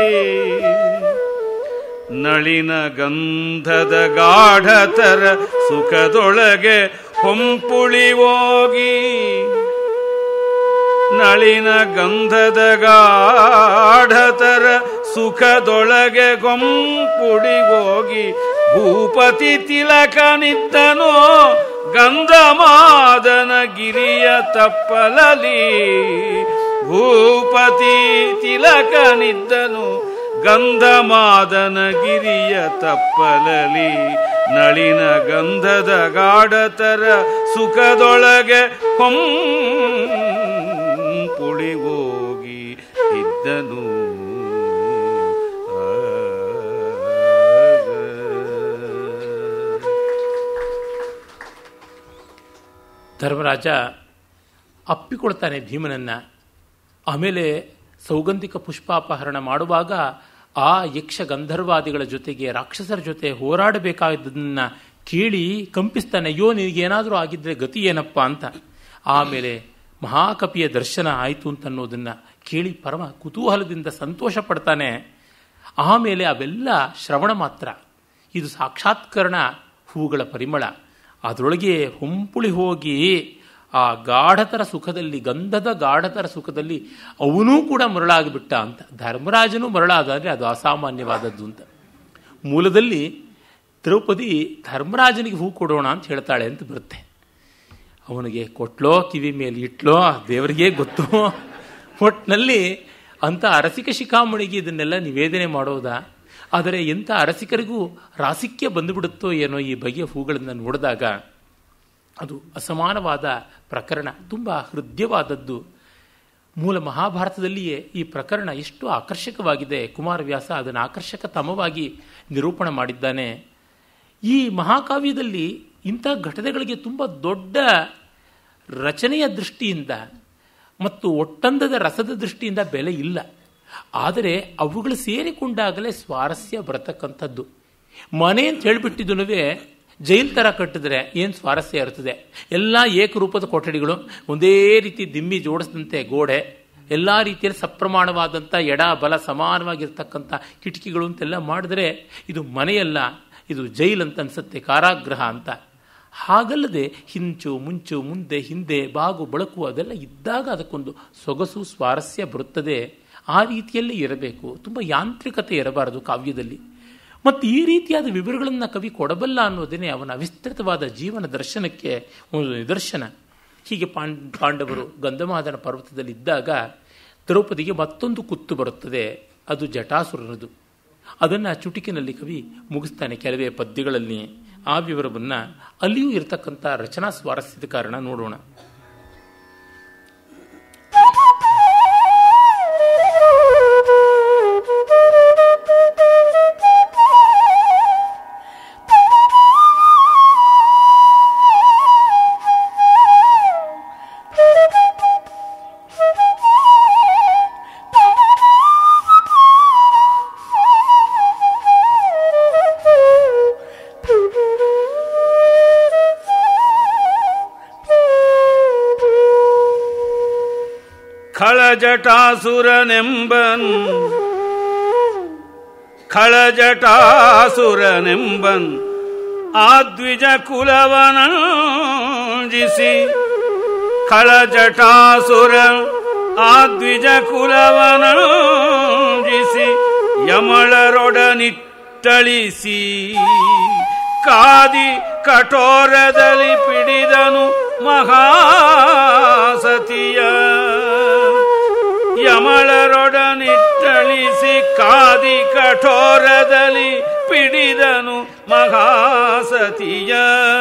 ನಳಿನ ಗಂಧದ ಗಾಢತರ ಸುಖದೊಳಗೆ ಹೊಂಪುಳಿ ಹೋಗಿ ನಳಿನ ಗಂಧದ ಗಾಢತರ ಸುಖದೊಳಗೆ ಗೊಂಪುಡಿ ಹೋಗಿ ಭೂಪತಿ ತಿಲಕನಿದ್ದನೋ ಗಂಧಮಾದನ ಗಿರಿಯ ತಪ್ಪಲಲಿ ಭೂಪತಿ ತಿಲಕನಿದ್ದನು ಗಂಧಮಾದನ ಗಿರಿಯ ತಪ್ಪಲಲಿ ನಳಿನ ಗಂಧದ ಗಾಢತರ ಸುಖದೊಳಗೆ ಹೊಂಪುಳಿ ಹೋಗಿ ಇದ್ದನು ಧರ್ಮರಾಜ ಅಪ್ಪಿಕೊಳ್ತಾನೆ ಭೀಮನನ್ನ ಆಮೇಲೆ ಸೌಗಂಧಿಕ ಪುಷ್ಪಾಪಹರಣ ಮಾಡುವಾಗ ಆ ಯಕ್ಷ ಗಂಧರ್ವಾದಿಗಳ ಜೊತೆಗೆ ರಾಕ್ಷಸರ ಜೊತೆ ಹೋರಾಡಬೇಕಾದದನ್ನ ಕೇಳಿ ಕಂಪಿಸ್ತಾನೆ ಅಯ್ಯೋ ನಿನಗೇನಾದರೂ ಆಗಿದ್ರೆ ಗತಿ ಏನಪ್ಪ ಅಂತ ಆಮೇಲೆ ಮಹಾಕಪಿಯ ದರ್ಶನ ಆಯಿತು ಅಂತ ಅನ್ನೋದನ್ನ ಕೇಳಿ ಪರಮ ಕುತೂಹಲದಿಂದ ಸಂತೋಷ ಪಡ್ತಾನೆ ಆಮೇಲೆ ಅವೆಲ್ಲ ಶ್ರವಣ ಮಾತ್ರ ಇದು ಸಾಕ್ಷಾತ್ಕರಣ ಹೂಗಳ ಪರಿಮಳ ಅದರೊಳಗೆ ಹೊಂಪುಳಿ ಹೋಗಿ ಆ ಗಾಢತರ ಸುಖದಲ್ಲಿ ಗಂಧದ ಗಾಢತರ ಸುಖದಲ್ಲಿ ಅವನೂ ಕೂಡ ಮರಳಾಗಿಬಿಟ್ಟ ಅಂತ ಧರ್ಮರಾಜನು ಮರಳಾದರೆ ಅದು ಅಸಾಮಾನ್ಯವಾದದ್ದು ಅಂತ ಮೂಲದಲ್ಲಿ ದ್ರೌಪದಿ ಧರ್ಮರಾಜನಿಗೆ ಹೂ ಕೊಡೋಣ ಅಂತ ಹೇಳ್ತಾಳೆ ಅಂತ ಬರುತ್ತೆ ಅವನಿಗೆ ಕೊಟ್ಲೋ ಕಿವಿ ಮೇಲೆ ಇಟ್ಲೋ ದೇವರಿಗೆ ಗೊತ್ತು ಒಟ್ಟಿನಲ್ಲಿ ಅಂಥ ಅರಸಿಕ ಶಿಖಾಮಣಿಗೆ ಇದನ್ನೆಲ್ಲ ನಿವೇದನೆ ಮಾಡೋದಾ ಆದರೆ ಎಂಥ ಅರಸಿಕರಿಗೂ ರಾಸಿಕ್ಯ ಬಂದುಬಿಡುತ್ತೋ ಏನೋ ಈ ಬಗೆಯ ಹೂಗಳನ್ನು ನೋಡಿದಾಗ ಅದು ಅಸಮಾನವಾದ ಪ್ರಕರಣ ತುಂಬ ಹೃದಯವಾದದ್ದು ಮೂಲ ಮಹಾಭಾರತದಲ್ಲಿಯೇ ಈ ಪ್ರಕರಣ ಎಷ್ಟು ಆಕರ್ಷಕವಾಗಿದೆ ಕುಮಾರವ್ಯಾಸ ಅದನ್ನು ಆಕರ್ಷಕತಮವಾಗಿ ನಿರೂಪಣೆ ಮಾಡಿದ್ದಾನೆ ಈ ಮಹಾಕಾವ್ಯದಲ್ಲಿ ಇಂಥ ಘಟನೆಗಳಿಗೆ ತುಂಬ ದೊಡ್ಡ ರಚನೆಯ ದೃಷ್ಟಿಯಿಂದ ಮತ್ತು ಒಟ್ಟಂದದ ರಸದ ದೃಷ್ಟಿಯಿಂದ ಬೆಲೆ ಇಲ್ಲ ಆದರೆ ಅವುಗಳು ಸೇರಿಕೊಂಡಾಗಲೇ ಸ್ವಾರಸ್ಯ ಬರತಕ್ಕಂಥದ್ದು ಮನೆ ಅಂತ ಹೇಳಿಬಿಟ್ಟಿದ್ದನುವೇ ಜೈಲ್ ಥರ ಕಟ್ಟಿದ್ರೆ ಏನು ಸ್ವಾರಸ್ಯ ಇರ್ತದೆ ಎಲ್ಲ ಏಕರೂಪದ ಕೊಠಡಿಗಳು ಒಂದೇ ರೀತಿ ದಿಮ್ಮಿ ಜೋಡಿಸಿದಂತೆ ಗೋಡೆ ಎಲ್ಲ ರೀತಿಯಲ್ಲಿ ಸಪ್ರಮಾಣವಾದಂಥ ಎಡ ಬಲ ಸಮಾನವಾಗಿರ್ತಕ್ಕಂಥ ಕಿಟಕಿಗಳು ಅಂತೆಲ್ಲ ಮಾಡಿದ್ರೆ ಇದು ಮನೆಯಲ್ಲ ಇದು ಜೈಲ್ ಅಂತ ಅನ್ಸುತ್ತೆ ಕಾರಾಗೃಹ ಅಂತ ಹಾಗಲ್ಲದೆ ಹಿಂಚು ಮುಂಚು ಮುಂದೆ ಹಿಂದೆ ಬಾಗು ಬಳಕು ಅದೆಲ್ಲ ಇದ್ದಾಗ ಅದಕ್ಕೊಂದು ಸೊಗಸು ಸ್ವಾರಸ್ಯ ಬರುತ್ತದೆ ಆ ರೀತಿಯಲ್ಲಿ ಇರಬೇಕು ತುಂಬ ಯಾಂತ್ರಿಕತೆ ಇರಬಾರದು ಕಾವ್ಯದಲ್ಲಿ ಮತ್ತು ಈ ರೀತಿಯಾದ ವಿವರಗಳನ್ನು ಕವಿ ಕೊಡಬಲ್ಲ ಅನ್ನೋದೇ ಅವನ ಅವಿಸ್ತೃತವಾದ ಜೀವನ ದರ್ಶನಕ್ಕೆ ಒಂದು ನಿದರ್ಶನ ಹೀಗೆ ಪಾಂಡ್ ಪಾಂಡವರು ಗಂಧಮಾದನ ಪರ್ವತದಲ್ಲಿ ಇದ್ದಾಗ ದ್ರೌಪದಿಗೆ ಮತ್ತೊಂದು ಕುತ್ತು ಬರುತ್ತದೆ ಅದು ಜಟಾಸುರನದು ಅದನ್ನು ಚುಟುಕಿನಲ್ಲಿ ಕವಿ ಮುಗಿಸ್ತಾನೆ ಕೆಲವೇ ಪದ್ಯಗಳಲ್ಲಿ ಆ ವಿವರವನ್ನು ಅಲ್ಲಿಯೂ ಇರತಕ್ಕಂಥ ರಚನಾ ಸ್ವಾರಸ್ಯದ ಕಾರಣ ನೋಡೋಣ ಖಳಜಟಾಸುರನೆಂಬನ್ ಖಳಜಟಾಸುರನೆಂಬನ್ ಆದ್ವಿಜ ಕುಲವನಂಜಿಸಿ ಖಳಜಟಾಸುರ ಆದ್ವಿಜ ಕುಲವನಂಜಿಸಿ ಯಮಳರೊಡನಿಟ್ಟಳಿಸಿ ಕಾದಿ ಕಠೋರದಲ್ಲಿ ಪಿಡಿದನು ಮಹಾಸತಿಯ ಬಲಿಸಿ ಕಾದಿ ಕಠೋರದಲ್ಲಿ ಪಿಡಿದನು ಮಹಾಸತಿಯ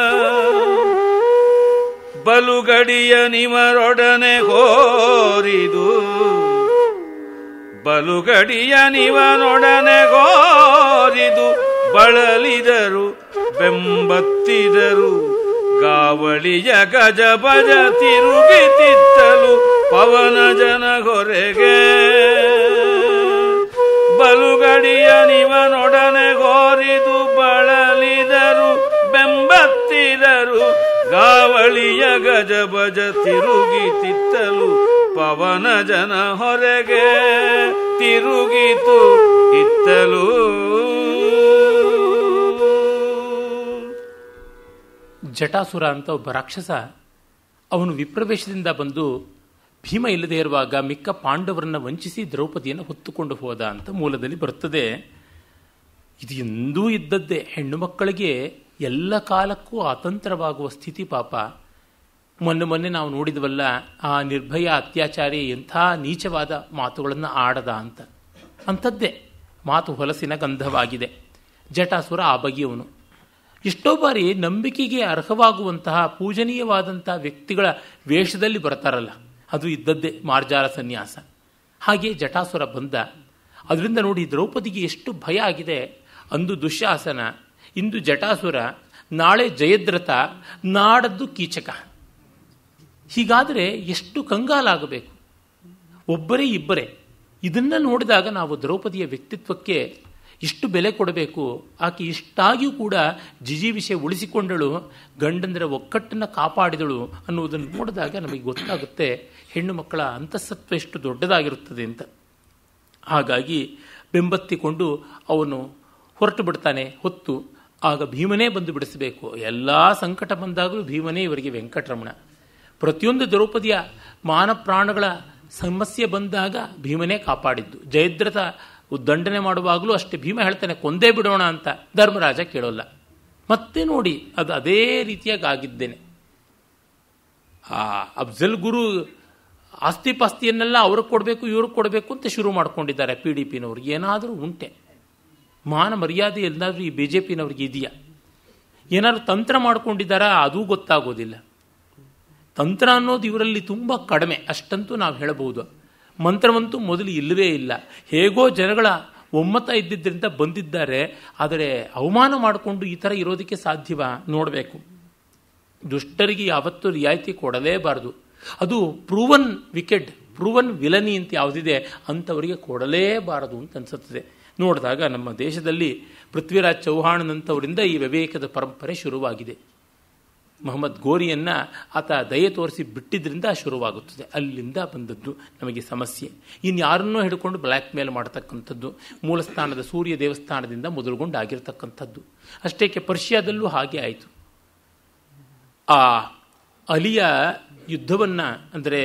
ಬಲುಗಡಿಯ ನಿವರೊಡನೆ ಹೋರಿದು ಬಲುಗಡಿಯ ನಿವನೊಡನೆ ಗೋರಿದು ಬಳಲಿದರು ಬೆಂಬತ್ತಿದರು ಗಾವಳಿಯ ಗಜ ಬಜ ತಿರುಗಿತಿತ್ತಲು ಪವನ ಜನ ಹೊರೆಗೆ ಬಲುಗಡಿಯ ನಿವನೊಡನೆ ಗೋರಿದು ಬಳಲಿದರು ಬೆಂಬತ್ತಿದರು ಗಾವಳಿಯ ಗಜ ಬಜ ತಿರುಗಿತಿತ್ತಲು ಪವನ ಜನ ಹೊರಗೆ ತಿರುಗಿತು ಇತ್ತಲು ಜಟಾಸುರ ಅಂತ ಒಬ್ಬ ರಾಕ್ಷಸ ಅವನು ವಿಪ್ರವೇಶದಿಂದ ಬಂದು ಭೀಮ ಇಲ್ಲದೆ ಇರುವಾಗ ಮಿಕ್ಕ ಪಾಂಡವರನ್ನ ವಂಚಿಸಿ ದ್ರೌಪದಿಯನ್ನು ಹೊತ್ತುಕೊಂಡು ಹೋದ ಅಂತ ಮೂಲದಲ್ಲಿ ಬರುತ್ತದೆ ಇದು ಎಂದೂ ಇದ್ದದ್ದೇ ಹೆಣ್ಣು ಮಕ್ಕಳಿಗೆ ಎಲ್ಲ ಕಾಲಕ್ಕೂ ಅತಂತ್ರವಾಗುವ ಸ್ಥಿತಿ ಪಾಪ ಮೊನ್ನೆ ಮೊನ್ನೆ ನಾವು ನೋಡಿದ್ವಲ್ಲ ಆ ನಿರ್ಭಯ ಅತ್ಯಾಚಾರಿ ಎಂಥ ನೀಚವಾದ ಮಾತುಗಳನ್ನು ಆಡದ ಅಂತ ಅಂಥದ್ದೇ ಮಾತು ಹೊಲಸಿನ ಗಂಧವಾಗಿದೆ ಜಟಾಸುರ ಆ ಬಗೆಯವನು ಎಷ್ಟೋ ಬಾರಿ ನಂಬಿಕೆಗೆ ಅರ್ಹವಾಗುವಂತಹ ಪೂಜನೀಯವಾದಂತಹ ವ್ಯಕ್ತಿಗಳ ವೇಷದಲ್ಲಿ ಬರ್ತಾರಲ್ಲ ಅದು ಇದ್ದದ್ದೇ ಮಾರ್ಜಾರ ಸನ್ಯಾಸ ಹಾಗೆ ಜಟಾಸುರ ಬಂದ ಅದರಿಂದ ನೋಡಿ ದ್ರೌಪದಿಗೆ ಎಷ್ಟು ಭಯ ಆಗಿದೆ ಅಂದು ದುಶ್ಯಾಸನ ಇಂದು ಜಟಾಸುರ ನಾಳೆ ಜಯದ್ರಥ ನಾಡದ್ದು ಕೀಚಕ ಹೀಗಾದರೆ ಎಷ್ಟು ಕಂಗಾಲಾಗಬೇಕು ಒಬ್ಬರೇ ಇಬ್ಬರೇ ಇದನ್ನ ನೋಡಿದಾಗ ನಾವು ದ್ರೌಪದಿಯ ವ್ಯಕ್ತಿತ್ವಕ್ಕೆ ಇಷ್ಟು ಬೆಲೆ ಕೊಡಬೇಕು ಆಕೆ ಇಷ್ಟಾಗಿಯೂ ಕೂಡ ಜಿಜಿ ವಿಷಯ ಉಳಿಸಿಕೊಂಡಳು ಗಂಡಂದರ ಒಕ್ಕಟ್ಟನ್ನು ಕಾಪಾಡಿದಳು ಅನ್ನುವುದನ್ನು ನೋಡಿದಾಗ ನಮಗೆ ಗೊತ್ತಾಗುತ್ತೆ ಹೆಣ್ಣು ಮಕ್ಕಳ ಅಂತಃಸತ್ವ ಎಷ್ಟು ದೊಡ್ಡದಾಗಿರುತ್ತದೆ ಅಂತ ಹಾಗಾಗಿ ಬೆಂಬತ್ತಿಕೊಂಡು ಅವನು ಹೊರಟು ಬಿಡ್ತಾನೆ ಹೊತ್ತು ಆಗ ಭೀಮನೇ ಬಂದು ಬಿಡಿಸಬೇಕು ಎಲ್ಲ ಸಂಕಟ ಬಂದಾಗಲೂ ಭೀಮನೇ ಇವರಿಗೆ ವೆಂಕಟರಮಣ ಪ್ರತಿಯೊಂದು ದ್ರೌಪದಿಯ ಮಾನ ಪ್ರಾಣಗಳ ಸಮಸ್ಯೆ ಬಂದಾಗ ಭೀಮನೇ ಕಾಪಾಡಿದ್ದು ಜಯದ್ರಥ ದಂಡನೆ ಮಾಡುವಾಗಲೂ ಅಷ್ಟೇ ಭೀಮ ಹೇಳ್ತಾನೆ ಕೊಂದೇ ಬಿಡೋಣ ಅಂತ ಧರ್ಮರಾಜ ಕೇಳೋಲ್ಲ ಮತ್ತೆ ನೋಡಿ ಅದು ಅದೇ ರೀತಿಯಾಗಿ ಆಗಿದ್ದೇನೆ ಆ ಅಫ್ಜಲ್ ಗುರು ಆಸ್ತಿ ಪಾಸ್ತಿಯನ್ನೆಲ್ಲ ಅವ್ರಿಗೆ ಕೊಡಬೇಕು ಇವ್ರಿಗೆ ಕೊಡಬೇಕು ಅಂತ ಶುರು ಮಾಡ್ಕೊಂಡಿದ್ದಾರೆ ಪಿ ಡಿ ಪಿನವ್ರು ಏನಾದರೂ ಉಂಟೆ ಮಾನ ಮರ್ಯಾದೆ ಎಲ್ಲಾದರೂ ಈ ಬಿ ಜೆ ಪಿನವ್ರಿಗೆ ಇದೆಯಾ ಏನಾದರೂ ತಂತ್ರ ಮಾಡ್ಕೊಂಡಿದ್ದಾರಾ ಅದೂ ಗೊತ್ತಾಗೋದಿಲ್ಲ ತಂತ್ರ ಅನ್ನೋದು ಇವರಲ್ಲಿ ತುಂಬ ಕಡಿಮೆ ಅಷ್ಟಂತೂ ನಾವು ಹೇಳಬಹುದು ಮಂತ್ರವಂತೂ ಮೊದಲು ಇಲ್ಲವೇ ಇಲ್ಲ ಹೇಗೋ ಜನಗಳ ಒಮ್ಮತ ಇದ್ದಿದ್ದರಿಂದ ಬಂದಿದ್ದಾರೆ ಆದರೆ ಅವಮಾನ ಮಾಡಿಕೊಂಡು ಈ ಥರ ಇರೋದಕ್ಕೆ ಸಾಧ್ಯವಾ ನೋಡಬೇಕು ದುಷ್ಟರಿಗೆ ಯಾವತ್ತೂ ರಿಯಾಯಿತಿ ಕೊಡಲೇಬಾರದು ಅದು ಪ್ರೂವನ್ ವಿಕೆಟ್ ಪ್ರೂವನ್ ವಿಲನಿ ಅಂತ ಯಾವುದಿದೆ ಅಂಥವರಿಗೆ ಕೊಡಲೇಬಾರದು ಅಂತ ಅನಿಸುತ್ತದೆ ನೋಡಿದಾಗ ನಮ್ಮ ದೇಶದಲ್ಲಿ ಪೃಥ್ವಿರಾಜ್ ಚೌಹಾಣನಂಥವರಿಂದ ಈ ವಿವೇಕದ ಪರಂಪರೆ ಶುರುವಾಗಿದೆ ಮೊಹಮ್ಮದ್ ಗೋರಿಯನ್ನು ಆತ ದಯೆ ತೋರಿಸಿ ಬಿಟ್ಟಿದ್ರಿಂದ ಶುರುವಾಗುತ್ತದೆ ಅಲ್ಲಿಂದ ಬಂದದ್ದು ನಮಗೆ ಸಮಸ್ಯೆ ಇನ್ಯಾರನ್ನೋ ಹಿಡ್ಕೊಂಡು ಬ್ಲ್ಯಾಕ್ ಮೇಲ್ ಮಾಡತಕ್ಕಂಥದ್ದು ಮೂಲಸ್ಥಾನದ ಸೂರ್ಯ ದೇವಸ್ಥಾನದಿಂದ ಮೊದಲುಗೊಂಡು ಆಗಿರತಕ್ಕಂಥದ್ದು ಅಷ್ಟೇಕೆ ಪರ್ಷಿಯಾದಲ್ಲೂ ಹಾಗೆ ಆಯಿತು ಆ ಅಲಿಯ ಯುದ್ಧವನ್ನು ಅಂದರೆ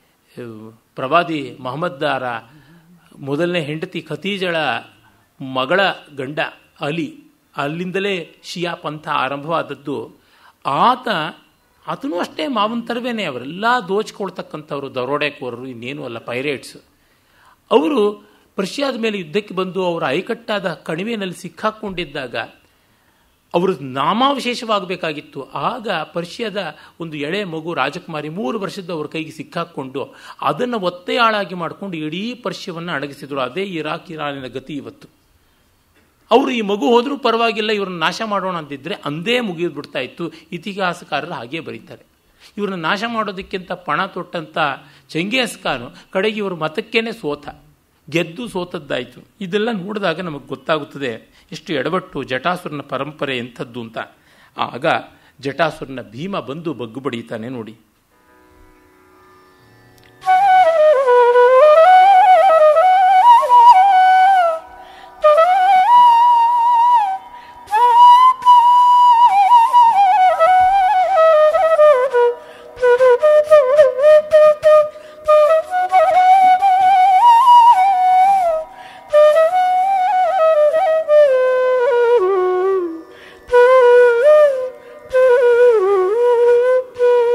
ಪ್ರವಾದಿ ಮಹಮ್ಮದ್ದಾರ ಮೊದಲನೇ ಹೆಂಡತಿ ಖತೀಜಳ ಮಗಳ ಗಂಡ ಅಲಿ ಅಲ್ಲಿಂದಲೇ ಶಿಯಾ ಪಂಥ ಆರಂಭವಾದದ್ದು ಆತ ಆತನೂ ಅಷ್ಟೇ ಮಾವಂತರವೇನೆ ಅವರೆಲ್ಲ ದೋಚ್ಕೊಳ್ತಕ್ಕಂಥವ್ರು ದರೋಡೆಕೋರರು ಇನ್ನೇನು ಅಲ್ಲ ಪೈರೇಟ್ಸ್ ಅವರು ಪರ್ಷಿಯಾದ ಮೇಲೆ ಯುದ್ಧಕ್ಕೆ ಬಂದು ಅವರ ಐಕಟ್ಟಾದ ಕಣಿವೆಯಲ್ಲಿ ಸಿಕ್ಕಾಕೊಂಡಿದ್ದಾಗ ಅವರು ನಾಮಾವಿಶೇಷವಾಗಬೇಕಾಗಿತ್ತು ಆಗ ಪರ್ಷಿಯಾದ ಒಂದು ಎಳೆ ಮಗು ರಾಜಕುಮಾರಿ ಮೂರು ವರ್ಷದ ಅವ್ರ ಕೈಗೆ ಸಿಕ್ಕಾಕೊಂಡು ಅದನ್ನು ಒತ್ತೆಯಾಳಾಗಿ ಮಾಡಿಕೊಂಡು ಇಡೀ ಪರ್ಷ್ಯವನ್ನು ಅಡಗಿಸಿದ್ರು ಅದೇ ಇರಾಕ್ ಇರಾನಿನ ಗತಿ ಇವತ್ತು ಅವರು ಈ ಮಗು ಹೋದರೂ ಪರವಾಗಿಲ್ಲ ಇವ್ರನ್ನ ನಾಶ ಮಾಡೋಣ ಅಂತಿದ್ರೆ ಅಂದೇ ಮುಗಿದು ಬಿಡ್ತಾ ಇತ್ತು ಇತಿಹಾಸಕಾರರು ಹಾಗೇ ಬರೀತಾರೆ ಇವ್ರನ್ನ ನಾಶ ಮಾಡೋದಕ್ಕಿಂತ ಪಣ ತೊಟ್ಟಂಥ ಚೆಂಗೇಸ್ ಖಾನು ಕಡೆಗೆ ಇವರು ಮತಕ್ಕೇನೆ ಸೋತ ಗೆದ್ದು ಸೋತದ್ದಾಯಿತು ಇದೆಲ್ಲ ನೋಡಿದಾಗ ನಮಗೆ ಗೊತ್ತಾಗುತ್ತದೆ ಎಷ್ಟು ಎಡವಟ್ಟು ಜಟಾಸುರನ ಪರಂಪರೆ ಎಂಥದ್ದು ಅಂತ ಆಗ ಜಟಾಸುರನ ಭೀಮ ಬಂದು ಬಗ್ಗು ಬಡಿತಾನೆ ನೋಡಿ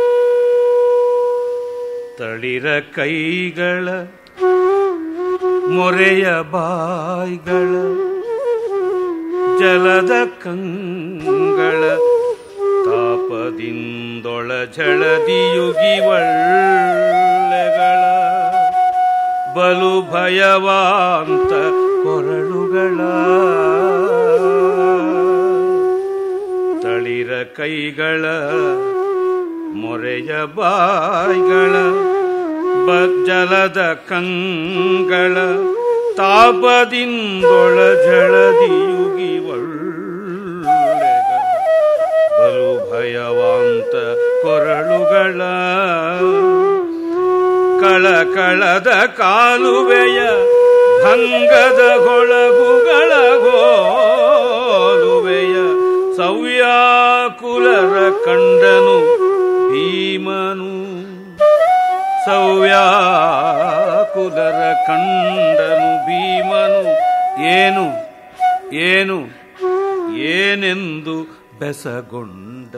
ತಳಿರ ಕೈಗಳ ಮೊರೆಯ ಬಾಯ್ಗಳ ಜಲದ ಕಂಗಳ ತಾಪದಿಂದೊಳ ಝಳದಿಯುಗಿವಳ್ಳೆಗಳ ಬಲು ಭಯವಾಂತ ಕೊರಳುಗಳ ತಳಿರ ಕೈಗಳ ಮೊರೆಯ ಬಾಯ್ಗಳ ಬಜ್ಜಲದ ಕಂಗಳ ತಾಪದಿಂದೊಳ ಝಳದಿಯುಗಿವಳ್ಳೆಗಳ ಬಲು ಭಯವಾಂತ ಕೊರಳುಗಳ ಕಳಕಳದ ಕಾಲುವೆಯ ಭಂಗದ ಗೊಳಗುಗಳ ಗೋಲುವೆಯ ಸವ್ಯಾಕುಲರ ಕಂಡನು ಭೀಮನು ಸವ್ಯಾಕುಲರ ಕಂಡನು ಭೀಮನು ಏನು ಏನು ಏನೆಂದು ಬೆಸಗೊಂಡ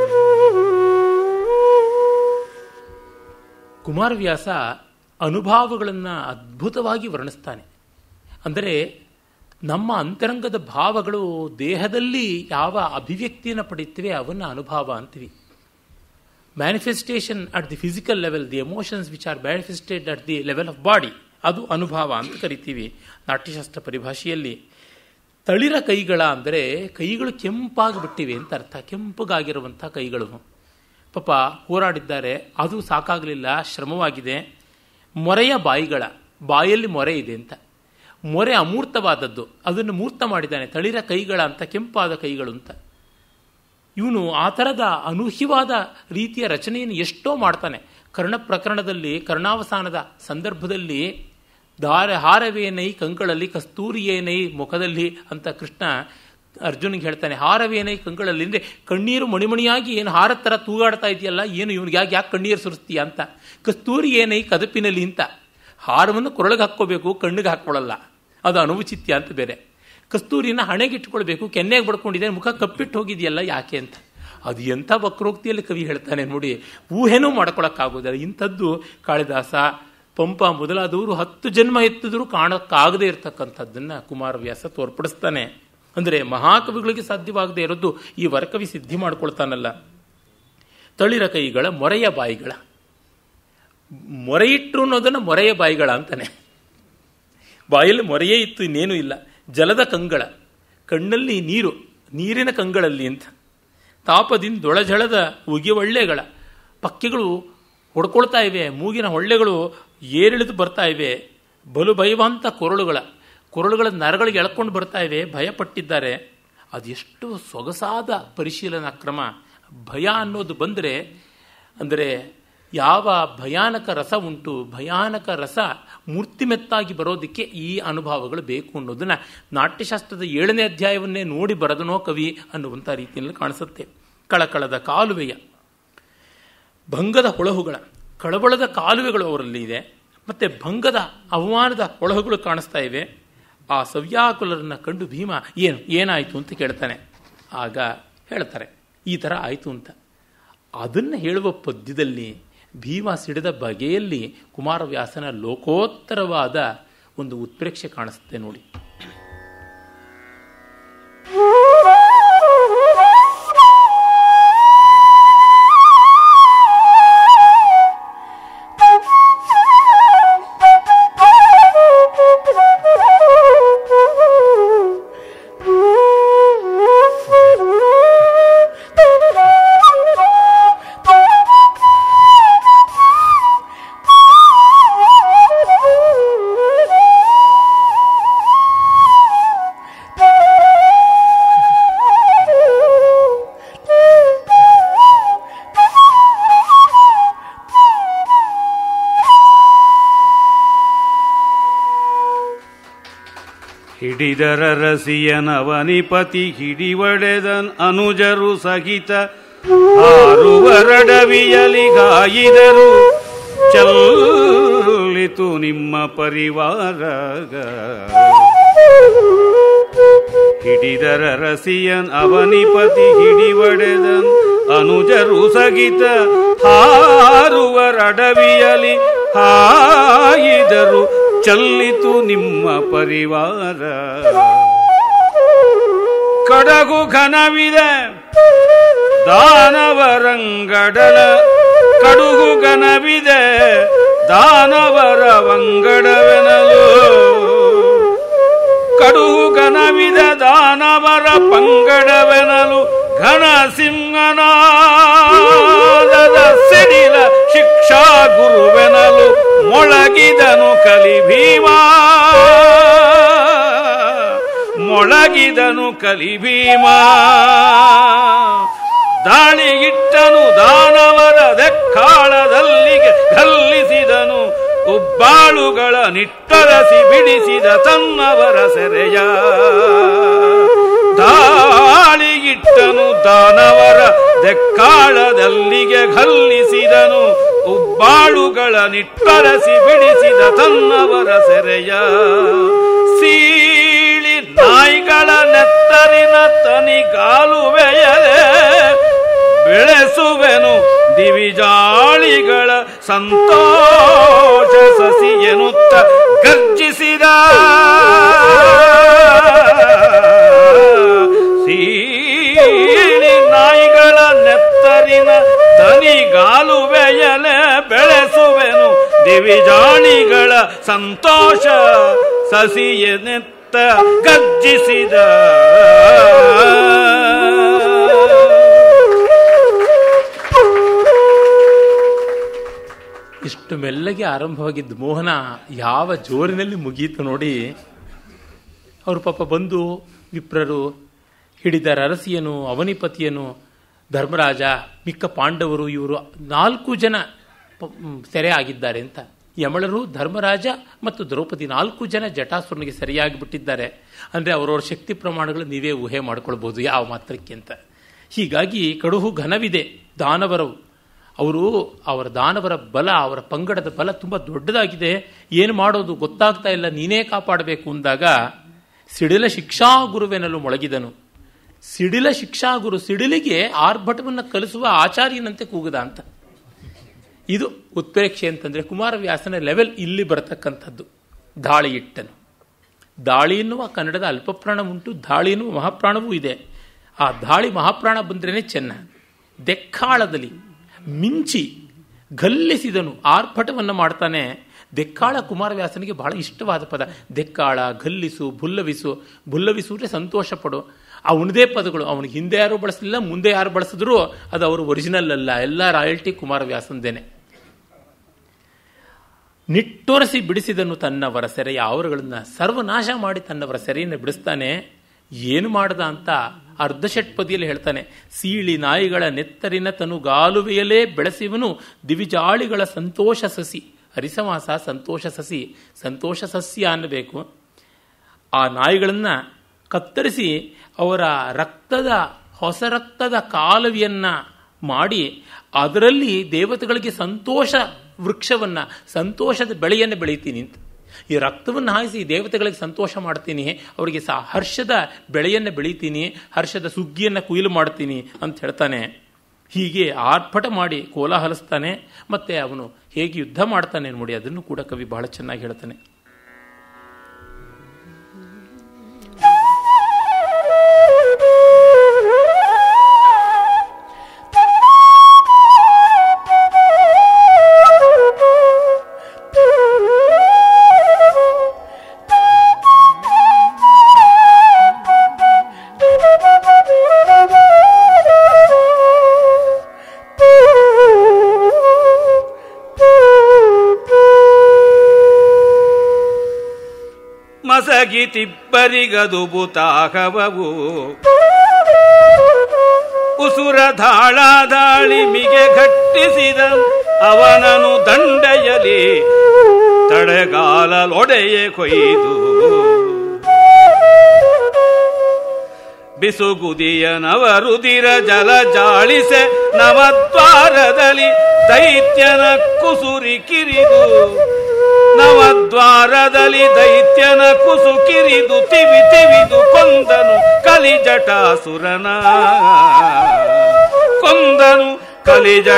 ಕುಮಾರವ್ಯಾಸ ಅನುಭಾವಗಳನ್ನು ಅದ್ಭುತವಾಗಿ ವರ್ಣಿಸ್ತಾನೆ ಅಂದರೆ ನಮ್ಮ ಅಂತರಂಗದ ಭಾವಗಳು ದೇಹದಲ್ಲಿ ಯಾವ ಅಭಿವ್ಯಕ್ತಿಯನ್ನು ಪಡೆಯುತ್ತವೆ ಅವನ್ನು ಅನುಭವ ಅಂತೀವಿ manifestation at the physical level the emotions which are manifested at the level of body ಅದು ಅನುಭವ ಅಂತ ಕರಿತೀವಿ ನಾಟ್ಯಶಾಸ್ತ್ರ ಪರಿಭಾಷೆಯಲ್ಲಿ ತಳಿರ ಕೈಗಳ ಅಂದರೆ ಕೈಗಳು ಕೆಂಪಾಗಿಬಿಟ್ಟಿವೆ ಅಂತ ಅರ್ಥ ಕೆಂಪಗಾಗಿರುವಂಥ ಕೈಗಳು ಪಾಪ ಹೋರಾಡಿದ್ದಾರೆ ಅದು ಸಾಕಾಗಲಿಲ್ಲ ಶ್ರಮವಾಗಿದೆ ಮೊರೆಯ ಬಾಯಿಗಳ ಬಾಯಲ್ಲಿ ಮೊರೆ ಇದೆ ಅಂತ ಮೊರೆ ಅಮೂರ್ತವಾದದ್ದು ಅದನ್ನು ಮೂರ್ತ ಮಾಡಿದ್ದಾನೆ ತಳಿರ ಕೈಗಳ ಅಂತ ಕೆಂಪಾದ ಕೈಗಳು ಅಂತ ಇವನು ಆ ಥರದ ಅನೂಹ್ಯವಾದ ರೀತಿಯ ರಚನೆಯನ್ನು ಎಷ್ಟೋ ಮಾಡ್ತಾನೆ ಕರ್ಣ ಪ್ರಕರಣದಲ್ಲಿ ಕರ್ಣಾವಸಾನದ ಸಂದರ್ಭದಲ್ಲಿ ದಾರ ಹಾರವೇನೈ ಕಂಗಳಲ್ಲಿ ಕಸ್ತೂರಿಯೇನೈ ಮುಖದಲ್ಲಿ ಅಂತ ಕೃಷ್ಣ ಅರ್ಜುನಿಗೆ ಹೇಳ್ತಾನೆ ಹಾರವೇನೈ ಕಂಗಳಲ್ಲಿ ಅಂದರೆ ಕಣ್ಣೀರು ಮಣಿಮಣಿಯಾಗಿ ಏನು ಹಾರ ಥರ ತೂಗಾಡ್ತಾ ಇದೆಯಲ್ಲ ಏನು ಇವನಿಗೆ ಯಾಕೆ ಯಾಕೆ ಕಣ್ಣೀರು ಸುರಿಸ್ತೀಯ ಅಂತ ಕಸ್ತೂರಿ ಏನೈ ಕದಪಿನಲ್ಲಿ ಅಂತ ಹಾರವನ್ನು ಕೊರಳಿಗೆ ಹಾಕ್ಕೋಬೇಕು ಕಣ್ಣಿಗೆ ಹಾಕ್ಕೊಳ್ಳಲ್ಲ ಅದು ಅನುಚಿತ್ಯ ಅಂತ ಬೇರೆ ಕಸ್ತೂರಿನ ಹಣೆಗೆ ಇಟ್ಕೊಳ್ಬೇಕು ಕೆನ್ನೆಗೆ ಬಡ್ಕೊಂಡಿದೆ ಮುಖ ಕಪ್ಪಿಟ್ಟು ಹೋಗಿದೆಯಲ್ಲ ಯಾಕೆ ಅಂತ ಅದು ಎಂಥ ವಕ್ರೋಕ್ತಿಯಲ್ಲಿ ಕವಿ ಹೇಳ್ತಾನೆ ನೋಡಿ ಊಹೆನೂ ಮಾಡ್ಕೊಳಕ್ಕಾಗೋದಿಲ್ಲ ಇಂಥದ್ದು ಕಾಳಿದಾಸ ಪಂಪ ಮೊದಲಾದವರು ಹತ್ತು ಜನ್ಮ ಎತ್ತಿದ್ರು ಕಾಣಕ್ಕಾಗದೇ ಇರತಕ್ಕಂಥದ್ದನ್ನು ಕುಮಾರವ್ಯಾಸ ತೋರ್ಪಡಿಸ್ತಾನೆ ಅಂದರೆ ಮಹಾಕವಿಗಳಿಗೆ ಸಾಧ್ಯವಾಗದೇ ಇರೋದು ಈ ವರಕವಿ ಸಿದ್ಧಿ ಮಾಡ್ಕೊಳ್ತಾನಲ್ಲ ತಳಿರ ಕೈಗಳ ಮೊರೆಯ ಬಾಯಿಗಳ ಮೊರೆಯಿಟ್ರು ಅನ್ನೋದನ್ನು ಮೊರೆಯ ಬಾಯಿಗಳ ಅಂತಾನೆ ಬಾಯಲ್ಲಿ ಮೊರೆಯೇ ಇತ್ತು ಇನ್ನೇನೂ ಇಲ್ಲ ಜಲದ ಕಂಗಳ ಕಣ್ಣಲ್ಲಿ ನೀರು ನೀರಿನ ಕಂಗಳಲ್ಲಿ ಅಂತ ತಾಪದಿಂದ ದೊಳಜಳದ ಉಗಿಯೊಳ್ಳೆಗಳ ಪಕ್ಕೆಗಳು ಹೊಡ್ಕೊಳ್ತಾ ಇವೆ ಮೂಗಿನ ಹೊಳ್ಳೆಗಳು ಏರಿಳಿದು ಬರ್ತಾ ಇವೆ ಬಲು ಭಯವಂತ ಕೊರಳುಗಳ ಕೊರಳುಗಳ ನರಗಳಿಗೆ ಎಳ್ಕೊಂಡು ಬರ್ತಾ ಇವೆ ಭಯಪಟ್ಟಿದ್ದಾರೆ ಅದೆಷ್ಟು ಸೊಗಸಾದ ಪರಿಶೀಲನಾ ಕ್ರಮ ಭಯ ಅನ್ನೋದು ಬಂದರೆ ಅಂದರೆ ಯಾವ ಭಯಾನಕ ರಸ ಉಂಟು ಭಯಾನಕ ರಸ ಮೂರ್ತಿಮೆತ್ತಾಗಿ ಬರೋದಕ್ಕೆ ಈ ಅನುಭವಗಳು ಬೇಕು ಅನ್ನೋದನ್ನ ನಾಟ್ಯಶಾಸ್ತ್ರದ ಏಳನೇ ಅಧ್ಯಾಯವನ್ನೇ ನೋಡಿ ಬರದನೋ ಕವಿ ಅನ್ನುವಂಥ ರೀತಿಯಲ್ಲಿ ಕಾಣಿಸುತ್ತೆ ಕಳಕಳದ ಕಾಲುವೆಯ ಭಂಗದ ಹೊಳಹುಗಳ ಕಳವಳದ ಕಾಲುವೆಗಳು ಅವರಲ್ಲಿ ಇದೆ ಮತ್ತೆ ಭಂಗದ ಅವಮಾನದ ಹೊಳಹುಗಳು ಕಾಣಿಸ್ತಾ ಇವೆ ಆ ಸವ್ಯಾಕುಲರನ್ನ ಕಂಡು ಭೀಮ ಏನು ಏನಾಯಿತು ಅಂತ ಕೇಳ್ತಾನೆ ಆಗ ಹೇಳ್ತಾರೆ ಈ ಥರ ಆಯಿತು ಅಂತ ಅದನ್ನು ಹೇಳುವ ಪದ್ಯದಲ್ಲಿ ಭೀಮ ಸಿಡಿದ ಬಗೆಯಲ್ಲಿ ಕುಮಾರವ್ಯಾಸನ ಲೋಕೋತ್ತರವಾದ ಒಂದು ಉತ್ಪ್ರೇಕ್ಷೆ ಕಾಣಿಸುತ್ತೆ ನೋಡಿ ಹಿಡಿದರ ರಸಿಯನವನಿಪತಿ ಹಿಡಿವಡೆದನ್ ಅನುಜರು ಸಹಿತ ಆರುವರಡವಿಯಲಿ ಗಾಯಿದರು ಚಲ್ಲಿತು ನಿಮ್ಮ ಪರಿವಾರ ಹಿಡಿದರ ರಸಿಯನ್ ಅವನಿಪತಿ ಹಿಡಿವಡೆದನ್ ಅನುಜರು ಸಹಿತ ಹಾರುವರಡವಿಯಲಿ ಹಾಯಿದರು ಚೆಲ್ಲಿತು ನಿಮ್ಮ ಪರಿವಾರ ಕಡಗು ಘನವಿದೆ ದಾನವರಂಗಡಲ ಕಡುಗು ಘನವಿದೆ ದಾನವರ ವಂಗಡವೆನಲು ಕಡುಗು ಘನವಿದ ದಾನವರ ಪಂಗಡವೆನಲು ಘನ ಸಿಂಹನಾದದ ಸಿಡಿಲ ಶಿಕ್ಷಾ ಗುರುವೆನಲು ಮೊಳಗಿದನು ಕಲಿ ಭೀಮಾ ಮೊಳಗಿದನು ಕಲಿ ಭೀಮಾ ದಾಳಿಗಿಟ್ಟನು ದಾನವರ ದೆಕ್ಕಾಳದಲ್ಲಿಗೆ ಗಲ್ಲಿಸಿದನು ಉಬ್ಬಾಳುಗಳ ನಿಟ್ಟರಸಿ ಬಿಡಿಸಿದ ತನ್ನವರ ಸೆರೆಯ ದಾಳಿಗಿಟ್ಟನು ದಾನವರ ದೆಕ್ಕಾಳದಲ್ಲಿಗೆ ಗಲ್ಲಿಸಿದನು ಉಬ್ಬಾಳುಗಳ ನಿಟ್ಟರಸಿ ಬಿಡಿಸಿದ ತನ್ನವರ ಸೆರೆಯ ಸೀಳಿ ನಾಯಿಗಳ ನೆತ್ತರಿನ ತನಿಗಾಲುವೆಯಲೆ ಬೆಳೆಸುವೆನು ದಿವಿಜಾಳಿಗಳ ಸಂತೋಷ ಸಸಿ ಎನ್ನುತ್ತ ಗರ್ಜಿಸಿದ ಸೀಳಿ ನಾಯಿಗಳ ನೆತ್ತರಿನ ತನಿಗಾಲುವೆಯಲೆ ಬೆಳೆಸುವೆನು ದಿವಿಜಾಣಿಗಳ ಸಂತೋಷ ಸಸಿಯನೆತ್ತ ಗರ್ಜಿಸಿದ ಇಷ್ಟು ಮೆಲ್ಲಗೆ ಆರಂಭವಾಗಿದ್ದ ಮೋಹನ ಯಾವ ಜೋರಿನಲ್ಲಿ ಮುಗಿಯಿತು ನೋಡಿ ಅವರು ಪಾಪ ಬಂದು ವಿಪ್ರರು ಹಿಡಿದ ಅರಸಿಯನು ಅವನಿಪತಿಯನು ಧರ್ಮರಾಜ ಮಿಕ್ಕ ಪಾಂಡವರು ಇವರು ನಾಲ್ಕು ಜನ ಪ- ಮ್, ಸೆರೆ ಆಗಿದ್ದಾರೆ ಅಂತ ಯಮಳರು ಧರ್ಮರಾಜ ಮತ್ತು ದ್ರೌಪದಿ ನಾಲ್ಕು ಜನ ಜಟಾಸುರನಿಗೆ ಸರಿಯಾಗಿ ಬಿಟ್ಟಿದ್ದಾರೆ ಅಂದರೆ ಅವರವರ ಶಕ್ತಿ ಪ್ರಮಾಣಗಳು ನೀವೇ ಊಹೆ ಮಾಡ್ಕೊಳ್ಬೋದು ಯಾವ ಮಾತ್ರಕ್ಕೆ ಅಂತ ಹೀಗಾಗಿ ಕಡುಹು ಘನವಿದೆ ದಾನವರವು ಅವರು ಅವರ ದಾನವರ ಬಲ ಅವರ ಪಂಗಡದ ಬಲ ತುಂಬ ದೊಡ್ಡದಾಗಿದೆ ಏನು ಮಾಡೋದು ಗೊತ್ತಾಗ್ತಾ ಇಲ್ಲ ನೀನೇ ಕಾಪಾಡಬೇಕು ಅಂದಾಗ ಸಿಡಿಲ ಶಿಕ್ಷಾ ಗುರುವೆನಲು ಮೊಳಗಿದನು ಸಿಡಿಲ ಶಿಕ್ಷಾ ಗುರು ಸಿಡಿಲಿಗೆ ಆರ್ಭಟವನ್ನು ಕಲಿಸುವ ಆಚಾರ್ಯನಂತೆ ಕೂಗದ ಅಂತ ಇದು ಉತ್ಪ್ರೇಕ್ಷೆ ಅಂತಂದ್ರೆ ಕುಮಾರವ್ಯಾಸನ ಲೆವೆಲ್ ಇಲ್ಲಿ ಬರತಕ್ಕಂಥದ್ದು ದಾಳಿ ಇಟ್ಟನು ದಾಳಿ ಎನ್ನುವ ಕನ್ನಡದ ಅಲ್ಪಪ್ರಾಣ ಉಂಟು ದಾಳಿ ಎನ್ನುವ ಮಹಾಪ್ರಾಣವೂ ಇದೆ ಆ ದಾಳಿ ಮಹಾಪ್ರಾಣ ಬಂದ್ರೇನೆ ಚೆನ್ನ ದೆಕ್ಕಾಳದಲ್ಲಿ ಮಿಂಚಿ ಗಲ್ಲಿಸಿದನು ಆರ್ಭಟವನ್ನು ಮಾಡ್ತಾನೆ ದೆಕ್ಕಾಳ ಕುಮಾರವ್ಯಾಸನಿಗೆ ಬಹಳ ಇಷ್ಟವಾದ ಪದ ದೆಕ್ಕಾಳ ಗಲ್ಲಿಸು ಭುಲ್ಲವಿಸು ಭುಲ್ಲವಿಸುವುದ್ರೆ ಸಂತೋಷ ಪಡು ಅವನದೇ ಪದಗಳು ಅವನಿಗೆ ಹಿಂದೆ ಯಾರು ಬಳಸಲಿಲ್ಲ ಮುಂದೆ ಯಾರು ಬಳಸಿದ್ರು ಅದು ಅವರು ಒರಿಜಿನಲ್ ಅಲ್ಲ ಎಲ್ಲ ರಾಯಲ್ಟಿ ಕುಮಾರವ್ಯಾಸಂದೇನೆ ನಿಟ್ಟೊರೆಸಿ ಬಿಡಿಸಿದನು ತನ್ನವರ ಸೆರೆಯ ಅವರುಗಳನ್ನ ಸರ್ವನಾಶ ಮಾಡಿ ತನ್ನವರ ಸೆರೆಯನ್ನು ಬಿಡಿಸ್ತಾನೆ ಏನು ಮಾಡದ ಅಂತ ಅರ್ಧ ಷಟ್ಪದಿಯಲ್ಲಿ ಹೇಳ್ತಾನೆ ಸೀಳಿ ನಾಯಿಗಳ ನೆತ್ತರಿನ ತನು ಗಾಲುವೆಯಲೇ ಬೆಳೆಸಿವನು ದಿವಿಜಾಳಿಗಳ ಸಂತೋಷ ಸಸಿ ಹರಿಸಮಾಸ ಸಂತೋಷ ಸಸಿ ಸಂತೋಷ ಸಸ್ಯ ಅನ್ನಬೇಕು ಆ ನಾಯಿಗಳನ್ನು ಕತ್ತರಿಸಿ ಅವರ ರಕ್ತದ ಹೊಸ ರಕ್ತದ ಕಾಲುವೆಯನ್ನ ಮಾಡಿ ಅದರಲ್ಲಿ ದೇವತೆಗಳಿಗೆ ಸಂತೋಷ ವೃಕ್ಷವನ್ನ ಸಂತೋಷದ ಬೆಳೆಯನ್ನು ಬೆಳೀತೀನಿ ಅಂತ ಈ ರಕ್ತವನ್ನು ಹಾಯಿಸಿ ದೇವತೆಗಳಿಗೆ ಸಂತೋಷ ಮಾಡ್ತೀನಿ ಅವರಿಗೆ ಸಹ ಹರ್ಷದ ಬೆಳೆಯನ್ನು ಬೆಳೀತೀನಿ ಹರ್ಷದ ಸುಗ್ಗಿಯನ್ನು ಕುಯ್ಲು ಮಾಡ್ತೀನಿ ಅಂತ ಹೇಳ್ತಾನೆ ಹೀಗೆ ಆರ್ಭಟ ಮಾಡಿ ಕೋಲಾಹಲಿಸ್ತಾನೆ ಮತ್ತೆ ಅವನು ಹೇಗೆ ಯುದ್ಧ ಮಾಡ್ತಾನೆ ನೋಡಿ ಅದನ್ನು ಕೂಡ ಕವಿ ಬಹಳ ಚೆನ್ನಾಗಿ ಹೇಳ್ತಾನೆ ಮಸಗಿ ತಿಬ್ಬರಿಗದು ಬುತಾಹವವು ಉಸುರ ಧಾಳ ದಾಳಿಮಿಗೆ ಘಟ್ಟಿಸಿದ ಅವನನು ದಂಡೆಯಲಿ ತಡೆಗಾಲಲೊಡೆಯೆ ಕೊಯ್ದು ಬಿಸುಗುದಿಯ ನವರುದಿರ ಜಲ ಜಾಳಿಸೆ ನವದ್ವಾರದಲ್ಲಿ ದೈತ್ಯನ ಕುಸುರಿ ಕಿರಿದು ನವದ್ವಾರದಲ್ಲಿ ದೈತ್ಯನ ಕುಸು ಕಿರಿದು ತಿವಿ ತಿವಿದು ಕೊಂದನು ಕಲಿಜಟಾಸುರನ ಕೊಂದನು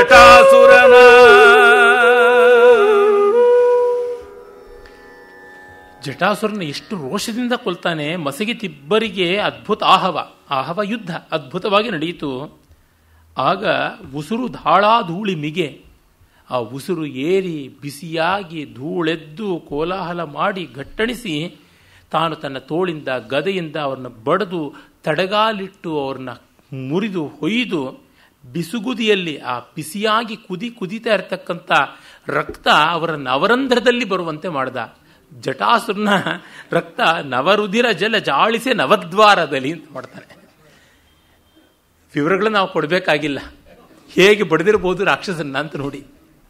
ಕಲಿಜಟಾಸುರನ ಜಟಾಸುರನ ಎಷ್ಟು ರೋಷದಿಂದ ಕೊಲ್ತಾನೆ ಮಸಗಿ ತಿಬ್ಬರಿಗೆ ಅದ್ಭುತ ಆಹವ ಆಹವ ಯುದ್ಧ ಅದ್ಭುತವಾಗಿ ನಡೆಯಿತು ಆಗ ಉಸುರು ಧಾಳಾ ಧೂಳಿ ಮಿಗೆ ಆ ಉಸುರು ಏರಿ ಬಿಸಿಯಾಗಿ ಧೂಳೆದ್ದು ಕೋಲಾಹಲ ಮಾಡಿ ಘಟ್ಟಣಿಸಿ ತಾನು ತನ್ನ ತೋಳಿಂದ ಗದೆಯಿಂದ ಅವ್ರನ್ನ ಬಡಿದು ತಡೆಗಾಲಿಟ್ಟು ಅವ್ರನ್ನ ಮುರಿದು ಹೊಯ್ದು ಬಿಸುಗುದಿಯಲ್ಲಿ ಆ ಬಿಸಿಯಾಗಿ ಕುದಿ ಕುದಿತಾ ಇರತಕ್ಕಂಥ ರಕ್ತ ಅವರ ನವರಂಧ್ರದಲ್ಲಿ ಬರುವಂತೆ ಮಾಡ್ದ ಜಟಾಸುರನ ರಕ್ತ ನವರುದಿರ ಜಲ ಜಾಳಿಸೆ ನವದ್ವಾರದಲ್ಲಿ ಅಂತ ಮಾಡ್ತಾನೆ ವಿವರಗಳನ್ನ ನಾವು ಕೊಡಬೇಕಾಗಿಲ್ಲ ಹೇಗೆ ಬಡಿದಿರ್ಬೋದು ರಾಕ್ಷಸನ್ನ ಅಂತ ನೋಡಿ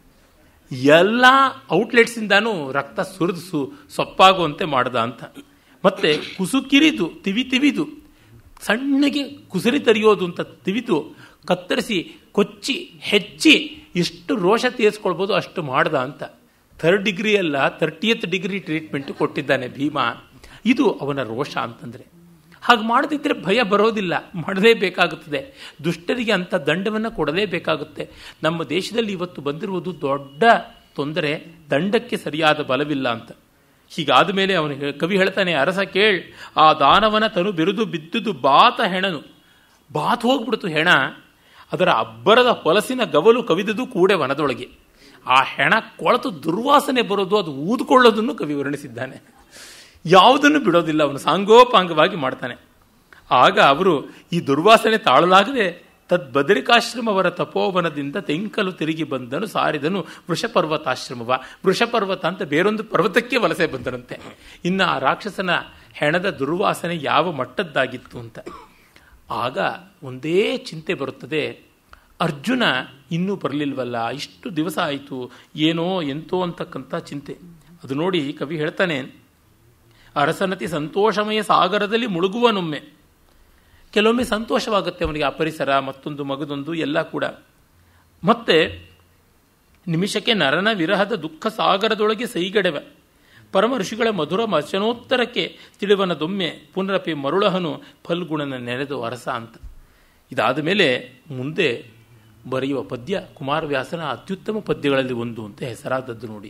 ಎಲ್ಲ ಔಟ್ಲೆಟ್ಸಿಂದಾನು ರಕ್ತ ಸುರಿದು ಸು ಸೊಪ್ಪಾಗುವಂತೆ ಮಾಡ್ದ ಅಂತ ಮತ್ತೆ ಕುಸುಕಿರಿದು ತಿವಿ ತಿವಿದು ಸಣ್ಣಗೆ ಕುಸರಿ ತರಿಯೋದು ಅಂತ ತಿವಿದು ಕತ್ತರಿಸಿ ಕೊಚ್ಚಿ ಹೆಚ್ಚಿ ಎಷ್ಟು ರೋಷ ತೀರಿಸ್ಕೊಳ್ಬೋದು ಅಷ್ಟು ಮಾಡ್ದ ಅಂತ ಥರ್ಡ್ ಡಿಗ್ರಿ ಅಲ್ಲ ತರ್ಟಿಯತ್ ಡಿಗ್ರಿ ಟ್ರೀಟ್ಮೆಂಟ್ ಕೊಟ್ಟಿದ್ದಾನೆ ಭೀಮಾ ಇದು ಅವನ ರೋಷ ಅಂತಂದ್ರೆ ಹಾಗೆ ಮಾಡದಿದ್ದರೆ ಭಯ ಬರೋದಿಲ್ಲ ಮಾಡಲೇಬೇಕಾಗುತ್ತದೆ ದುಷ್ಟರಿಗೆ ಅಂಥ ದಂಡವನ್ನು ಕೊಡಲೇಬೇಕಾಗುತ್ತೆ ನಮ್ಮ ದೇಶದಲ್ಲಿ ಇವತ್ತು ಬಂದಿರುವುದು ದೊಡ್ಡ ತೊಂದರೆ ದಂಡಕ್ಕೆ ಸರಿಯಾದ ಬಲವಿಲ್ಲ ಅಂತ ಹೀಗಾದ ಮೇಲೆ ಅವನು ಕವಿ ಹೇಳ್ತಾನೆ ಅರಸ ಕೇಳ್ ಆ ದಾನವನ ತನು ಬಿರುದು ಬಿದ್ದುದು ಬಾತ ಹೆಣನು ಬಾತ್ ಹೋಗ್ಬಿಡ್ತು ಹೆಣ ಅದರ ಅಬ್ಬರದ ಹೊಲಸಿನ ಗವಲು ಕವಿದುದು ಕೂಡೆ ವನದೊಳಗೆ ಆ ಹೆಣ ಕೊಳತು ದುರ್ವಾಸನೆ ಬರೋದು ಅದು ಊದ್ಕೊಳ್ಳೋದನ್ನು ಕವಿ ವರ್ಣಿಸಿದ್ದಾನೆ ಯಾವುದನ್ನು ಬಿಡೋದಿಲ್ಲ ಅವನು ಸಾಂಗೋಪಾಂಗವಾಗಿ ಮಾಡ್ತಾನೆ ಆಗ ಅವರು ಈ ದುರ್ವಾಸನೆ ತಾಳಲಾಗದೆ ತದ್ಬದರಿಕಾಶ್ರಮವರ ತಪೋವನದಿಂದ ತೆಂಕಲು ತಿರುಗಿ ಬಂದನು ಸಾರಿದನು ವೃಷಪರ್ವತಾಶ್ರಮವ ವೃಷಪರ್ವತ ಅಂತ ಬೇರೊಂದು ಪರ್ವತಕ್ಕೆ ವಲಸೆ ಬಂದರಂತೆ ಇನ್ನು ಆ ರಾಕ್ಷಸನ ಹೆಣದ ದುರ್ವಾಸನೆ ಯಾವ ಮಟ್ಟದ್ದಾಗಿತ್ತು ಅಂತ ಆಗ ಒಂದೇ ಚಿಂತೆ ಬರುತ್ತದೆ ಅರ್ಜುನ ಇನ್ನೂ ಬರಲಿಲ್ವಲ್ಲ ಇಷ್ಟು ದಿವಸ ಆಯಿತು ಏನೋ ಎಂತೋ ಅಂತಕ್ಕಂಥ ಚಿಂತೆ ಅದು ನೋಡಿ ಕವಿ ಹೇಳ್ತಾನೆ ಅರಸನತಿ ಸಂತೋಷಮಯ ಸಾಗರದಲ್ಲಿ ಮುಳುಗುವನೊಮ್ಮೆ ಕೆಲವೊಮ್ಮೆ ಸಂತೋಷವಾಗುತ್ತೆ ಅವನಿಗೆ ಆ ಪರಿಸರ ಮತ್ತೊಂದು ಮಗದೊಂದು ಎಲ್ಲ ಕೂಡ ಮತ್ತೆ ನಿಮಿಷಕ್ಕೆ ನರನ ವಿರಹದ ದುಃಖ ಸಾಗರದೊಳಗೆ ಸೈಗಡೆವ ಪರಮ ಋಷಿಗಳ ಮಧುರ ವಚನೋತ್ತರಕ್ಕೆ ತಿಳಿವನದೊಮ್ಮೆ ಪುನರಪಿ ಮರುಳಹನು ಫಲ್ಗುಣನ ನೆನೆದು ಅರಸ ಅಂತ ಇದಾದ ಮೇಲೆ ಮುಂದೆ ಬರೆಯುವ ಪದ್ಯ ಕುಮಾರವ್ಯಾಸನ ಅತ್ಯುತ್ತಮ ಪದ್ಯಗಳಲ್ಲಿ ಒಂದು ಅಂತ ಹೆಸರಾದದ್ದು ನೋಡಿ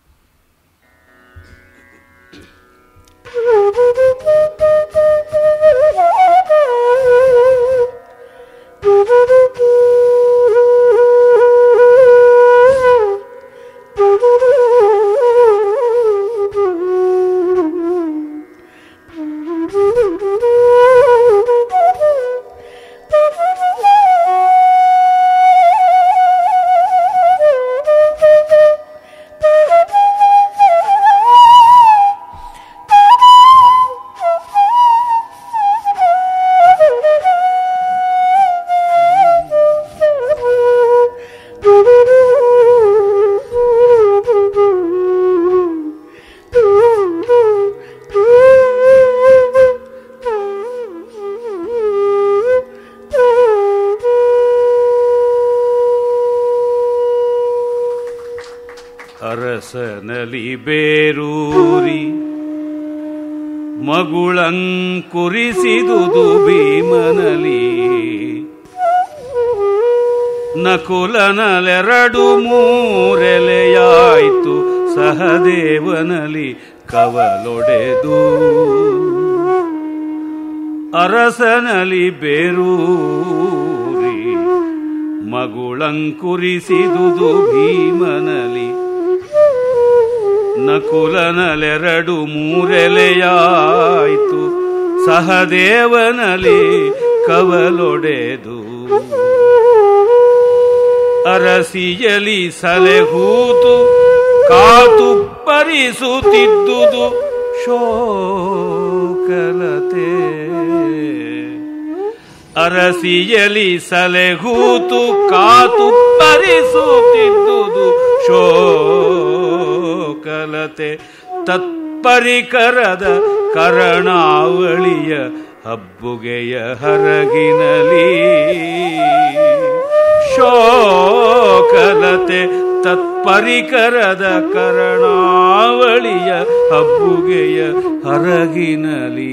ಅರಸನಲಿ ಬೇರೂರಿ ಮಗುಳಂಕುರಿಸಿದುದು ಭೀಮನಲಿ ನಕುಲನಲೆರಡು ಮೂರೆಲೆಯಾಯ್ತು ಸಹದೇವನಲಿ ಕವಲೊಡೆದು ಅರಸನಲಿ ಬೇರೂರಿ ಮಗುಳಂಕುರಿಸಿದುದು ಭೀಮನಲಿ ನಕುಲನಲೆರಡು ಮೂರೆಲೆಯಾಯ್ತು ಸಹದೇವನಲಿ ಕವಲೊಡೆದು ಅರಸಿಯಲಿ ಸಲೆಹೂತು ಕಾತು ಪರಿಸುತ್ತಿದ್ದುದು ಶೋಕಲತೆ ಅರಸಿಯಲಿ ಸಲೆಹೂತು ಕಾತು ಪರಿಸುತ್ತಿದ್ದುದು ಶೋಕಲತೆ ತತ್ಪರಿಕರದ ಕರಣಾವಳಿಯ ಹಬ್ಬುಗೆಯ ಹರಗಿನಲಿ ಶೋಕಲತೆ ತತ್ಪರಿಕರದ ಕರಣಾವಳಿಯ ಹಬ್ಬುಗೆಯ ಹರಗಿನಲಿ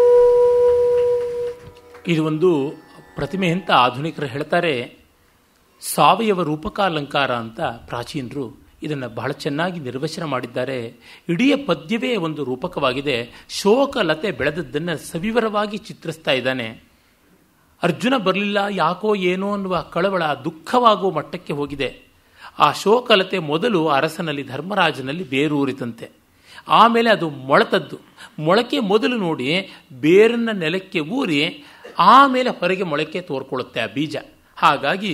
ಇದು ಒಂದು ಪ್ರತಿಮೆ ಅಂತ ಆಧುನಿಕರು ಹೇಳ್ತಾರೆ ಸಾವಯವ ರೂಪಕಾಲಂಕಾರ ಅಂತ ಪ್ರಾಚೀನರು ಇದನ್ನು ಬಹಳ ಚೆನ್ನಾಗಿ ನಿರ್ವಚನ ಮಾಡಿದ್ದಾರೆ ಇಡೀ ಪದ್ಯವೇ ಒಂದು ರೂಪಕವಾಗಿದೆ ಶೋಕಲತೆ ಬೆಳೆದದ್ದನ್ನು ಸವಿವರವಾಗಿ ಚಿತ್ರಿಸ್ತಾ ಇದ್ದಾನೆ ಅರ್ಜುನ ಬರಲಿಲ್ಲ ಯಾಕೋ ಏನೋ ಅನ್ನುವ ಕಳವಳ ದುಃಖವಾಗುವ ಮಟ್ಟಕ್ಕೆ ಹೋಗಿದೆ ಆ ಶೋಕಲತೆ ಮೊದಲು ಅರಸನಲ್ಲಿ ಧರ್ಮರಾಜನಲ್ಲಿ ಬೇರೂರಿತಂತೆ ಆಮೇಲೆ ಅದು ಮೊಳತದ್ದು ಮೊಳಕೆ ಮೊದಲು ನೋಡಿ ಬೇರನ್ನ ನೆಲಕ್ಕೆ ಊರಿ ಆಮೇಲೆ ಹೊರಗೆ ಮೊಳಕೆ ತೋರ್ಕೊಳ್ಳುತ್ತೆ ಆ ಬೀಜ ಹಾಗಾಗಿ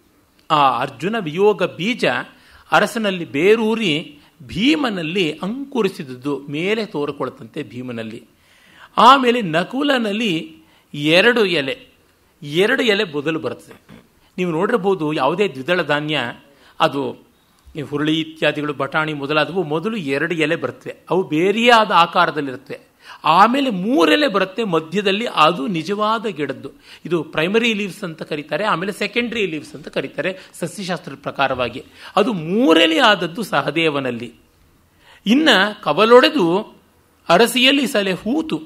ಆ ಅರ್ಜುನ ವಿಯೋಗ ಬೀಜ ಅರಸನಲ್ಲಿ ಬೇರೂರಿ ಭೀಮನಲ್ಲಿ ಅಂಕುರಿಸಿದುದು ಮೇಲೆ ತೋರಿಕೊಳ್ಳುತ್ತಂತೆ ಭೀಮನಲ್ಲಿ ಆಮೇಲೆ ನಕುಲನಲ್ಲಿ ಎರಡು ಎಲೆ ಎರಡು ಎಲೆ ಬದಲು ಬರುತ್ತದೆ ನೀವು ನೋಡಿರಬಹುದು ಯಾವುದೇ ದ್ವಿದಳ ಧಾನ್ಯ ಅದು ಈ ಹುರುಳಿ ಇತ್ಯಾದಿಗಳು ಬಟಾಣಿ ಮೊದಲಾದವು ಮೊದಲು ಎರಡು ಎಲೆ ಬರುತ್ತವೆ ಅವು ಬೇರೆಯೇ ಆದ ಆಕಾರದಲ್ಲಿರುತ್ತವೆ ಆಮೇಲೆ ಮೂರೆಲೆ ಬರುತ್ತೆ ಮಧ್ಯದಲ್ಲಿ ಅದು ನಿಜವಾದ ಗಿಡದ್ದು ಇದು ಪ್ರೈಮರಿ ಲೀವ್ಸ್ ಅಂತ ಕರೀತಾರೆ ಆಮೇಲೆ ಸೆಕೆಂಡರಿ ಲೀವ್ಸ್ ಅಂತ ಕರೀತಾರೆ ಸಸ್ಯಶಾಸ್ತ್ರದ ಪ್ರಕಾರವಾಗಿ ಅದು ಮೂರೆಲೆ ಆದದ್ದು ಸಹದೇವನಲ್ಲಿ ಇನ್ನ ಕವಲೊಡೆದು ಅರಸಿಯಲ್ಲಿ ಸಲೆ ಹೂತು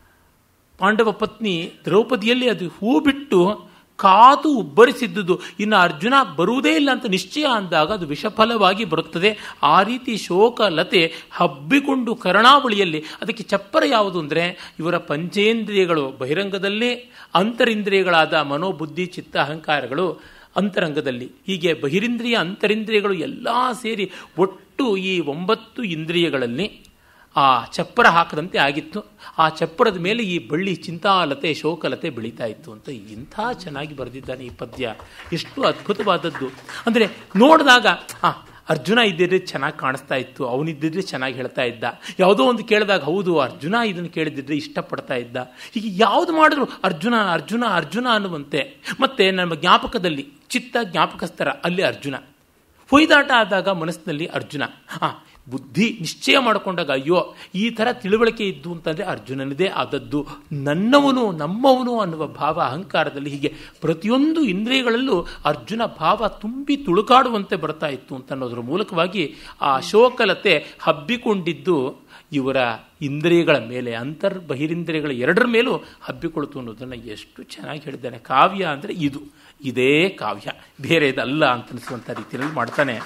ಪಾಂಡವ ಪತ್ನಿ ದ್ರೌಪದಿಯಲ್ಲಿ ಅದು ಹೂ ಬಿಟ್ಟು ಕಾದು ಉಬ್ಬರಿಸಿದ್ದುದು ಇನ್ನು ಅರ್ಜುನ ಬರುವುದೇ ಇಲ್ಲ ಅಂತ ನಿಶ್ಚಯ ಅಂದಾಗ ಅದು ವಿಷಫಲವಾಗಿ ಬರುತ್ತದೆ ಆ ರೀತಿ ಶೋಕ ಲತೆ ಹಬ್ಬಿಕೊಂಡು ಕರ್ಣಾವಳಿಯಲ್ಲಿ ಅದಕ್ಕೆ ಚಪ್ಪರ ಯಾವುದು ಅಂದರೆ ಇವರ ಪಂಚೇಂದ್ರಿಯಗಳು ಬಹಿರಂಗದಲ್ಲೇ ಅಂತರಿಂದ್ರಿಯಗಳಾದ ಮನೋಬುದ್ಧಿ ಚಿತ್ತ ಅಹಂಕಾರಗಳು ಅಂತರಂಗದಲ್ಲಿ ಹೀಗೆ ಬಹಿರಿಂದ್ರಿಯ ಅಂತರಿಂದ್ರಿಯಗಳು ಎಲ್ಲ ಸೇರಿ ಒಟ್ಟು ಈ ಒಂಬತ್ತು ಇಂದ್ರಿಯಗಳಲ್ಲಿ ಆ ಚಪ್ಪರ ಹಾಕದಂತೆ ಆಗಿತ್ತು ಆ ಚಪ್ಪರದ ಮೇಲೆ ಈ ಬಳ್ಳಿ ಚಿಂತಾಲತೆ ಶೋಕಲತೆ ಬೆಳೀತಾ ಇತ್ತು ಅಂತ ಇಂಥ ಚೆನ್ನಾಗಿ ಬರೆದಿದ್ದಾನೆ ಈ ಪದ್ಯ ಎಷ್ಟು ಅದ್ಭುತವಾದದ್ದು ಅಂದರೆ ನೋಡಿದಾಗ ಆ ಅರ್ಜುನ ಇದ್ದಿದ್ರೆ ಚೆನ್ನಾಗಿ ಕಾಣಿಸ್ತಾ ಇತ್ತು ಅವನಿದ್ದಿದ್ರೆ ಚೆನ್ನಾಗಿ ಹೇಳ್ತಾ ಇದ್ದ ಯಾವುದೋ ಒಂದು ಕೇಳಿದಾಗ ಹೌದು ಅರ್ಜುನ ಇದನ್ನು ಕೇಳಿದಿದ್ರೆ ಇಷ್ಟಪಡ್ತಾ ಇದ್ದ ಹೀಗೆ ಯಾವುದು ಮಾಡಿದ್ರು ಅರ್ಜುನ ಅರ್ಜುನ ಅರ್ಜುನ ಅನ್ನುವಂತೆ ಮತ್ತೆ ನಮ್ಮ ಜ್ಞಾಪಕದಲ್ಲಿ ಚಿತ್ತ ಜ್ಞಾಪಕಸ್ತರ ಅಲ್ಲಿ ಅರ್ಜುನ ಹೊಯ್ದಾಟ ಆದಾಗ ಮನಸ್ಸಿನಲ್ಲಿ ಅರ್ಜುನ ಆ ಬುದ್ಧಿ ನಿಶ್ಚಯ ಮಾಡಿಕೊಂಡಾಗ ಅಯ್ಯೋ ಈ ಥರ ತಿಳುವಳಿಕೆ ಇದ್ದು ಅಂತಂದರೆ ಅರ್ಜುನನದೇ ಆದದ್ದು ನನ್ನವನು ನಮ್ಮವನು ಅನ್ನುವ ಭಾವ ಅಹಂಕಾರದಲ್ಲಿ ಹೀಗೆ ಪ್ರತಿಯೊಂದು ಇಂದ್ರಿಯಗಳಲ್ಲೂ ಅರ್ಜುನ ಭಾವ ತುಂಬಿ ತುಳುಕಾಡುವಂತೆ ಬರ್ತಾ ಇತ್ತು ಅಂತ ಅನ್ನೋದ್ರ ಮೂಲಕವಾಗಿ ಆ ಶೋಕಲತೆ ಹಬ್ಬಿಕೊಂಡಿದ್ದು ಇವರ ಇಂದ್ರಿಯಗಳ ಮೇಲೆ ಅಂತರ್ ಬಹಿರಿಂದ್ರಿಯಗಳ ಎರಡರ ಮೇಲೂ ಹಬ್ಬಿಕೊಳ್ತು ಅನ್ನೋದನ್ನು ಎಷ್ಟು ಚೆನ್ನಾಗಿ ಹೇಳಿದ್ದಾನೆ ಕಾವ್ಯ ಅಂದರೆ ಇದು ಇದೇ ಕಾವ್ಯ ಬೇರೆದಲ್ಲ ಅಂತ ಅನಿಸುವಂಥ ರೀತಿಯಲ್ಲಿ ಮಾಡ್ತಾನೆ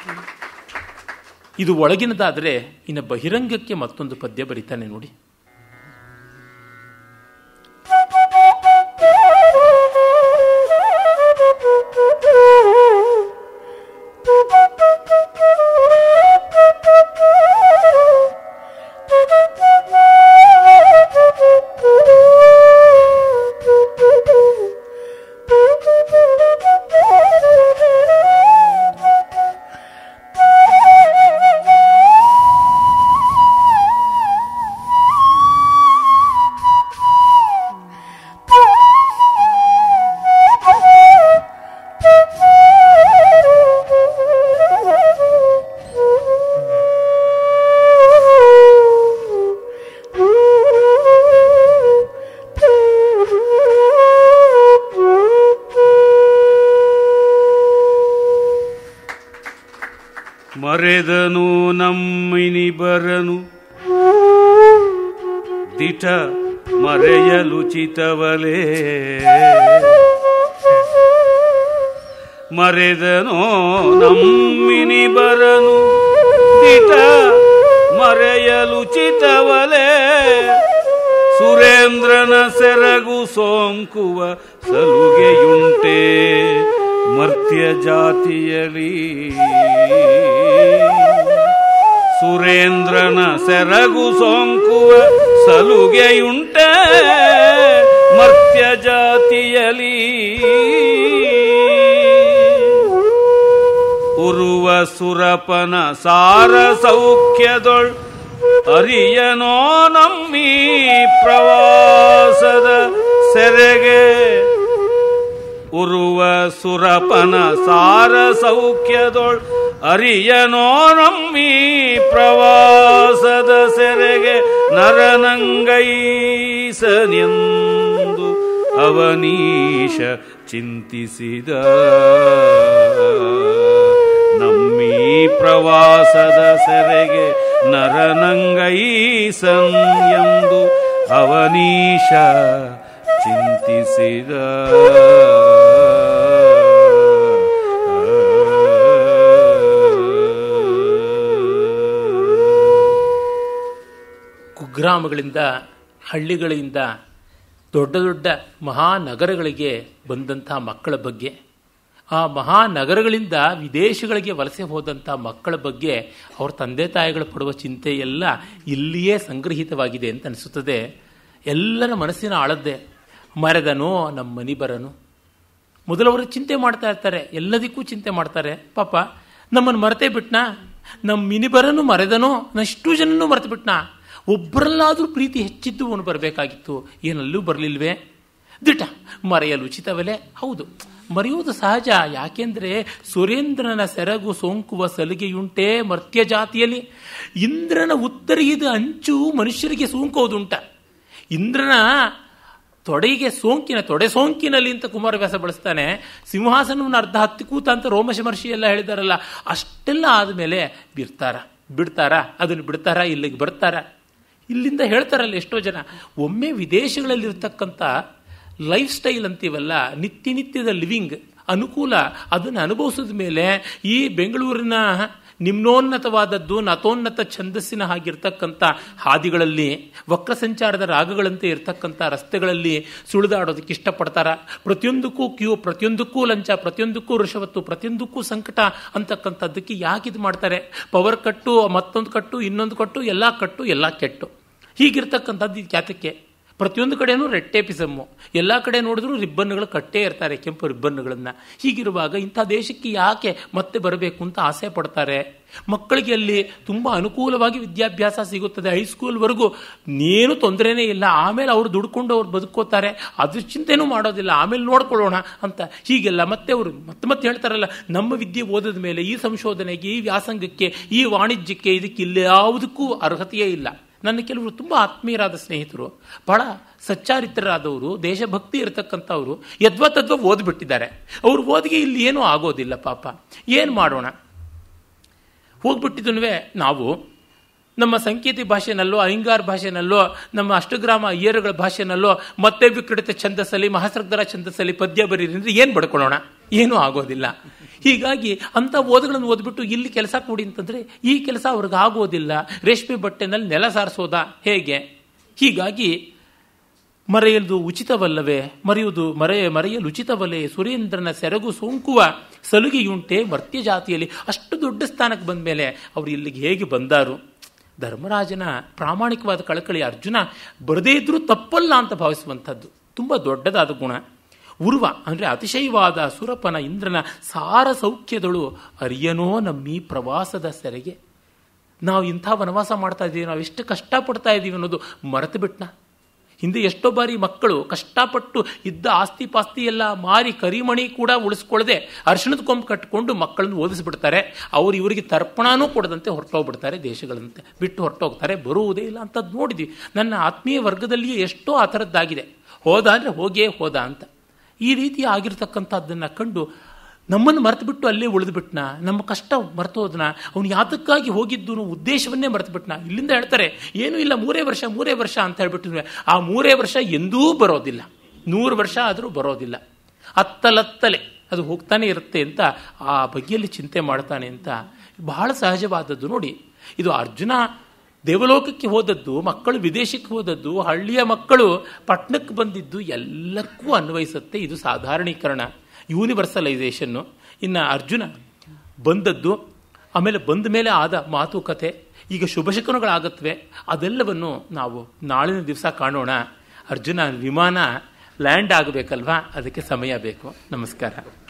ಇದು ಒಳಗಿನದಾದರೆ ಇನ್ನು ಬಹಿರಂಗಕ್ಕೆ ಮತ್ತೊಂದು ಪದ್ಯ ಬರೀತಾನೆ ನೋಡಿ ಮರೆದನು ನಮ್ಮಿನಿ ಬರನು ದಿಟ ಮರೆಯಲುಚಿತವಲೇ ಮರೆದನೋ ನಮ್ಮಿನಿ ಬರನು ದಿಟ ಮರೆಯಲುಚಿತವಲೇ ಸುರೇಂದ್ರನ ಸೆರಗು ಸೋಂಕುವ ಸಲುಗೆಯುಂಟೆ ಮರ್ತ್ಯ ಜಾತಿಯಲಿ ಸುರೇಂದ್ರನ ಸೆರಗು ಸೋಂಕುವ ಸಲುಗೆಯುಂಟೆ ಮರ್ತ್ಯ ಜಾತಿಯಲಿ ಉರುವ ಸುರಪನ ಸಾರ ಸೌಖ್ಯದೊಳ್ ಅರಿಯನೋ ನಮ್ಮಿ ಪ್ರವಾಸದ ಸೆರೆಗೆ ಉರುವ ಸುರಪನ ಸಾರ ಸೌಖ್ಯದೊಳ್ ಅರಿಯನೋ ನಮ್ಮಿ ಪ್ರವಾಸದ ಸೆರೆಗೆ ನರನಂಗೈಸನೆಂದು ಅವನೀಶ ಚಿಂತಿಸಿದ ನಮ್ಮೀ ಪ್ರವಾಸದ ಸೆರೆಗೆ ನರನಂಗೈಸನ್ ಎಂದು ಅವನೀಶ ಚಿಂತಿಸಿದ ಕುಗ್ರಾಮಗಳಿಂದ ಹಳ್ಳಿಗಳಿಂದ ದೊಡ್ಡ ದೊಡ್ಡ ಮಹಾನಗರಗಳಿಗೆ ಬಂದಂಥ ಮಕ್ಕಳ ಬಗ್ಗೆ ಆ ಮಹಾನಗರಗಳಿಂದ ವಿದೇಶಗಳಿಗೆ ವಲಸೆ ಹೋದಂಥ ಮಕ್ಕಳ ಬಗ್ಗೆ ಅವ್ರ ತಂದೆ ತಾಯಿಗಳು ಪಡುವ ಚಿಂತೆ ಎಲ್ಲ ಇಲ್ಲಿಯೇ ಸಂಗ್ರಹಿತವಾಗಿದೆ ಅಂತ ಅನಿಸುತ್ತದೆ ಎಲ್ಲರ ಮನಸ್ಸಿನ ಆಳದ್ದೇ ಮರೆದನೋ ನಮ್ಮ ಮನಿ ಬರನು ಮೊದಲವರು ಚಿಂತೆ ಮಾಡ್ತಾ ಇರ್ತಾರೆ ಎಲ್ಲದಕ್ಕೂ ಚಿಂತೆ ಮಾಡ್ತಾರೆ ಪಾಪ ನಮ್ಮನ್ನು ಮರೆತೇ ಬಿಟ್ನಾ ನಮ್ಮ ಮಿನಿಬರನು ಮರೆದನೋ ನಷ್ಟು ಜನನೂ ಮರೆತು ಬಿಟ್ನಾ ಒಬ್ಬರಲ್ಲಾದರೂ ಪ್ರೀತಿ ಹೆಚ್ಚಿದ್ದು ಅವನು ಬರಬೇಕಾಗಿತ್ತು ಏನಲ್ಲೂ ಬರಲಿಲ್ವೇ ದಿಟ ಮರೆಯಲು ಉಚಿತವಲೇ ಹೌದು ಮರೆಯುವುದು ಸಹಜ ಯಾಕೆಂದ್ರೆ ಸುರೇಂದ್ರನ ಸೆರಗು ಸೋಂಕುವ ಸಲಿಗೆಯುಂಟೇ ಮರ್ತ್ಯ ಜಾತಿಯಲ್ಲಿ ಇಂದ್ರನ ಉತ್ತರಿಯದ ಅಂಚು ಮನುಷ್ಯರಿಗೆ ಸೋಂಕೋದುಂಟ ಇಂದ್ರನ ತೊಡೆಗೆ ಸೋಂಕಿನ ತೊಡೆ ಸೋಂಕಿನಲ್ಲಿ ಅಂತ ಕುಮಾರವ್ಯಾಸ ಬಳಸ್ತಾನೆ ಸಿಂಹಾಸನವನ್ನು ಅರ್ಧ ಹತ್ತಿ ಕೂತ ಅಂತ ರೋಮಶ ಮಹರ್ಷಿ ಎಲ್ಲ ಹೇಳಿದಾರಲ್ಲ ಅಷ್ಟೆಲ್ಲ ಆದಮೇಲೆ ಬಿರ್ತಾರ ಬಿಡ್ತಾರ ಅದನ್ನು ಬಿಡ್ತಾರ ಇಲ್ಲಿಗೆ ಬರ್ತಾರ ಇಲ್ಲಿಂದ ಹೇಳ್ತಾರಲ್ಲ ಎಷ್ಟೋ ಜನ ಒಮ್ಮೆ ವಿದೇಶಗಳಲ್ಲಿರ್ತಕ್ಕಂಥ ಲೈಫ್ ಸ್ಟೈಲ್ ಅಂತೀವಲ್ಲ ನಿತ್ಯ ನಿತ್ಯದ ಲಿವಿಂಗ್ ಅನುಕೂಲ ಅದನ್ನು ಅನುಭವಿಸಿದ ಮೇಲೆ ಈ ಬೆಂಗಳೂರಿನ ನಿಮ್ನೋನ್ನತವಾದದ್ದು ನತೋನ್ನತ ಛಂದಸ್ಸಿನ ಹಾಗಿರ್ತಕ್ಕಂಥ ಹಾದಿಗಳಲ್ಲಿ ವಕ್ರ ಸಂಚಾರದ ರಾಗಗಳಂತೆ ಇರ್ತಕ್ಕಂಥ ರಸ್ತೆಗಳಲ್ಲಿ ಸುಳಿದಾಡೋದಕ್ಕೆ ಇಷ್ಟಪಡ್ತಾರ ಪ್ರತಿಯೊಂದಕ್ಕೂ ಕ್ಯೂ ಪ್ರತಿಯೊಂದಕ್ಕೂ ಲಂಚ ಪ್ರತಿಯೊಂದಕ್ಕೂ ಋಷವತ್ತು ಪ್ರತಿಯೊಂದಕ್ಕೂ ಸಂಕಟ ಅಂತಕ್ಕಂಥದ್ದಕ್ಕೆ ಯಾಕೆ ಇದು ಮಾಡ್ತಾರೆ ಪವರ್ ಕಟ್ಟು ಮತ್ತೊಂದು ಕಟ್ಟು ಇನ್ನೊಂದು ಕಟ್ಟು ಎಲ್ಲ ಕಟ್ಟು ಎಲ್ಲ ಕೆಟ್ಟು ಹೀಗಿರ್ತಕ್ಕಂಥದ್ದು ಇದು ಕ್ಯಾತಕ್ಕೆ ಪ್ರತಿಯೊಂದು ಕಡೆನೂ ರೆಡ್ ಟೇಪಿಸಮ್ಮು ಎಲ್ಲ ಕಡೆ ನೋಡಿದ್ರು ರಿಬ್ಬನ್ಗಳು ಕಟ್ಟೇ ಇರ್ತಾರೆ ಕೆಂಪು ರಿಬ್ಬನ್ಗಳನ್ನು ಹೀಗಿರುವಾಗ ಇಂಥ ದೇಶಕ್ಕೆ ಯಾಕೆ ಮತ್ತೆ ಬರಬೇಕು ಅಂತ ಆಸೆ ಪಡ್ತಾರೆ ಮಕ್ಕಳಿಗೆ ಅಲ್ಲಿ ತುಂಬ ಅನುಕೂಲವಾಗಿ ವಿದ್ಯಾಭ್ಯಾಸ ಸಿಗುತ್ತದೆ ಹೈಸ್ಕೂಲ್ವರೆಗೂ ಏನು ತೊಂದರೆನೇ ಇಲ್ಲ ಆಮೇಲೆ ಅವರು ದುಡ್ಕೊಂಡು ಅವ್ರು ಬದುಕೋತಾರೆ ಅದ್ರ ಚಿಂತೆನೂ ಮಾಡೋದಿಲ್ಲ ಆಮೇಲೆ ನೋಡ್ಕೊಳ್ಳೋಣ ಅಂತ ಹೀಗೆಲ್ಲ ಮತ್ತೆ ಅವರು ಮತ್ತೆ ಮತ್ತೆ ಹೇಳ್ತಾರಲ್ಲ ನಮ್ಮ ವಿದ್ಯೆ ಓದಿದ ಮೇಲೆ ಈ ಸಂಶೋಧನೆಗೆ ಈ ವ್ಯಾಸಂಗಕ್ಕೆ ಈ ವಾಣಿಜ್ಯಕ್ಕೆ ಇದಕ್ಕೆ ಇಲ್ಲಿ ಯಾವುದಕ್ಕೂ ಅರ್ಹತೆಯೇ ಇಲ್ಲ ನನ್ನ ಕೆಲವರು ತುಂಬ ಆತ್ಮೀಯರಾದ ಸ್ನೇಹಿತರು ಬಹಳ ಸಚ್ಚಾರಿತ್ರರಾದವರು ದೇಶಭಕ್ತಿ ಇರತಕ್ಕಂಥವ್ರು ಯದ್ವ ತದ್ವ ಓದ್ಬಿಟ್ಟಿದ್ದಾರೆ ಅವ್ರು ಓದಿಗೆ ಇಲ್ಲಿ ಏನೂ ಆಗೋದಿಲ್ಲ ಪಾಪ ಏನು ಮಾಡೋಣ ಹೋಗ್ಬಿಟ್ಟಿದ್ನು ನಾವು ನಮ್ಮ ಸಂಕೇತಿ ಭಾಷೆನಲ್ಲೋ ಅಹಿಂಗಾರ್ ಭಾಷೆನಲ್ಲೋ ನಮ್ಮ ಅಷ್ಟಗ್ರಾಮ ಅಯ್ಯರುಗಳ ಭಾಷೆನಲ್ಲೋ ಮತ್ತೆ ವಿಕೃತ ಛಂದಸ್ಸಲ್ಲಿ ಮಹಾಸರ್ಗರ ಛಂದಸ್ಸಲ್ಲಿ ಪದ್ಯ ಬರೀರಿ ಅಂದ್ರೆ ಏನು ಬಡ್ಕೊಳ್ಳೋಣ ಏನೂ ಆಗೋದಿಲ್ಲ ಹೀಗಾಗಿ ಅಂಥ ಓದುಗಳನ್ನು ಓದ್ಬಿಟ್ಟು ಇಲ್ಲಿ ಕೆಲಸ ಕೊಡಿ ಅಂತಂದ್ರೆ ಈ ಕೆಲಸ ಅವ್ರಿಗೆ ಆಗೋದಿಲ್ಲ ರೇಷ್ಮೆ ಬಟ್ಟೆನಲ್ಲಿ ನೆಲ ಸಾರಿಸೋದಾ ಹೇಗೆ ಹೀಗಾಗಿ ಮರೆಯಲು ಉಚಿತವಲ್ಲವೇ ಮರೆಯುವುದು ಮರೆ ಮರೆಯಲು ಉಚಿತವಲ್ಲೇ ಸುರೇಂದ್ರನ ಸೆರಗು ಸೋಂಕುವ ಸಲುಗೆಯುಂಟೆ ಮರ್ತ್ಯ ಜಾತಿಯಲ್ಲಿ ಅಷ್ಟು ದೊಡ್ಡ ಸ್ಥಾನಕ್ಕೆ ಬಂದ ಮೇಲೆ ಅವರು ಇಲ್ಲಿಗೆ ಹೇಗೆ ಬಂದಾರು ಧರ್ಮರಾಜನ ಪ್ರಾಮಾಣಿಕವಾದ ಕಳಕಳಿ ಅರ್ಜುನ ಬರದೇ ಇದ್ರೂ ತಪ್ಪಲ್ಲ ಅಂತ ಭಾವಿಸುವಂಥದ್ದು ತುಂಬ ದೊಡ್ಡದಾದ ಗುಣ ಉರ್ವ ಅಂದರೆ ಅತಿಶಯವಾದ ಸುರಪನ ಇಂದ್ರನ ಸಾರ ಸೌಖ್ಯದಳು ಅರಿಯನೋ ನಮ್ಮಿ ಪ್ರವಾಸದ ಸೆರೆಗೆ ನಾವು ಇಂಥ ವನವಾಸ ಮಾಡ್ತಾ ಇದ್ದೀವಿ ನಾವು ಎಷ್ಟು ಕಷ್ಟಪಡ್ತಾ ಇದ್ದೀವಿ ಅನ್ನೋದು ಮರೆತು ಬಿಟ್ನ ಹಿಂದೆ ಎಷ್ಟೋ ಬಾರಿ ಮಕ್ಕಳು ಕಷ್ಟಪಟ್ಟು ಇದ್ದ ಆಸ್ತಿ ಪಾಸ್ತಿ ಎಲ್ಲ ಮಾರಿ ಕರಿಮಣಿ ಕೂಡ ಉಳಿಸ್ಕೊಳ್ಳದೆ ಅರ್ಶನದ ಕೊಂಬು ಕಟ್ಟಿಕೊಂಡು ಮಕ್ಕಳನ್ನು ಓದಿಸ್ಬಿಡ್ತಾರೆ ಅವ್ರು ಇವರಿಗೆ ತರ್ಪಣನೂ ಕೊಡದಂತೆ ಹೊರಟೋಗ್ಬಿಡ್ತಾರೆ ದೇಶಗಳಂತೆ ಬಿಟ್ಟು ಹೊರಟೋಗ್ತಾರೆ ಬರುವುದೇ ಇಲ್ಲ ಅಂತದ್ದು ನೋಡಿದ್ವಿ ನನ್ನ ಆತ್ಮೀಯ ವರ್ಗದಲ್ಲಿಯೇ ಎಷ್ಟೋ ಆ ಥರದ್ದಾಗಿದೆ ಹೋದ ಅಂದರೆ ಹೋಗೇ ಹೋದ ಅಂತ ಈ ರೀತಿ ಆಗಿರ್ತಕ್ಕಂಥದ್ದನ್ನು ಕಂಡು ನಮ್ಮನ್ನು ಮರೆತು ಬಿಟ್ಟು ಅಲ್ಲೇ ಉಳಿದುಬಿಟ್ನ ನಮ್ಮ ಕಷ್ಟ ಮರೆತೋದ್ನ ಅವನು ಯಾತಕ್ಕಾಗಿ ಹೋಗಿದ್ದು ಉದ್ದೇಶವನ್ನೇ ಮರೆತು ಬಿಟ್ನ ಇಲ್ಲಿಂದ ಹೇಳ್ತಾರೆ ಏನೂ ಇಲ್ಲ ಮೂರೇ ವರ್ಷ ಮೂರೇ ವರ್ಷ ಅಂತ ಹೇಳ್ಬಿಟ್ಟು ಆ ಮೂರೇ ವರ್ಷ ಎಂದೂ ಬರೋದಿಲ್ಲ ನೂರು ವರ್ಷ ಆದರೂ ಬರೋದಿಲ್ಲ ಅತ್ತಲತ್ತಲೆ ಅದು ಹೋಗ್ತಾನೆ ಇರುತ್ತೆ ಅಂತ ಆ ಬಗೆಯಲ್ಲಿ ಚಿಂತೆ ಮಾಡ್ತಾನೆ ಅಂತ ಬಹಳ ಸಹಜವಾದದ್ದು ನೋಡಿ ಇದು ಅರ್ಜುನ ದೇವಲೋಕಕ್ಕೆ ಹೋದದ್ದು ಮಕ್ಕಳು ವಿದೇಶಕ್ಕೆ ಹೋದದ್ದು ಹಳ್ಳಿಯ ಮಕ್ಕಳು ಪಟ್ಟಣಕ್ಕೆ ಬಂದಿದ್ದು ಎಲ್ಲಕ್ಕೂ ಅನ್ವಯಿಸುತ್ತೆ ಇದು ಸಾಧಾರಣೀಕರಣ ಯೂನಿವರ್ಸಲೈಸೇಷನ್ನು ಇನ್ನು ಅರ್ಜುನ ಬಂದದ್ದು ಆಮೇಲೆ ಬಂದ ಮೇಲೆ ಆದ ಮಾತುಕತೆ ಈಗ ಶುಭಶಕುನಗಳಾಗತ್ವೆ ಅದೆಲ್ಲವನ್ನು ನಾವು ನಾಳಿನ ದಿವಸ ಕಾಣೋಣ ಅರ್ಜುನ ವಿಮಾನ ಲ್ಯಾಂಡ್ ಆಗಬೇಕಲ್ವಾ ಅದಕ್ಕೆ ಸಮಯ ಬೇಕು ನಮಸ್ಕಾರ